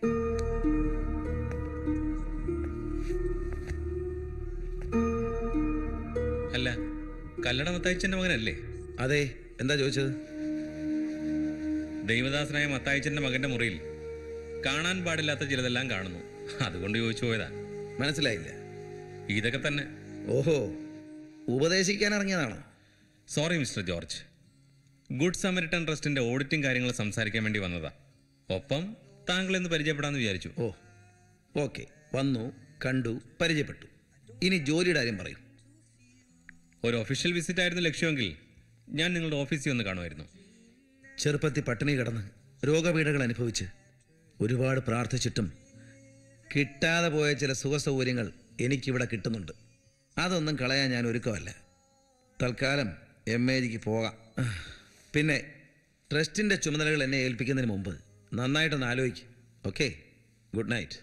അല്ല കല്ലട മത്തായിച്ചന്റെ മകനല്ലേ അതെ എന്താ ചോദിച്ചത് ദൈവദാസനായ മത്തായിച്ചന്റെ മകന്റെ മുറിയിൽ കാണാൻ പാടില്ലാത്ത ചിലതെല്ലാം കാണുന്നു അതുകൊണ്ട് ചോദിച്ചു പോയതാ മനസ്സിലായില്ല ഇതൊക്കെ തന്നെ ഓഹോ ഉപദേശിക്കാൻ ഇറങ്ങിയതാണോ sorry mister George Good Samaritan ട്രസ്റ്റിന്റെ ഓഡിറ്റിംഗ് കാര്യങ്ങൾ സംസാരിക്കാൻ വേണ്ടി വന്നതാ ഒപ്പം താങ്കൾ എന്ന് പരിചയപ്പെടാന്ന് വിചാരിച്ചു ഓ ഓക്കെ വന്നു കണ്ടു പരിചയപ്പെട്ടു ഇനി ജോലിയുടെ കാര്യം പറയും ഒരു ഒഫീഷ്യൽ വിസിറ്റ് ആയിരുന്നു ലക്ഷ്യമെങ്കിൽ ഞാൻ നിങ്ങളുടെ ഓഫീസിൽ ഒന്ന് കാണുമായിരുന്നു ചെറുപ്പത്തിൽ പട്ടിണി കിടന്ന് രോഗപീഠകൾ അനുഭവിച്ച് ഒരുപാട് പ്രാർത്ഥിച്ചിട്ടും കിട്ടാതെ പോയ ചില സുഖസൗകര്യങ്ങൾ എനിക്കിവിടെ കിട്ടുന്നുണ്ട് അതൊന്നും കളയാൻ ഞാൻ ഒരുക്കമല്ല തൽക്കാലം എം എ ജിക്ക് പോകാം പിന്നെ ട്രസ്റ്റിൻ്റെ ചുമതലകൾ എന്നെ ഏൽപ്പിക്കുന്നതിന് മുമ്പ് നന്നായിട്ടൊന്ന് ആലോചിക്കും ഓക്കെ ഗുഡ് നൈറ്റ്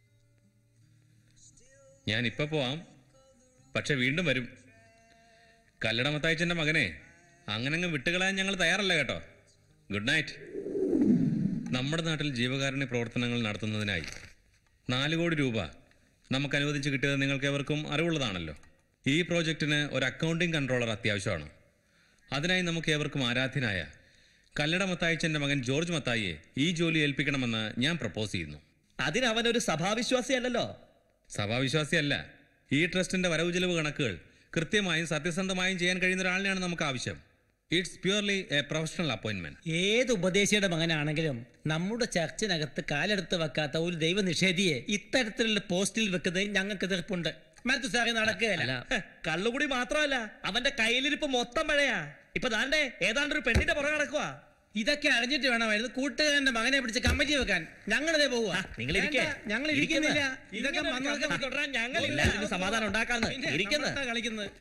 ഞാൻ ഇപ്പൊ പോവാം പക്ഷെ വീണ്ടും വരും കല്ലടമത്തായച്ചൻ്റെ മകനെ അങ്ങനങ്ങ് വിട്ടുകളയാൻ ഞങ്ങൾ തയ്യാറല്ല കേട്ടോ ഗുഡ് നൈറ്റ് നമ്മുടെ നാട്ടിൽ ജീവകാരുണ്യ പ്രവർത്തനങ്ങൾ നടത്തുന്നതിനായി നാല് കോടി രൂപ നമുക്ക് അനുവദിച്ച് കിട്ടിയത് നിങ്ങൾക്ക് എവർക്കും അറിവുള്ളതാണല്ലോ ഈ പ്രോജക്റ്റിന് ഒരു അക്കൗണ്ടിംഗ് കൺട്രോളർ അത്യാവശ്യമാണ് അതിനായി നമുക്ക് ഏവർക്കും ആരാധ്യനായ കല്ലട മത്തായിച്ചൻ്റെ മകൻ ജോർജ് മത്തായിയെ ഈ ജോലി ഏൽപ്പിക്കണമെന്ന് ഞാൻ പ്രപ്പോസ് ചെയ്യുന്നു അതിന് അവനൊരു സഭാവിശ്വാസിയല്ലല്ലോ സഭാവിശ്വാസിയല്ല ഈ ട്രസ്റ്റിന്റെ വരവ് ചെലവ് കണക്കുകൾ കൃത്യമായും സത്യസന്ധമായും ചെയ്യാൻ കഴിയുന്ന ഒരാളിനെയാണ് നമുക്ക് ആവശ്യം it's purely a professional appointment ഏത് ഉപദേശിയുടെ മകനാണെങ്കിലും നമ്മുടെ ചർച്ചിനകത്ത് കാലെടുത്ത് വെക്കാത്ത ഒരു ദൈവ നിഷേധിയെ ഇത്തരത്തിലുള്ള പോസ്റ്റിൽ വെക്കുന്നത് ഞങ്ങൾക്ക് എതിർപ്പുണ്ട് മരത്തു സാറി നടക്കുകയല്ല കള്ളുകൂടി മാത്രമല്ല അവന്റെ കയ്യിലിരിപ്പ് മൊത്തം മഴയാ ഇപ്പൊ ദാണ്ടേ ഏതാണ്ട് ഒരു പെണ്ണിന്റെ പുറകെ നടക്കുക ഇതൊക്കെ അറിഞ്ഞിട്ട് വേണമായിരുന്നു കൂട്ടുകാരന്റെ മകനെ പിടിച്ച് കമ്മിറ്റി വെക്കാൻ ഞങ്ങളിതേ പോവുക നിങ്ങൾ ഇരിക്കേ ഞങ്ങൾ ഇരിക്കുന്നില്ല ഇതൊക്കെ ഇങ്ങനെ വന്നതൊക്കെ കഥ തുടരാൻ ഞങ്ങളില്ല. എല്ലാവരും ഇതിന് സമാധാനം ഉണ്ടാക്കാന്ന്. പിന്നെ ഇരിക്കുന്ന്. നമ്മളെന്താ കളിക്കുന്നത്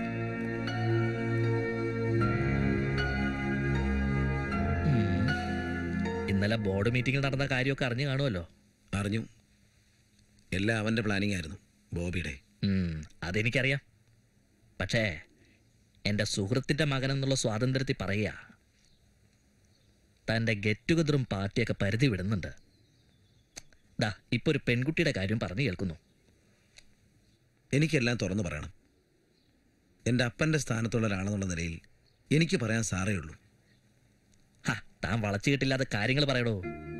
ഇന്നലെ ബോർഡ് മീറ്റിംഗിൽ നടന്ന കാര്യമൊക്കെ അറിഞ്ഞു കാണുമല്ലോ അറിഞ്ഞു എല്ലാം അവൻ്റെ പ്ലാനിങ് ആയിരുന്നു ബോബിയുടെ ഉം, അതെനിക്കറിയാം പക്ഷേ എൻ്റെ സുഹൃത്തിൻ്റെ മകനെന്നുള്ള സ്വാതന്ത്ര്യത്തിൽ പറയുക തൻ്റെ ഗെറ്റ് ടുഗദറും പാർട്ടിയൊക്കെ പരിധി വിടുന്നുണ്ട് ദാ ഇപ്പൊ ഒരു പെൺകുട്ടിയുടെ കാര്യം പറഞ്ഞു കേൾക്കുന്നു എനിക്കെല്ലാം തുറന്നു പറയണം എൻ്റെ അപ്പൻ്റെ സ്ഥാനത്തുള്ള ഒരാളെന്നുള്ള നിലയിൽ എനിക്ക് പറയാൻ സാറേ ഉള്ളൂ ഹ, താൻ വളച്ചു കിട്ടില്ലാതെ കാര്യങ്ങൾ പറയടോ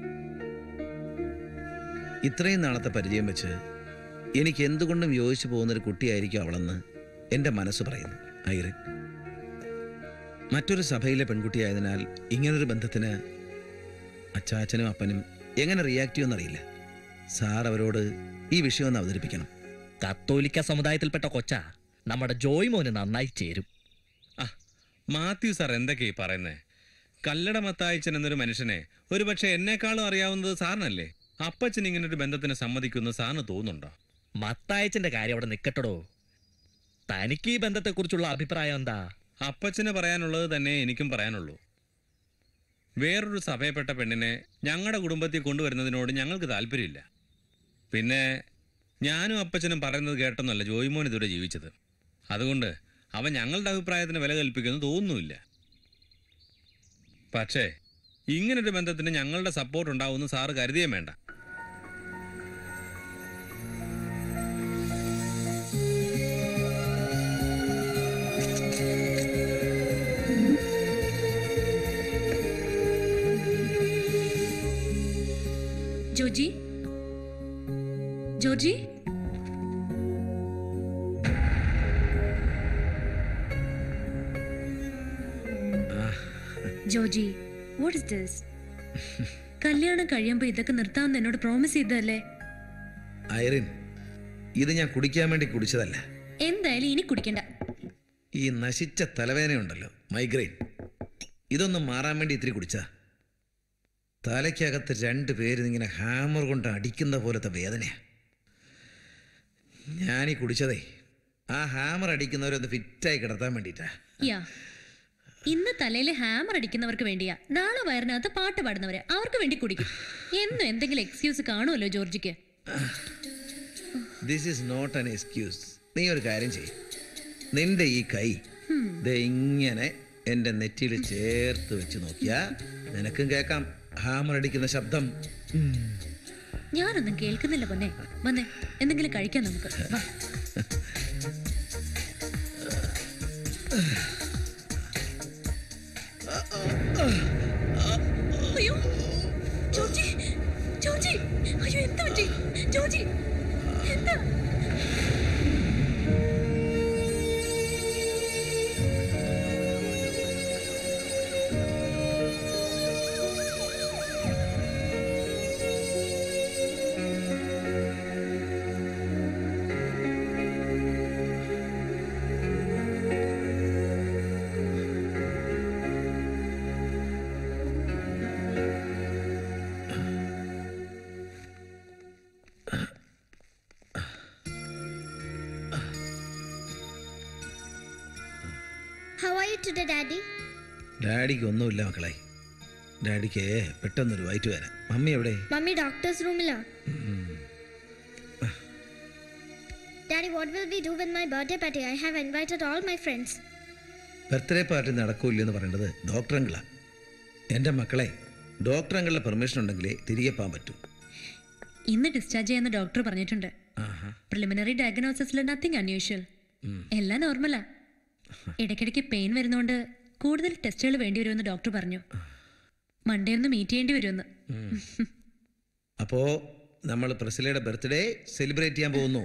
ഇത്രയും നാളത്തെ പരിചയം വെച്ച് എനിക്ക് എന്തുകൊണ്ടും യോജിച്ചു പോകുന്നൊരു കുട്ടിയായിരിക്കും അവളെന്ന് എൻ്റെ മനസ്സ് പറയുന്നു ഐറിൻ മറ്റൊരു സഭയിലെ പെൺകുട്ടിയായതിനാൽ ഇങ്ങനൊരു ബന്ധത്തിന് അച്ചാച്ചനും അപ്പനും എങ്ങനെ റിയാക്ട് ചെയ്യുമെന്നറിയില്ല സാർ അവരോട് ഈ വിഷയം ഒന്ന് അവതരിപ്പിക്കണം കത്തോലിക്ക സമുദായത്തിൽപ്പെട്ട കൊച്ച നമ്മുടെ ജോയ് മോന് നന്നായി ചേരും മാത്യു സാർ എന്തൊക്കെയാ പറയുന്നേ കല്ലട മത്തായച്ചൻ എന്നൊരു മനുഷ്യനെ ഒരുപക്ഷെ എന്നെക്കാളും അറിയാവുന്നത് സാറിനല്ലേ അപ്പച്ചൻ ഇങ്ങനെ ഒരു ബന്ധത്തിന് സമ്മതിക്കുമെന്ന് സാറിന് തോന്നുന്നുണ്ടോ മത്തായച്ചന്റെ കാര്യം അവിടെ നിൽക്കട്ടടോ തനിക്ക് ഈ ബന്ധത്തെക്കുറിച്ചുള്ള അഭിപ്രായം എന്താ അപ്പച്ചന് പറയാനുള്ളത് തന്നെ എനിക്കും പറയാനുള്ളൂ വേറൊരു സഭയപ്പെട്ട പെണ്ണിനെ ഞങ്ങളുടെ കുടുംബത്തിൽ കൊണ്ടുവരുന്നതിനോട് ഞങ്ങൾക്ക് താല്പര്യമില്ല പിന്നെ ഞാനും അപ്പച്ചനും പറയുന്നത് കേട്ടെന്നല്ല ജോയിമോൻ ഇതുവരെ ജീവിച്ചത് അതുകൊണ്ട് അവൻ ഞങ്ങളുടെ അഭിപ്രായത്തിന് വില കൽപ്പിക്കുന്നു തോന്നുന്നില്ല പക്ഷേ ഇങ്ങനൊരു ബന്ധത്തിന് ഞങ്ങളുടെ സപ്പോർട്ട് ഉണ്ടാവുമെന്ന് സാറ് കരുതിയേ വേണ്ട Joji Georgie Joji what is this കല്യാണം കഴിയുമ്പോ ഇതൊക്കെ നിർത്താമെന്ന് എന്നോട് പ്രോമിസ് ചെയ്തതല്ലേ ഐറിൻ ഇത് ഞാൻ കുടിക്കാൻ വേണ്ടി കുടിച്ചതല്ല എന്തായാലും ഇനി കുടിക്കണ്ട ഈ നശിച്ച തലവേദനയുണ്ടല്ലോ മൈഗ്രെയിൻ ഇതൊന്നും മാറാൻ വേണ്ടി ഇത്തിരി കുടിച്ചാ തലയ്ക്കകത്ത് രണ്ട് പേര് ഇങ്ങനെ ഹാമർ കൊണ്ട് അടിക്കുന്ന പോലത്തെ വേദനയാ ഞാനീ കുടിച്ചതേ ആ ഹാമർ അടിക്കുന്നവരൊന്ന് ഫിറ്റായി കിടത്താൻ വേണ്ടിയിട്ടാ യാ ഇന്ന് തലയിൽ ഹാമർ അടിക്കുന്നവർക്ക് വേണ്ടിയാ നാളെ വയറിനകത്ത് പാട്ട് പാടുന്നവര് അവർക്ക് വേണ്ടി കുടിക്കും എന്നും എന്തെങ്കിലും എക്സ്ക്യൂസ് കാണുമല്ലോ ജോർജിക്ക് this is not an excuse നീ ഒരു കാര്യം ചെയ്യും നിന്റെ ഈ കൈ ദേ ഇങ്ങനെ എൻ്റെ നെറ്റിയിൽ ചേർത്ത് വെച്ച് നോക്കിയാ നിനക്കും കേൾക്കാം ഹാമർ അടിക്കുന്ന ശബ്ദം ഞാനൊന്നും കേൾക്കുന്നില്ല പൊന്നെ വന്നേ എന്തെങ്കിലും കഴിക്കാം നമുക്ക് വാ. അയ്യോ ജോർജി ജോർജി അയ്യോ എന്താ പറ്റി ജോർജി എന്താ How are you today, Daddy? ഡാഡിക്ക് ഒന്നുമില്ല മക്കളെ ഡാഡിക്ക് പെട്ടെന്നൊരു വയറ്റ് വരാം മമ്മി എവിടെ Mummy, doctor's room la. Daddy, what will we do with my birthday party? I have invited all my friends. Birthday party നടക്കൂല്ലെന്ന് പറയേണ്ടത് ഡോക്ടർ അങ്കിളാണ് എൻ്റെ മക്കളെ ഡോക്ടർ അങ്കിളുടെ പെർമിഷൻ ഉണ്ടെങ്കിലേ തിരികെ പോകാൻ പറ്റൂ ഇന്ന് ഡിസ്ചാർജ് ചെയ്യാന്ന് ഡോക്ടർ പറഞ്ഞിട്ടുണ്ട് ആഹാ പ്രിലിമിനറി ഡയഗ്നോസിസിൽ നത്തിങ് അൺയൂഷ്വൽ എല്ലാം നോർമലാ ഇടയ്ക്കിടയ്ക്ക് പെയിൻ വരുന്നോണ്ട് കൂടുതൽ ടെസ്റ്റുകൾ വേണ്ടി വരുമെന്ന് ഡോക്ടർ പറഞ്ഞു മൺഡേ ഒന്ന് മീറ്റ് ചെയ്യേണ്ടി വരുമെന്ന് അപ്പോൾ നമ്മൾ പ്രസിലയുടെ ബർത്ത്ഡേ സെലിബ്രേറ്റ് ചെയ്യാൻ പോകുന്നു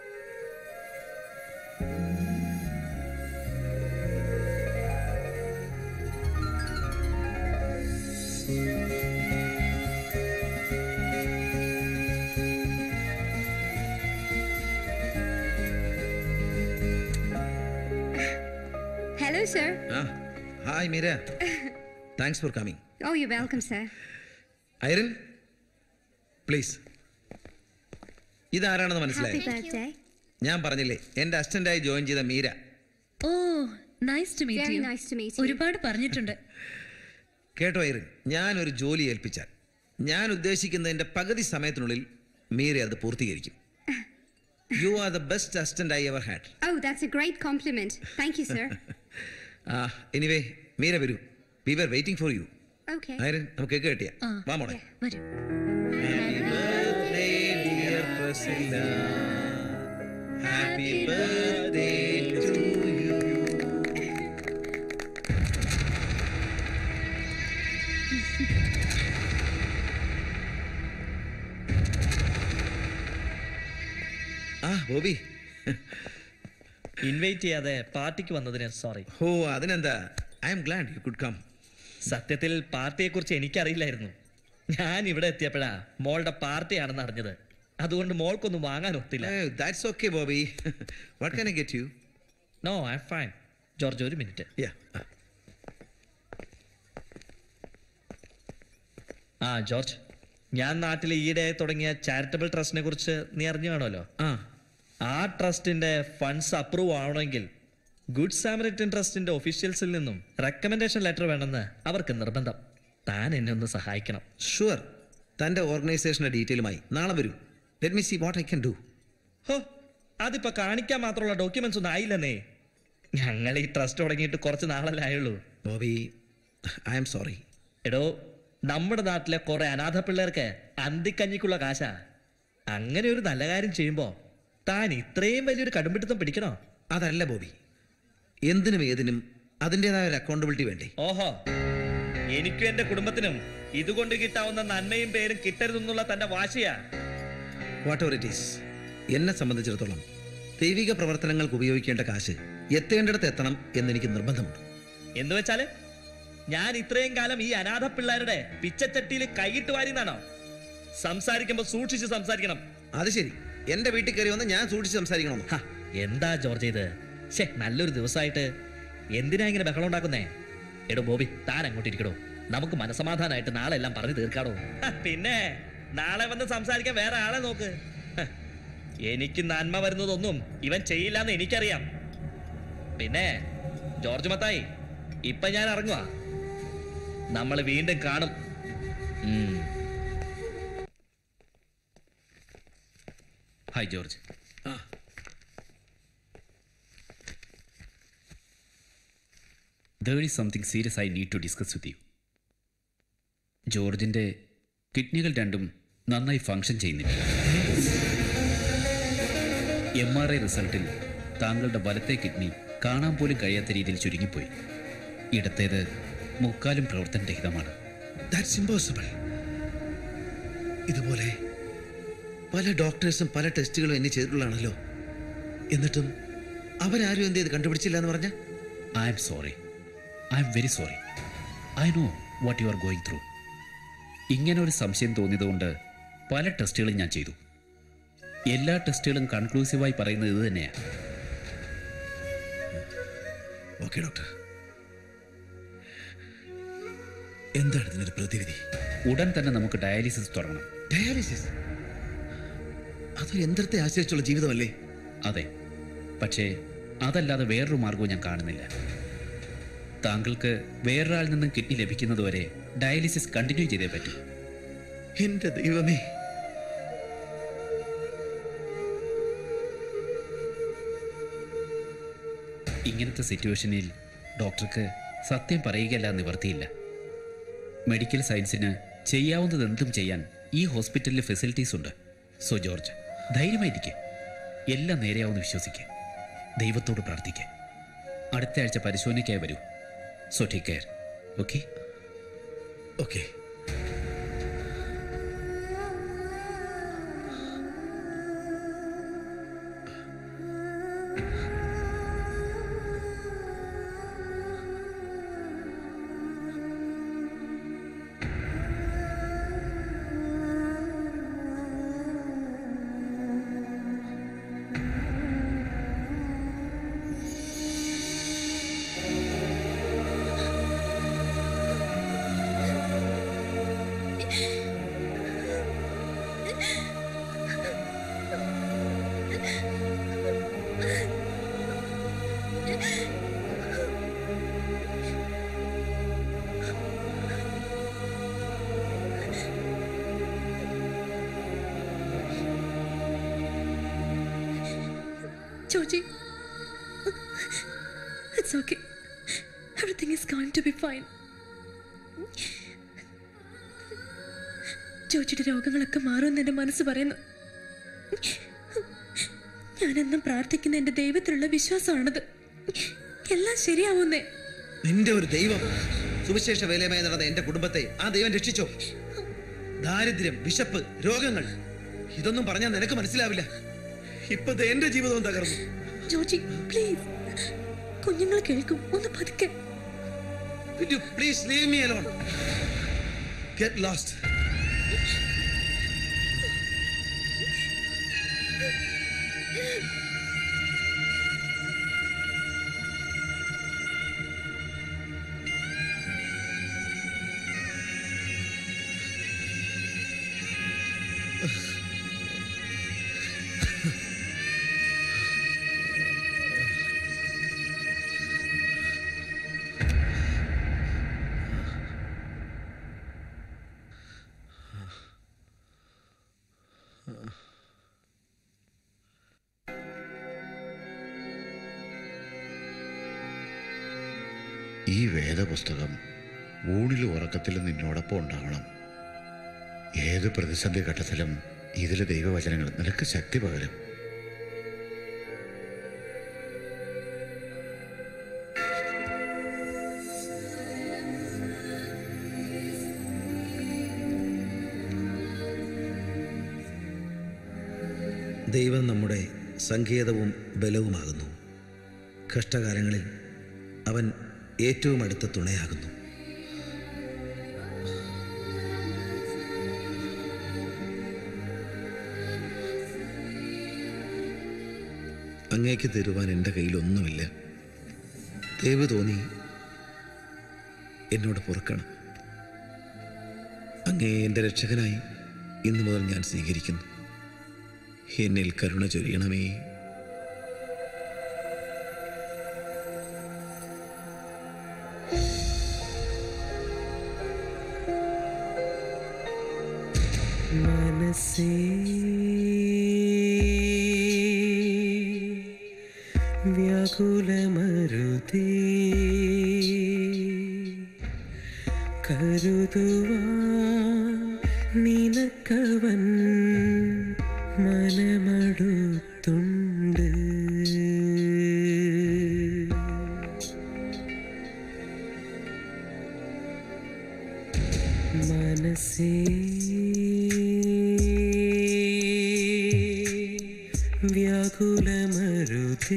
Hello, sir. ആ hi Meera thanks for coming Oh, you're welcome, sir. Irene please ഇതാരാണെന്ന് Happy മനസ്സിലായി birthday. ഞാൻ പറഞ്ഞില്ലേ എൻ്റെ അസിസ്റ്റന്റായി ജോയിൻ ചെയ്ത Meera oh nice to meet Very you nice to meet you. ഒരുപാട് പറഞ്ഞിട്ടുണ്ട് കേട്ടോ ഐറിൻ ഞാൻ ഒരു ജോലി ഏൽപ്പിച്ചാൽ ഞാൻ ഉദ്ദേശിക്കുന്നതിൻ്റെ പകുതി സമയത്തിനുള്ളിൽ മീര അത് പൂർത്തീകരിക്കും you are the best assistant I ever had Oh, that's a great compliment. Thank you, sir. ആ എനിവേ മീര വരൂ we were waiting for you Okay. Irene നമുക്ക് കേക്ക് കിട്ടിയ ആ. വാ മോളെ വരൂ ഹാപ്പി ബർത്ത്ഡേ ടു യു ആ ബോബി ഇൻവൈറ്റ് ചെയ്യാതെ പാർട്ടിക്ക് വന്നതിന് സോറി ഓ അതിനെന്താ I'm glad you could come സത്യത്തിൽ പാർട്ടിയെ കുറിച്ച് എനിക്കറിയില്ലായിരുന്നു ഞാൻ ഇവിടെ എത്തിയപ്പോഴാ മോളുടെ പാർട്ടിയാണെന്ന് അറിഞ്ഞത് അതുകൊണ്ട് മോൾക്കൊന്നും വാങ്ങാൻ ഒത്തില്ല that's okay Bobby what can I get you no I fine George ഒരു മിനിറ്റ് യാ ആ ജോർജ് ഞാൻ നാട്ടിൽ ഈയിടെ തുടങ്ങിയ ചാരിറ്റബിൾ ട്രസ്റ്റിനെ കുറിച്ച് നീ അറിഞ്ഞു കാണുമല്ലോ ആ ആ ട്രസ്റ്റിന്റെ ഫണ്ട്സ് അപ്രൂവ് ആവണമെങ്കിൽ ഗുഡ് സാമറിറ്റൻ ട്രസ്റ്റിന്റെ ഒഫീഷ്യൽസിൽ നിന്നും റെക്കമെൻഡേഷൻ ലെറ്റർ വേണമെന്ന് അവർക്ക് നിർബന്ധം താൻ എന്നെ ഒന്ന് സഹായിക്കണം ഷുവർ തൻ്റെ ഓർഗനൈസേഷൻ്റെ ഡീറ്റെയിലുമായി നാളെ വരൂ let me see what I can do ഹോ അതിപ്പോ കാണിക്കാൻ മാത്രമുള്ള ഡോക്യുമെന്റ്സ് ഒന്നും ആയില്ലെന്നേ ഞങ്ങൾ ഈ ട്രസ്റ്റ് തുടങ്ങിയിട്ട് കുറച്ച് നാളല്ലേ ആയുള്ളൂ ബോബി ഐ എം സോറി എടോ നമ്മുടെ നാട്ടിലെ കുറെ അനാഥ പിള്ളേർക്ക് അന്തിക്കഞ്ഞിക്കുള്ള കാശാ അങ്ങനെ ഒരു നല്ല കാര്യം ചെയ്യുമ്പോ താൻ ഇത്രയും വലിയൊരു കടുംപിടുത്തം പിടിക്കണോ അതല്ല ബോബി എന്തിനും ഏതിനും അതിൻ്റെതായ ഒരു അക്കൗണ്ടബിലിറ്റി വേണ്ടേ ഓഹോ എനിക്കും എന്റെ കുടുംബത്തിനും ഇതുകൊണ്ട് കിട്ടാവുന്ന നന്മയും പേരും കിട്ടരുതെന്നുള്ള തന്റെ വാശിയാ വാട്ട് എവർ ഇറ്റ് ഈസ് എന്നെ സംബന്ധിച്ചിടത്തോളം ദൈവിക പ്രവർത്തനങ്ങൾക്ക് ഉപയോഗിക്കേണ്ട കാശ് എത്തേണ്ടിടത്ത് എത്തണം എന്നെനിക്ക് നിർബന്ധമുണ്ട് എന്ന് വെച്ചാല് ഞാൻ ഇത്രയും കാലം ഈ അനാഥ പിള്ളേരുടെ പിച്ചച്ചട്ടിയിൽ കൈയിട്ട് വാരിന്നാണോ സംസാരിക്കുമ്പോ സൂക്ഷിച്ച് സംസാരിക്കണം അത് ശരി എന്റെ വീട്ടിൽ കയറി വന്ന് ഞാൻ സൂക്ഷിച്ച് സംസാരിക്കണം ഹ, എന്താ ജോർജ് ഇത് ശേ നല്ലൊരു ദിവസമായിട്ട് എന്തിനാ ഇങ്ങനെ ബഹളം ഉണ്ടാക്കുന്നേ എടോ ബോബി താൻ അങ്ങോട്ട് ഇരിക്കടോ നമുക്ക് മനസമാധാനമായിട്ട് നാളെ എല്ലാം പറഞ്ഞു തീർക്കാടോ ഹ, പിന്നെ നാളെ വന്ന് സംസാരിക്കാൻ വേറെ ആളെ നോക്ക് ഹ, എനിക്ക് നന്മ വരുന്നതൊന്നും ഇവൻ ചെയ്യില്ലെന്ന് എനിക്കറിയാം പിന്നെ ജോർജ് മത്തായി ഇപ്പൊ ഞാൻ ഇറങ്ങുവാ നമ്മൾ വീണ്ടും കാണും ഉം. Hi George there is something serious I need to discuss with you. ജോർജിൻ്റെ കിഡ്നികൾ രണ്ടും നന്നായി ഫങ്ഷൻ ചെയ്യുന്നില്ല എം ആർ ഐ റിസൾട്ടിൽ താങ്കളുടെ വലത്തെ കിഡ്നി കാണാൻ പോലും കഴിയാത്ത രീതിയിൽ ചുരുങ്ങിപ്പോയി ഇടത്തേത് മുക്കാലും പ്രവർത്തനരഹിതമാണ് ദാറ്റ്സ് ഇമ്പോസിബിൾ ഇതുപോലെ പല ഡോക്ടേഴ്സും പല ടെസ്റ്റുകളും എന്നെ ചെയ്തിട്ടുള്ളതാണല്ലോ എന്നിട്ടും അവരാരും എന്ത് ചെയ്ത് കണ്ടുപിടിച്ചില്ല എന്ന് പറഞ്ഞ I'm sorry I'm very sorry I know what you are going through ഇങ്ങനെ ഒരു സംശയം തോന്നിയതുകൊണ്ട് പല ടെസ്റ്റുകളും ഞാൻ ചെയ്തു എല്ലാ ടെസ്റ്റുകളും കൺക്ലൂസീവായി പറയുന്നത് ഇത് തന്നെയാണ് ഓക്കെ ഡോക്ടർ എന്താണ് ഇതിനൊരു പ്രതിവിധി ഉടൻ തന്നെ നമുക്ക് ഡയാലിസിസ് തുടങ്ങണം ഡയാലിസിസ് അതൊരു യന്ത്രത്തെ ആശ്രയിച്ചുള്ള ജീവിതമല്ലേ അതെ പക്ഷേ അതല്ലാതെ വേറൊരു മാർഗവും ഞാൻ കാണുന്നില്ല താങ്കൾക്ക് വേറൊരാളിൽ നിന്നും കിഡ്നി ലഭിക്കുന്നതുവരെ ഡയാലിസിസ് കണ്ടിന്യൂ ചെയ്തേ പറ്റൂ എന്റെ ദൈവമേ ഇങ്ങനത്തെ സിറ്റുവേഷനിൽ ഡോക്ടർക്ക് സത്യം പറയുകയല്ല നിവർത്തിയില്ല മെഡിക്കൽ സയൻസിന് ചെയ്യാവുന്നതെന്തും ചെയ്യാൻ ഈ ഹോസ്പിറ്റലിൽ ഫെസിലിറ്റീസ് ഉണ്ട് സോ ജോർജ് ധൈര്യമായിരിക്കെ എല്ലാം നേരെയാവുമെന്ന് വിശ്വസിക്കുക ദൈവത്തോട് പ്രാർത്ഥിക്കുക അടുത്ത ആഴ്ച പരിശോധനയ്ക്കായി വരൂ so take care okay okay Georgie, it's okay. Everything is going to be fine. ജോജിയുടെ രോഗങ്ങളൊക്കെ മാറുമെന്ന് എൻ്റെ മനസ്സ് പറയുന്നു ഞാനെന്നും പ്രാർത്ഥിക്കുന്ന എൻ്റെ ദൈവത്തിലുള്ള വിശ്വാസമാണത് എല്ലാം ശരിയാവുന്നേ നിന്റെ ഒരു ദൈവം സുവിശേഷ വേലയുമായി നടന്ന എന്റെ കുടുംബത്തെ ആ ദൈവം രക്ഷിച്ചോ ദാരിദ്ര്യം വിശപ്പ് രോഗങ്ങൾ ഇതൊന്നും പറഞ്ഞാൽ നിനക്ക് മനസ്സിലാവില്ല ഇപ്പത്തെ എന്റെ ജീവിതവും തകർന്നു ജോജി പ്ലീസ് കുഞ്ഞുങ്ങൾ കേൾക്കും ഒന്ന് പതുക്കെ Will you please leave me alone? Get lost. ഈ വേദപുസ്തകം ഊണിലും ഉറക്കത്തിലും നിന്നോടൊപ്പം ഉണ്ടാവണം ഏത് പ്രതിസന്ധി ഘട്ടത്തിലും ഇതിലെ ദൈവവചനങ്ങൾ നിനക്ക് ശക്തി പകരും ദൈവം നമ്മുടെ സങ്കേതവും ബലവുമാകുന്നു കഷ്ടകാലങ്ങളിൽ അവൻ ഏറ്റവും അടുത്ത തുണയാകുന്നു അങ്ങേക്ക് തരുവാൻ എൻ്റെ കയ്യിലൊന്നുമില്ല ദൈവ് തോന്നി എന്നോട് പൊറുക്കണം അങ്ങേ എൻ്റെ രക്ഷകനായി ഇന്നു മുതൽ ഞാൻ സ്വീകരിക്കുന്നു എന്നിൽ കരുണ ചൊരിയണമേ മനസ്സേ വ്യാകുലമരുതേ കരുതുവാൻ നിനക്കവൻ മനമടുത്തുണ്ട് മനസ്സേ വ്യാകുലമരുതേ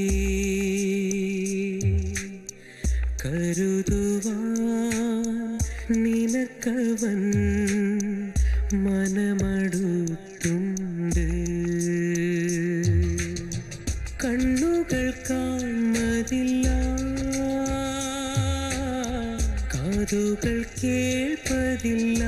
കരുതുവാൻ നിനക്കവൻ മനമടുത്തുണ്ട് കണ്ണുകൾ കാൺമതില്ല കാതുകൾ കേൾപ്പതില്ല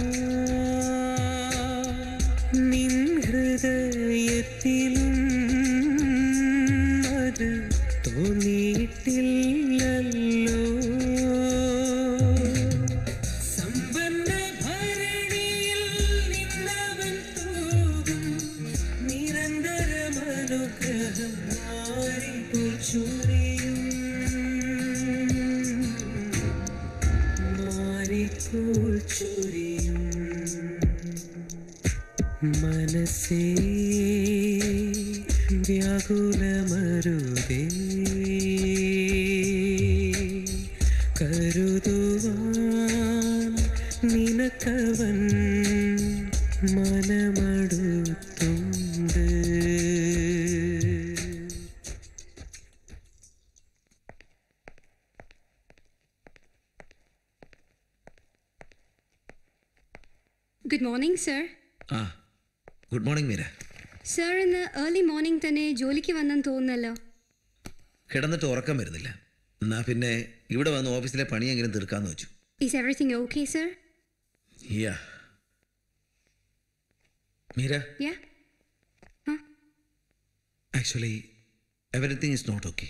നിൻ ഹൃദയത്തിലും അത് തോന്നിയിട്ടില്ലല്ലോ ചൊരിയും മനസ്സേ വ്യാകുലമരുതേ കരുതുവാൻ നിനക്കവൻ മനമടുത്തുണ്ട് ഗുഡ് മോർണിംഗ് സർ ആ ഗുഡ് മോർണിംഗ് മീര സർ ഇന്ന് ഏർലി മോർണിംഗ് തന്നെ ജോലിക്ക് വന്നെന്ന് തോന്നുന്നല്ലോ കിടന്നിട്ട് ഉറക്കം വരുന്നില്ല എന്നാ പിന്നെ ഇവിടെ വന്ന് ഓഫീസിലെ പണിയെങ്കിലും തീർക്കാന്ന് വെച്ചു is everything okay sir yeah Meera yeah actually everything is not okay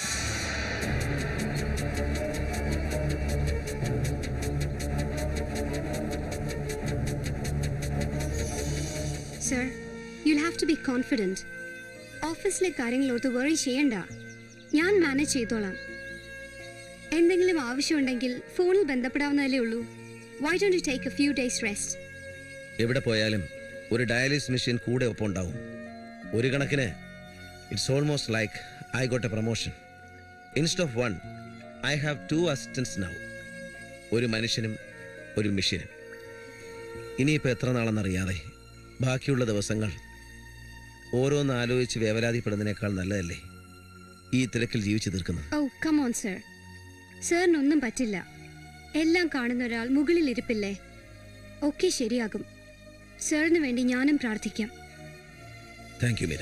sir you'll have to be confident ഓഫീസിലെ കാര്യങ്ങളോർത്ത് വറി ചെയ്യണ്ട ഞാൻ മാനേജ് ചെയ്തോളാം എന്തെങ്കിലും ആവശ്യമുണ്ടെങ്കിൽ ഫോണിൽ ബന്ധപ്പെടാവുന്നതല്ലേ ഉള്ളൂ why don't you take a few days rest എവിടെ പോയാലും ഒരു ഡയാലിസിസ് മെഷീൻ കൂടെ ഒപ്പം ഉണ്ടാവും ഒരു കണക്കിന് it's almost like I got a promotion instead of one I have two assistants now ഒരു മനുഷ്യനും ഒരു മെഷീനും ഇനിയിപ്പോൾ എത്ര നാളെന്നറിയാതെ ബാക്കിയുള്ള ദിവസങ്ങൾ ഓരോന്ന് ആലോചിച്ച് വേവലാതിപ്പെടുന്നതിനേക്കാൾ നല്ലതല്ലേ ഈ തിരക്കിൽ ജീവിച്ചു തീർക്കുന്നത് ഓ കം ഓൺ സർ സാറിനൊന്നും പറ്റില്ല എല്ലാം കാണുന്ന ഒരാൾ മുകളിൽ ഇരിപ്പില്ലേ ഒക്കെ ശരിയാകും സാറിന് വേണ്ടി ഞാനും പ്രാർത്ഥിക്കാം താങ്ക് യു മീര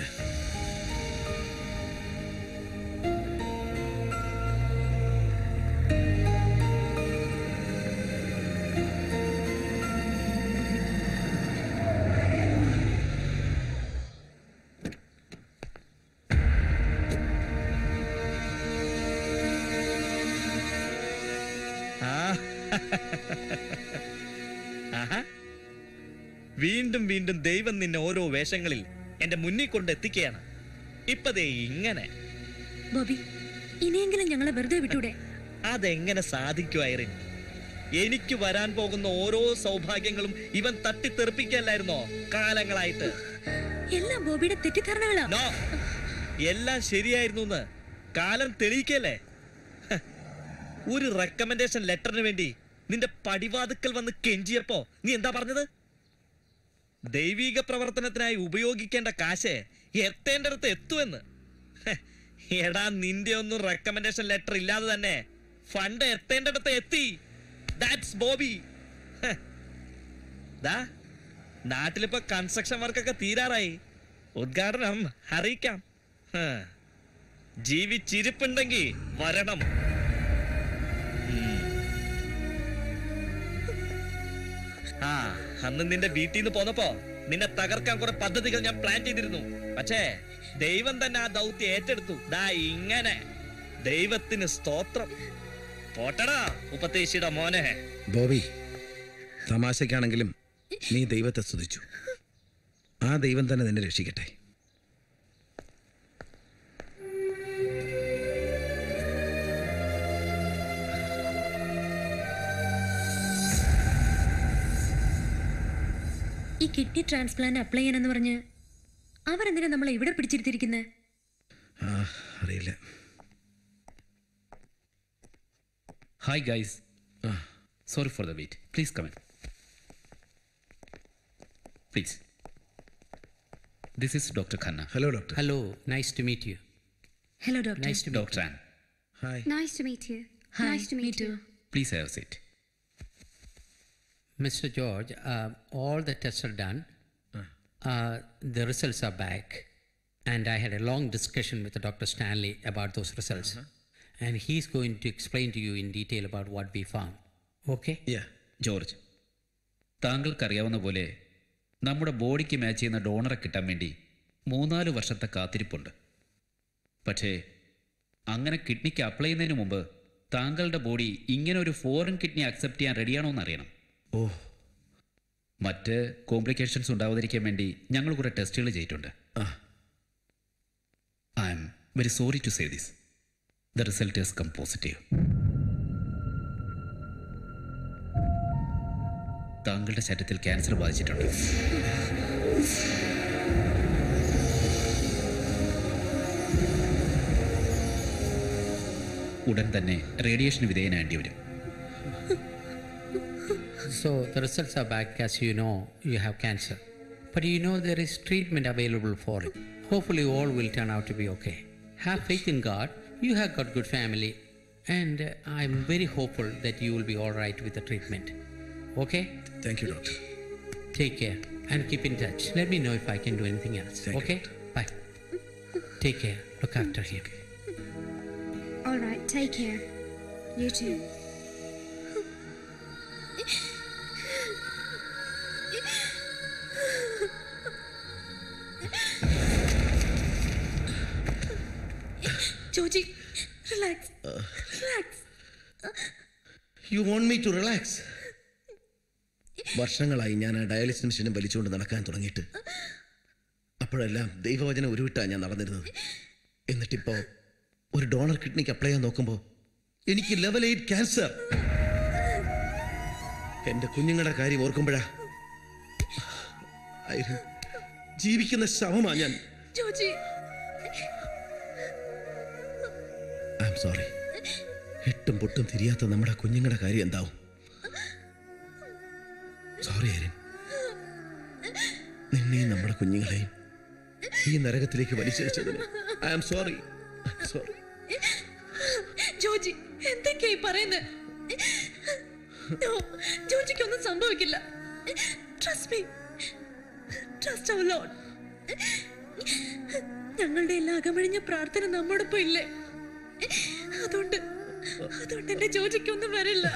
ആ. ആഹാ. വീണ്ടും വീണ്ടും ദൈവം നിന്നെ ഓരോ വേഷങ്ങളിൽ എന്റെ മുന്നിൽ കൊണ്ട് എത്തിക്കുകയാണ് ഇപ്പതേ ഇങ്ങനെ ബോബി ഇനിയെങ്കിലും ഞങ്ങളെ വെറുതെ വിട്ടൂടെ അതെങ്ങനെ സാധിക്കും ഐറിൻ എനിക്ക് വരാൻ പോകുന്ന ഓരോ സൗഭാഗ്യങ്ങളും ഇവൻ തട്ടിത്തെറിപ്പിക്കല്ലായിരുന്നോ കാലങ്ങളായിട്ട് എല്ലാം ബോബിയുടെ തെറ്റിദ്ധാരണകളാ നോ എല്ലാം ശരിയായിരുന്നു എന്ന് കാലം തെളിയിക്കല്ലേ ഹ, ഒരു റെക്കമെൻഡേഷൻ ലെറ്ററിന് വേണ്ടി നിന്റെ പടിവാതുക്കൽ വന്ന് കെഞ്ചിയപ്പോ നീ എന്താ പറഞ്ഞത് ദൈവിക പ്രവർത്തനത്തിനായി ഉപയോഗിക്കേണ്ട കാശ് എത്തേണ്ടടുത്ത് എത്തുമെന്ന് ഹ, എടാ നിന്റെ ഒന്നും റെക്കമെൻഡേഷൻ ലെറ്റർ ഇല്ലാതെ തന്നെ ഫണ്ട് എത്തേണ്ടടുത്ത് എത്തി ദാറ്റ്സ് ബോബി ഹ. ദാ നാട്ടിലിപ്പോ കൺസ്ട്രക്ഷൻ വർക്കൊക്കെ തീരാറായി ഉദ്ഘാടനം അറിയിക്കാം ഹ. ജീവിച്ചിരിപ്പുണ്ടെങ്കിൽ വരണം ഉം. ആ അന്ന് നിന്റെ വീട്ടിൽ നിന്ന് പോന്നപ്പോ നിന്നെ തകർക്കാൻ കുറെ പദ്ധതികൾ ഞാൻ പ്ലാൻ ചെയ്തിരുന്നു പക്ഷേ ദൈവം തന്നെ ആ ദൗത്യം ഏറ്റെടുത്തു ദാ ഇങ്ങനെ ദൈവത്തിന് സ്തോത്രം പോട്ടടാ ഉപദേശിയുടെ മോനെ ബോബി തമാശയ്ക്കാണെങ്കിലും നീ ദൈവത്തെ സ്തുതിച്ചു ആ ദൈവം തന്നെ നിന്നെ രക്ഷിക്കട്ടെ ഈ കിഡ്നി ട്രാൻസ്പ്ലാന്റ് അപ്ലൈ ചെയ്യാനെന്ന് പറഞ്ഞ് അവരെന്തിനാ നമ്മളെ ഇവിടെ പിടിച്ചിരുത്തിരിക്കുന്നത് ആ അറിയില്ല Hi, guys. sorry for the wait. Please come in. Please. This is Dr. Khanna. Hello, doctor. Hello, nice to meet you. Hello, doctor. Nice to meet Dr. Ann. Hi. Nice to meet you. Hi, nice to me meet you. Please have a seat. Mr. George, uh, all the tests are done. Uh, the results are back. And I had a long discussion with Dr. Stanley about those results. And he's going to explain to you in detail about what we found. Okay? Yeah. George താങ്കൾക്കറിയാവുന്ന പോലെ നമ്മുടെ ബോഡിക്ക് match ചെയ്യുന്ന ഡോണറെ കിട്ടാൻ വേണ്ടി മൂന്നാല് വർഷത്തെ കാത്തിരിപ്പുണ്ട് പക്ഷേ അങ്ങനെ കിഡ്നിക്ക് അപ്ലൈ ചെയ്യുന്നതിന് മുമ്പ് താങ്കളുടെ ബോഡി ഇങ്ങനെ ഒരു ഫോറിൻ കിഡ്നി അക്സെപ്റ്റ് ചെയ്യാൻ റെഡിയാണോ എന്ന് അറിയണം ഓ മറ്റ് കോംപ്ലിക്കേഷൻസ് ഉണ്ടാവാതിരിക്കാൻ വേണ്ടി ഞങ്ങൾ കുറേ ടെസ്റ്റുകൾ ചെയ്തിട്ടുണ്ട് I'm very sorry to say this the result is come positive താങ്കളുടെ ശരീരത്തിൽ ക്യാൻസർ ബാധിച്ചിട്ടുണ്ട് ഉടൻ തന്നെ റേഡിയേഷന് വിധേയനാകേണ്ടി വരും So the results are back as you know you have cancer. But you know there is treatment available for it. Hopefully all will turn out to be okay. Have faith in God. You have got good family. And uh, I'm very hopeful that you will be all right with the treatment. Okay? Thank you, doctor. Take care and keep in touch. Let me know if I can do anything else. okay? Bye. Take care. Look after him. All right, take care. You too. Joji relax relax you want me to relax വർഷങ്ങളായി ഞാൻ ആ dialysis മെഷീനും വലിച്ചുകൊണ്ട് നടക്കാൻ തുടങ്ങിയിട്ട് അപ്പോഴെല്ലാം ദൈവവചനം ഉരുവിട്ടാ ഞാൻ നടന്നിരുന്നത് എന്നിട്ടിപ്പോ ഒരു ഡോണർ കിഡ്നിക്ക് അപ്ലൈ ചെയ്യാൻ നോക്കുമ്പോൾ എനിക്ക് ലെവൽ എയ്റ്റ് ക്യാൻസർ എന്റെ കുഞ്ഞുങ്ങളുടെ കാര്യം ഓർക്കുമ്പോഴാ ആയിരം ജീവിക്കുന്ന ശവമാ ഞാൻ ജോജി ഐ എം സോറി എട്ടും പൊട്ടും തിരിയാത്ത നമ്മുടെ കുഞ്ഞുങ്ങളുടെ കാര്യം എന്താവും സോറി ആര്യൻ നിന്നെയും നമ്മുടെ കുഞ്ഞുങ്ങളെയും ഈ നരകത്തിലേക്ക് വലിച്ചടിച്ചതിന് I am sorry sorry Joji എന്തൊക്കെയായി പറയുന്നത് No, ജോജിക്കൊന്നും സംഭവിക്കില്ല trust me trust our Lord ഞങ്ങളുടെ എല്ലാ അകമഴിഞ്ഞ പ്രാർത്ഥന നമ്മോടൊപ്പം ഇല്ലേ അതുകൊണ്ട് അതുകൊണ്ട് എന്റെ ജോജിക്കൊന്നും വരില്ല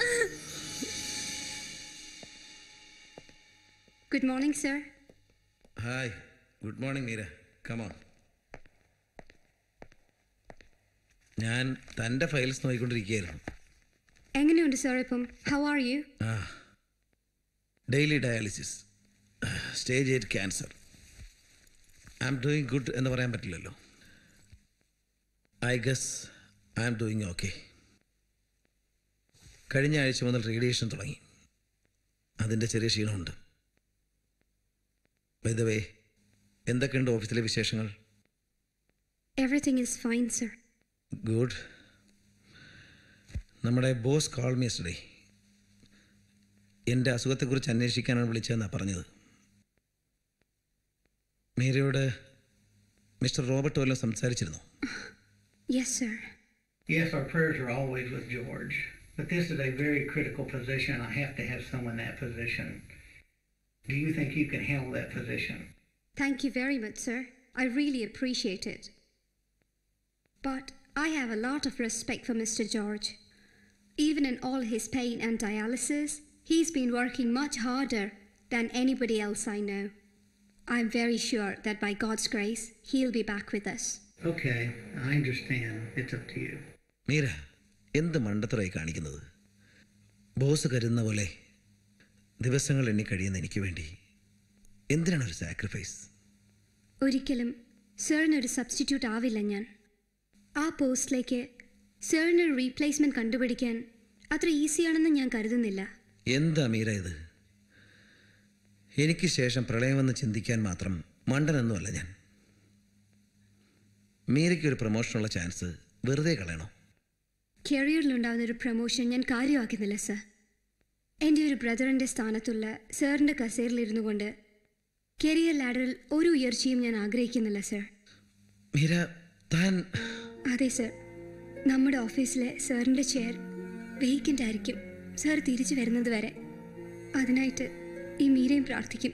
Good morning, sir. Hi good morning Meera come on ഞാൻ തൻ്റെ ഫയൽസ് നോക്കിക്കൊണ്ടിരിക്കുകയായിരുന്നു എങ്ങനെയുണ്ട് സാർ ഇപ്പം ഹൗ ആർ യു ആ daily dialysis stage eight cancer I am doing good എന്ന് പറയാൻ പറ്റില്ലല്ലോ I guess I am doing okay കഴിഞ്ഞ ആഴ്ച മുതൽ റേഡിയേഷൻ തുടങ്ങി അതിൻ്റെ ചെറിയ ക്ഷീണമുണ്ട് വൈദവേ എന്തൊക്കെയുണ്ട് ഓഫീസിലെ വിശേഷങ്ങൾ everything is fine sir good നമ്മുടെ ബോസ് കോൾ മി യെസ്റ്റർഡേ എൻ്റെ അസുഖത്തെക്കുറിച്ച് അന്വേഷിക്കാനാണ് വിളിച്ചതെന്നാണ് പറഞ്ഞത് മീരയോട് മിസ്റ്റർ റോബർട്ട് വല്ലതും സംസാരിച്ചിരുന്നു yes sir Yes, our prayers are always with George, but this is a very critical position. I have to have someone in that position. Do you think you can handle that position? Thank you very much, sir. I really appreciate it. But I have a lot of respect for Mr. George. Even in all his pain and dialysis, he's been working much harder than anybody else I know. I'm very sure that by God's grace, he'll be back with us. Okay, I understand. It's up to you. Meera എന്ത് മണ്ടത്തരായി കാണിക്കുന്നത് boss കരുതുന്ന പോലെ ദിവസങ്ങൾ എണ്ണി കഴിയുന്ന എനിക്ക് വേണ്ടി എന്തിനാണ് ഒരു സാക്രിഫൈസ് ഒരിക്കലും സാറിനൊരു സബ്സ്റ്റിറ്റ്യൂട്ട് ആവില്ല ഞാൻ ആ പോസ്റ്റിലേക്ക് സാറിനൊരു റീപ്ലേസ്മെന്റ് കണ്ടുപിടിക്കാൻ അത്ര ഈസിയാണെന്ന് ഞാൻ കരുതുന്നില്ല എന്താ മീര ഇത് എനിക്ക് ശേഷം പ്രളയമെന്ന് ചിന്തിക്കാൻ മാത്രം മണ്ടനൊന്നുമല്ല ഞാൻ മീരയ്ക്ക് ഒരു പ്രൊമോഷനുള്ള ചാൻസ് വെറുതെ കളയണോ കരിയറിലുണ്ടാകുന്ന ഒരു പ്രൊമോഷൻ ഞാൻ കാര്യമാക്കുന്നില്ല സർ എൻ്റെ ഒരു ബ്രദറിൻ്റെ സ്ഥാനത്തുള്ള സാറിൻ്റെ കസേരയിലിരുന്നു കൊണ്ട് കരിയർ ലാഡറിൽ ഒരു ഉയർച്ചയും ഞാൻ ആഗ്രഹിക്കുന്നില്ല സർ മീര താൻ അതെ സർ നമ്മുടെ ഓഫീസിലെ സാറിൻ്റെ ചെയർ വേക്കൻ്റ് ആയിരിക്കും സാർ തിരിച്ചു വരുന്നത് വരെ അതിനായിട്ട് ഈ മീരയും പ്രാർത്ഥിക്കും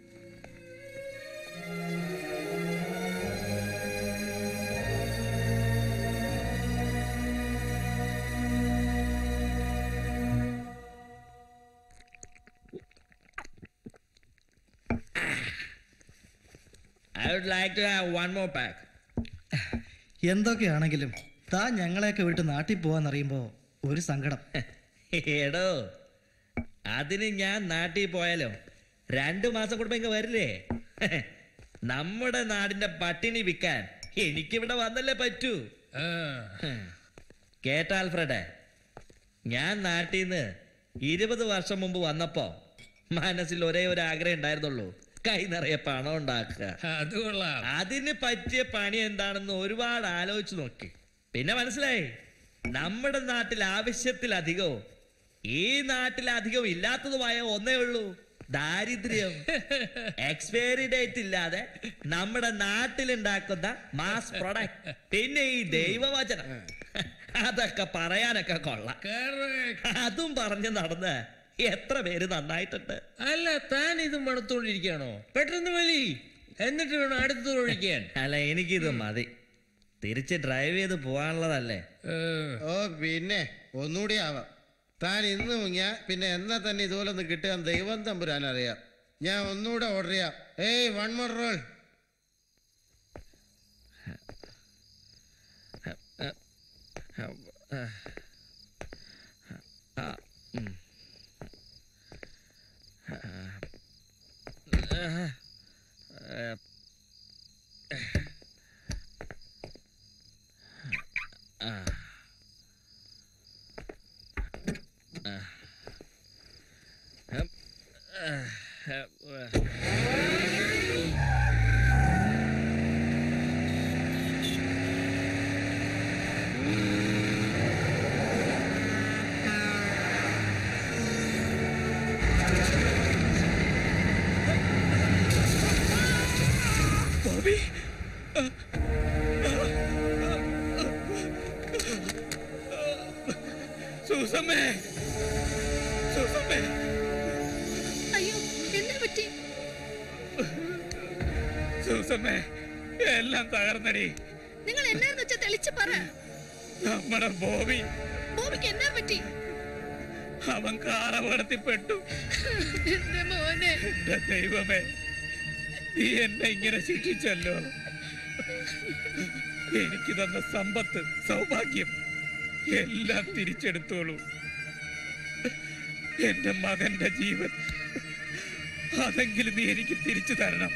I would like to have one more pack. എന്തൊക്കെയാണെങ്കിലും താൻ ഞങ്ങളെയൊക്കെ വിട്ട് നാട്ടിൽ പോവാന്നറിയുമ്പോൾ ഒരു സങ്കടം എടോ അതിന് ഞാൻ നാട്ടിൽ പോയാലോ രണ്ടു മാസം കൂടുമ്പോ ഇങ്ങ് വരില്ലേ നമ്മുടെ നാടിന്റെ പട്ടിണി വിൽക്കാൻ എനിക്കിവിടെ വന്നല്ലേ പറ്റൂ കേട്ട ആൽഫ്രഡ് ഞാൻ നാട്ടിൽ നിന്ന് ഇരുപത് വർഷം മുമ്പ് വന്നപ്പോ മനസ്സിൽ ഒരേ ഒരു ആഗ്രഹം ഉണ്ടായിരുന്നുള്ളൂ കൈ നിറയെ പണം ഉണ്ടാക്കുക അത് കൊള്ളാം അതിന് പറ്റിയ പണി എന്താണെന്ന് ഒരുപാട് ആലോചിച്ചു നോക്കി പിന്നെ മനസ്സിലായി നമ്മുടെ നാട്ടിൽ ആവശ്യത്തിലധികവും ഈ നാട്ടിൽ അധികം ഇല്ലാത്തതുമായ ഒന്നേ ഉള്ളൂ ദാരിദ്ര്യം എക്സ്പയറി ഡേറ്റ് ഇല്ലാതെ നമ്മുടെ നാട്ടിലുണ്ടാക്കുന്ന മാസ് പ്രൊഡക്റ്റ് പിന്നെ ഈ ദൈവവചനം അതൊക്കെ പറയാനൊക്കെ കൊള്ളാം അതും പറഞ്ഞു നടന്ന് എത്ര പേര് നന്നായിട്ടുണ്ട് അല്ല താൻ ഇത് മണത്തോണ്ടിരിക്കുകയാണോ പെട്ടെന്ന് വലി എന്നിട്ട് വേണം അടുത്തത് ഒഴിക്കാൻ അല്ല എനിക്കിത് മതി തിരിച്ച് ഡ്രൈവ് ചെയ്ത് പോകാനുള്ളതല്ലേ ഓ പിന്നെ ഒന്നുകൂടി ആവാം താൻ ഇന്ന് മുങ്ങിയ പിന്നെ എന്നാ തന്നെ ഇതുപോലെ ഒന്ന് കിട്ടുക ദൈവം തമ്പുരാൻ അറിയാം ഞാൻ ഒന്നുകൂടെ ഓർഡർ ചെയ്യാം ഏയ് വൺ മോർ റോൾ ബോബി സൂസമ്മേ സൂസമ്മേ അയ്യോ എന്താ പറ്റി സൂസമ്മേ എല്ലാം തകർന്നടി നിങ്ങൾ എന്നാന്ന് വെച്ചാ തെളിച്ച് പറ നമ്മുടെ ബോബി ബോബിക്ക് എന്നാ പറ്റി അവൻ കാറപകടത്തിൽപ്പെട്ടു എന്റെ മോനെ എന്റെ ദൈവമേ നീ എന്നെ ഇങ്ങനെ ശിക്ഷിച്ചല്ലോ എനിക്ക് തന്ന സമ്പത്ത് സൗഭാഗ്യം എല്ലാം തിരിച്ചെടുത്തോളൂ എന്റെ മകന്റെ ജീവൻ അതെങ്കിലും നീ എനിക്ക് തിരിച്ചു തരണം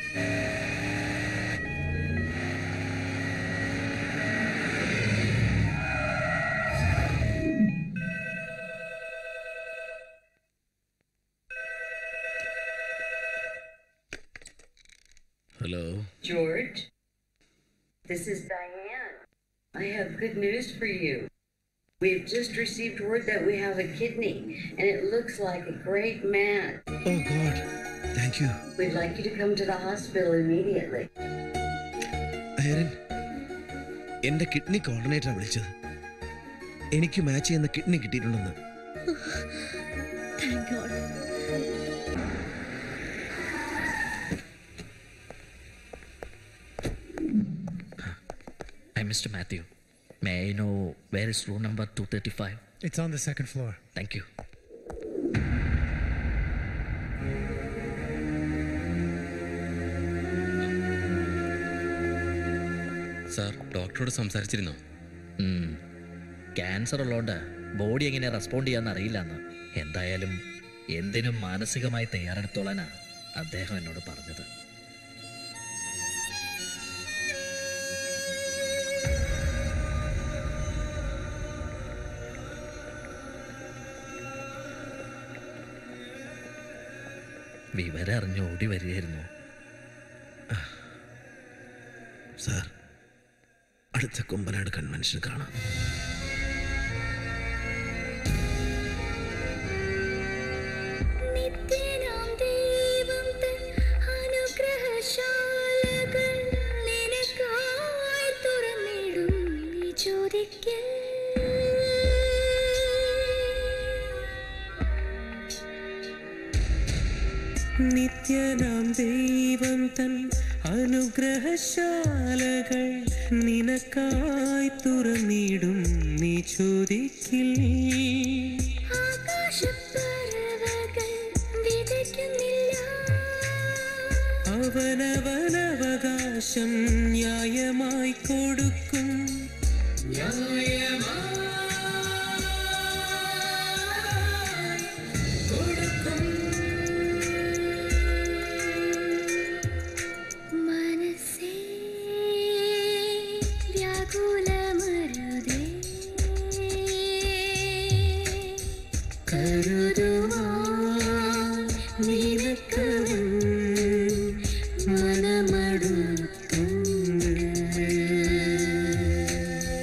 Hello. George, this is Diane. I have good news for you. We've just received word that we have a kidney, and it looks like a great man. Oh God, thank you. We'd like you to come to the hospital immediately. അയരൻ എന്റെ kidney കോർഡിനേറ്ററാണ് വിളിച്ചത് എനിക്ക് match ചെയ്യുന്ന kidney കിട്ടിയിട്ടുണ്ടെന്ന് thank God Hi, Mr. Matthew. May I know where is room number 235? It's on the second floor. Thank you. Sir ഡോക്ടറോട് സംസാരിച്ചിരുന്നോ cancer ഉള്ളതുകൊണ്ട് body എങ്ങനെ respond ചെയ്യാന്ന് അറിയില്ലെന്ന് എന്തായാലും എന്തിനും മാനസികമായി തയ്യാറെടുത്തോളാനാ അദ്ദേഹം എന്നോട് പറഞ്ഞത് വിവരം അറിഞ്ഞ് ഓടി വരികയായിരുന്നു സാർ അടുത്ത കുമ്പനാട് കൺവെൻഷൻ കാണാം നിത്യനാം ദൈവം തൻ അനുഗ്രഹശാലകൾ നിനക്കായി തുറന്നിടും നീ ചോദിക്കൽ നിത്യനാം ദൈവം തൻ അനുഗ്രഹശാലകൾ നിനക്കായി തുറന്നിടും നീ ചോദിക്കിൽ ആകാശപ്പറവകൾ വിതയ്ക്കുന്നില്ല അവനവനവകാശം ന്യായമായി കൊടുക്കും മനസ്സേ വ്യാകുലമരുതേ കരുതുവാൻ നിനക്കവൻ മനമടുത്തുണ്ട്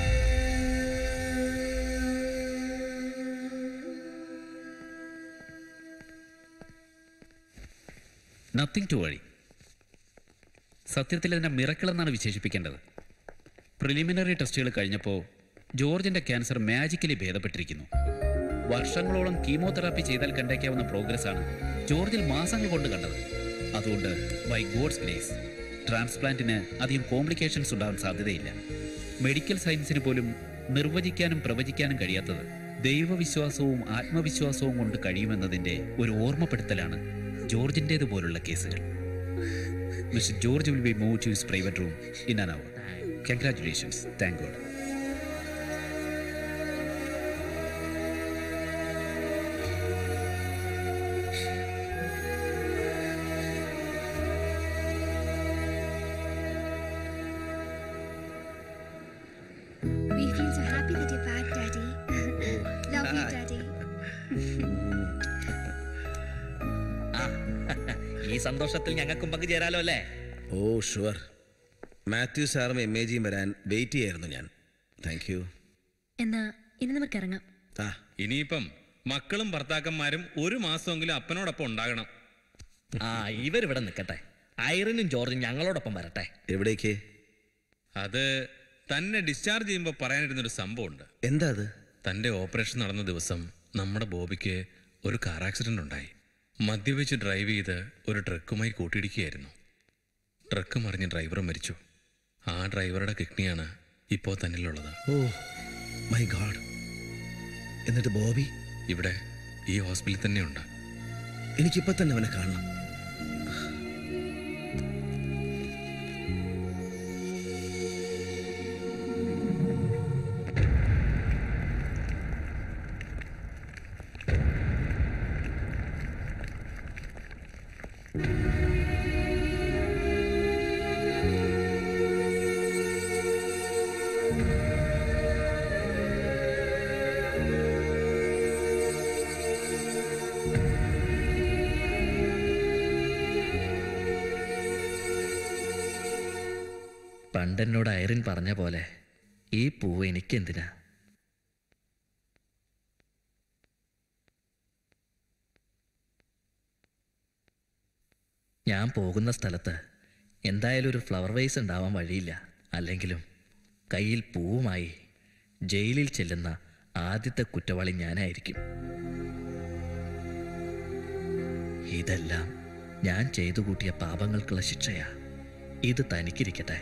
നത്തിങ് ടു വഴി സത്യത്തിൽ അതിനെ മിറക്കിൾ എന്നാണ് വിശേഷിപ്പിക്കേണ്ടത് പ്രിലിമിനറി ടെസ്റ്റുകൾ കഴിഞ്ഞപ്പോൾ ജോർജിന്റെ ക്യാൻസർ മാജിക്കലി ഭേദപ്പെട്ടിരിക്കുന്നു വർഷങ്ങളോളം കീമോതെറാപ്പി ചെയ്താൽ കണ്ടേക്കാവുന്ന പ്രോഗ്രസ് ആണ് ജോർജിൽ മാസങ്ങൾ കൊണ്ട് കണ്ടത് അതുകൊണ്ട് ബൈ ഗോഡ്സ് ഗ്രേസ് ട്രാൻസ്പ്ലാന്റിന് അധികം കോംപ്ലിക്കേഷൻസ് ഉണ്ടാവാൻ സാധ്യതയില്ല മെഡിക്കൽ സയൻസിന് പോലും നിർവചിക്കാനും പ്രവചിക്കാനും കഴിയാത്തത് ദൈവവിശ്വാസവും ആത്മവിശ്വാസവും കൊണ്ട് കഴിയുമെന്നതിന്റെ ഒരു ഓർമ്മപ്പെടുത്തലാണ് ജോർജിൻ്റേത് പോലുള്ള കേസുകൾ mister George will be move to his private room in an hour congratulations thank God We feel so happy that you're back, Daddy. Love you, Daddy. ഈ സന്തോഷത്തിൽ ഞങ്ങൾക്കും പങ്കുചേരാലോ അല്ലേ ഓ ഷുവർ മാത്യു സാറും എം എ ജിയും വരാൻ വെയിറ്റ് ചെയ്യായിരുന്നു ഞാൻ താങ്ക് യു എന്നാ ഇനി നമുക്ക് ഇറങ്ങാം ആ ഇനിയിപ്പം മക്കളും ഭർത്താക്കന്മാരും ഒരു മാസമെങ്കിലും അപ്പനോടൊപ്പം ഉണ്ടാകണം ആ ഇവരിവിടെ നിൽക്കട്ടെ ഐറിനും ജോർജും ഞങ്ങളോടൊപ്പം വരട്ടെ എവിടേക്ക് അത് തന്നെ ഡിസ്ചാർജ് ചെയ്യുമ്പോൾ പറയാനിരുന്നൊരു സംഭവമുണ്ട് എന്താ അത് തൻ്റെ ഓപ്പറേഷൻ നടന്ന ദിവസം നമ്മുടെ ബോബിക്ക് ഒരു കാർ ആക്സിഡന്റ് ഉണ്ടായി മദ്യപിച്ച് ഡ്രൈവ് ചെയ്ത് ഒരു ട്രക്കുമായി കൂട്ടിയിടിക്കുകയായിരുന്നു ട്രക്ക് മറിഞ്ഞ് ഡ്രൈവർ മരിച്ചു ആ ഡ്രൈവറുടെ കിഡ്നിയാണ് ഇപ്പോൾ തന്നിലുള്ളത് ഓ മൈ ഗാഡ് എന്നിട്ട് ബോബി ഇവിടെ ഈ ഹോസ്പിറ്റലിൽ തന്നെയുണ്ട് എനിക്കിപ്പോ തന്നെ അവനെ കാണണം പണ്ടെന്നോട് ഐറിൻ പറഞ്ഞ പോലെ ഈ പൂവ് എനിക്കെന്തിനാ ഞാൻ പോകുന്ന സ്ഥലത്ത് എന്തായാലും ഒരു ഫ്ലവർ വേസ് ഉണ്ടാവാൻ വഴിയില്ല അല്ലെങ്കിലും കയ്യിൽ പൂവുമായി ജയിലിൽ ചെല്ലുന്ന ആദ്യത്തെ കുറ്റവാളി ഞാനായിരിക്കും ഇതെല്ലാം ഞാൻ ചെയ്തു കൂട്ടിയ പാപങ്ങൾക്കുള്ള ശിക്ഷയാ ഇത് തനിക്കിരിക്കട്ടെ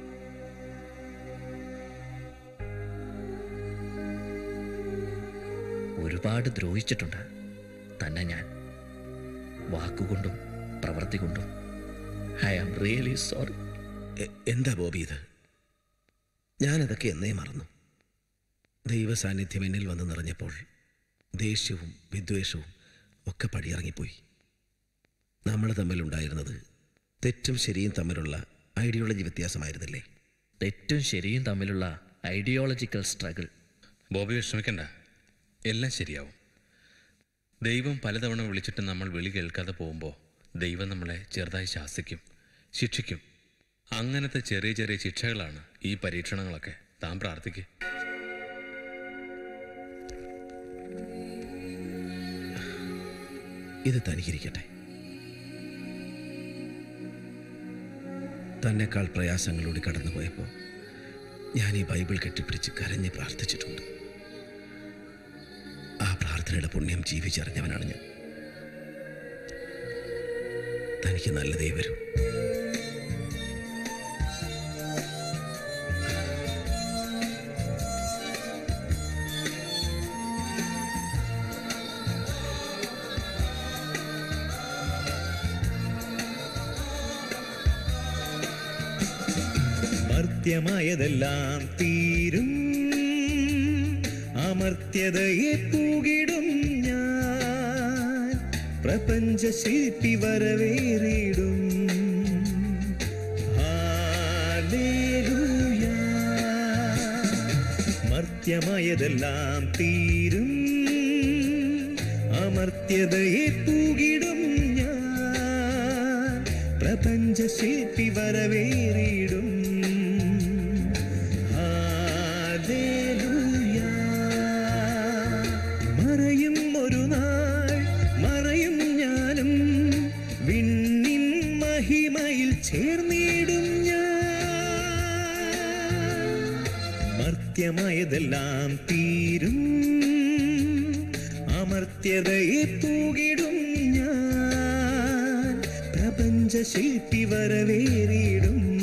ഒരുപാട് ദ്രോഹിച്ചിട്ടുണ്ട് തന്നെ ഞാൻ വാക്കുകൊണ്ടും പ്രവൃത്തി കൊണ്ടും ഐ ആം റിയലി സോറി എന്താ ബോബി ഇത് ഞാനതൊക്കെ എന്നേ മറന്നു ദൈവ സാന്നിധ്യം എന്നിൽ വന്ന് നിറഞ്ഞപ്പോൾ ദേഷ്യവും വിദ്വേഷവും ഒക്കെ പടിയിറങ്ങിപ്പോയി നമ്മൾ തമ്മിലുണ്ടായിരുന്നത് തെറ്റും ശരിയും തമ്മിലുള്ള ഐഡിയോളജി വ്യത്യാസമായിരുന്നില്ലേ തെറ്റും ശരിയും തമ്മിലുള്ള ഐഡിയോളജിക്കൽ സ്ട്രഗിൾ ബോബി വിഷമിക്കണ്ട എല്ലാം ശരിയാവും ദൈവം പലതവണ വിളിച്ചിട്ട് നമ്മൾ വിളി കേൾക്കാതെ പോകുമ്പോൾ ദൈവം നമ്മളെ ചെറുതായി ശാസിക്കും ശിക്ഷിക്കും അങ്ങനത്തെ ചെറിയ ചെറിയ ശിക്ഷകളാണ് ഈ പരീക്ഷണങ്ങളൊക്കെ താൻ പ്രാർത്ഥിക്ക് ഇത് തനിക്കിരിക്കട്ടെ തന്നെക്കാൾ പ്രയാസങ്ങളിലൂടെ കടന്നുപോയപ്പോൾ ഞാൻ ഈ ബൈബിൾ കെട്ടിപ്പിടിച്ച് കരഞ്ഞ് പ്രാർത്ഥിച്ചിട്ടുണ്ട് ആ പ്രാർത്ഥനയുടെ പുണ്യം ജീവിച്ചറിഞ്ഞവനാണ് ഞാൻ തനിക്ക് നല്ലതേ വരൂ മർത്യമായതെല്ലാം തീരും അമർത്യതയെ പൂകിടും ഞാൻ പ്രപഞ്ച ശില്പി വരവേറിടും ഹാലേലൂയ. മർത്യമായതെല്ലാം തീരും അമർത്യതയെ പൂകിടും പ്രപഞ്ച ശില്പി വരവേറിയിടും ഹാലേലൂയ. മറയും ഒരു നാൾ മറയും ഞാനും വിണ്ണിൻ മഹിമയിൽ ചേർന്നിടും ഞാൻ മർത്യമായതെല്ലാം തീരും അമർത്യതയെ തൂകിടും ഞാൻ പ്രപഞ്ച ശില്പി വരവേറിയിടും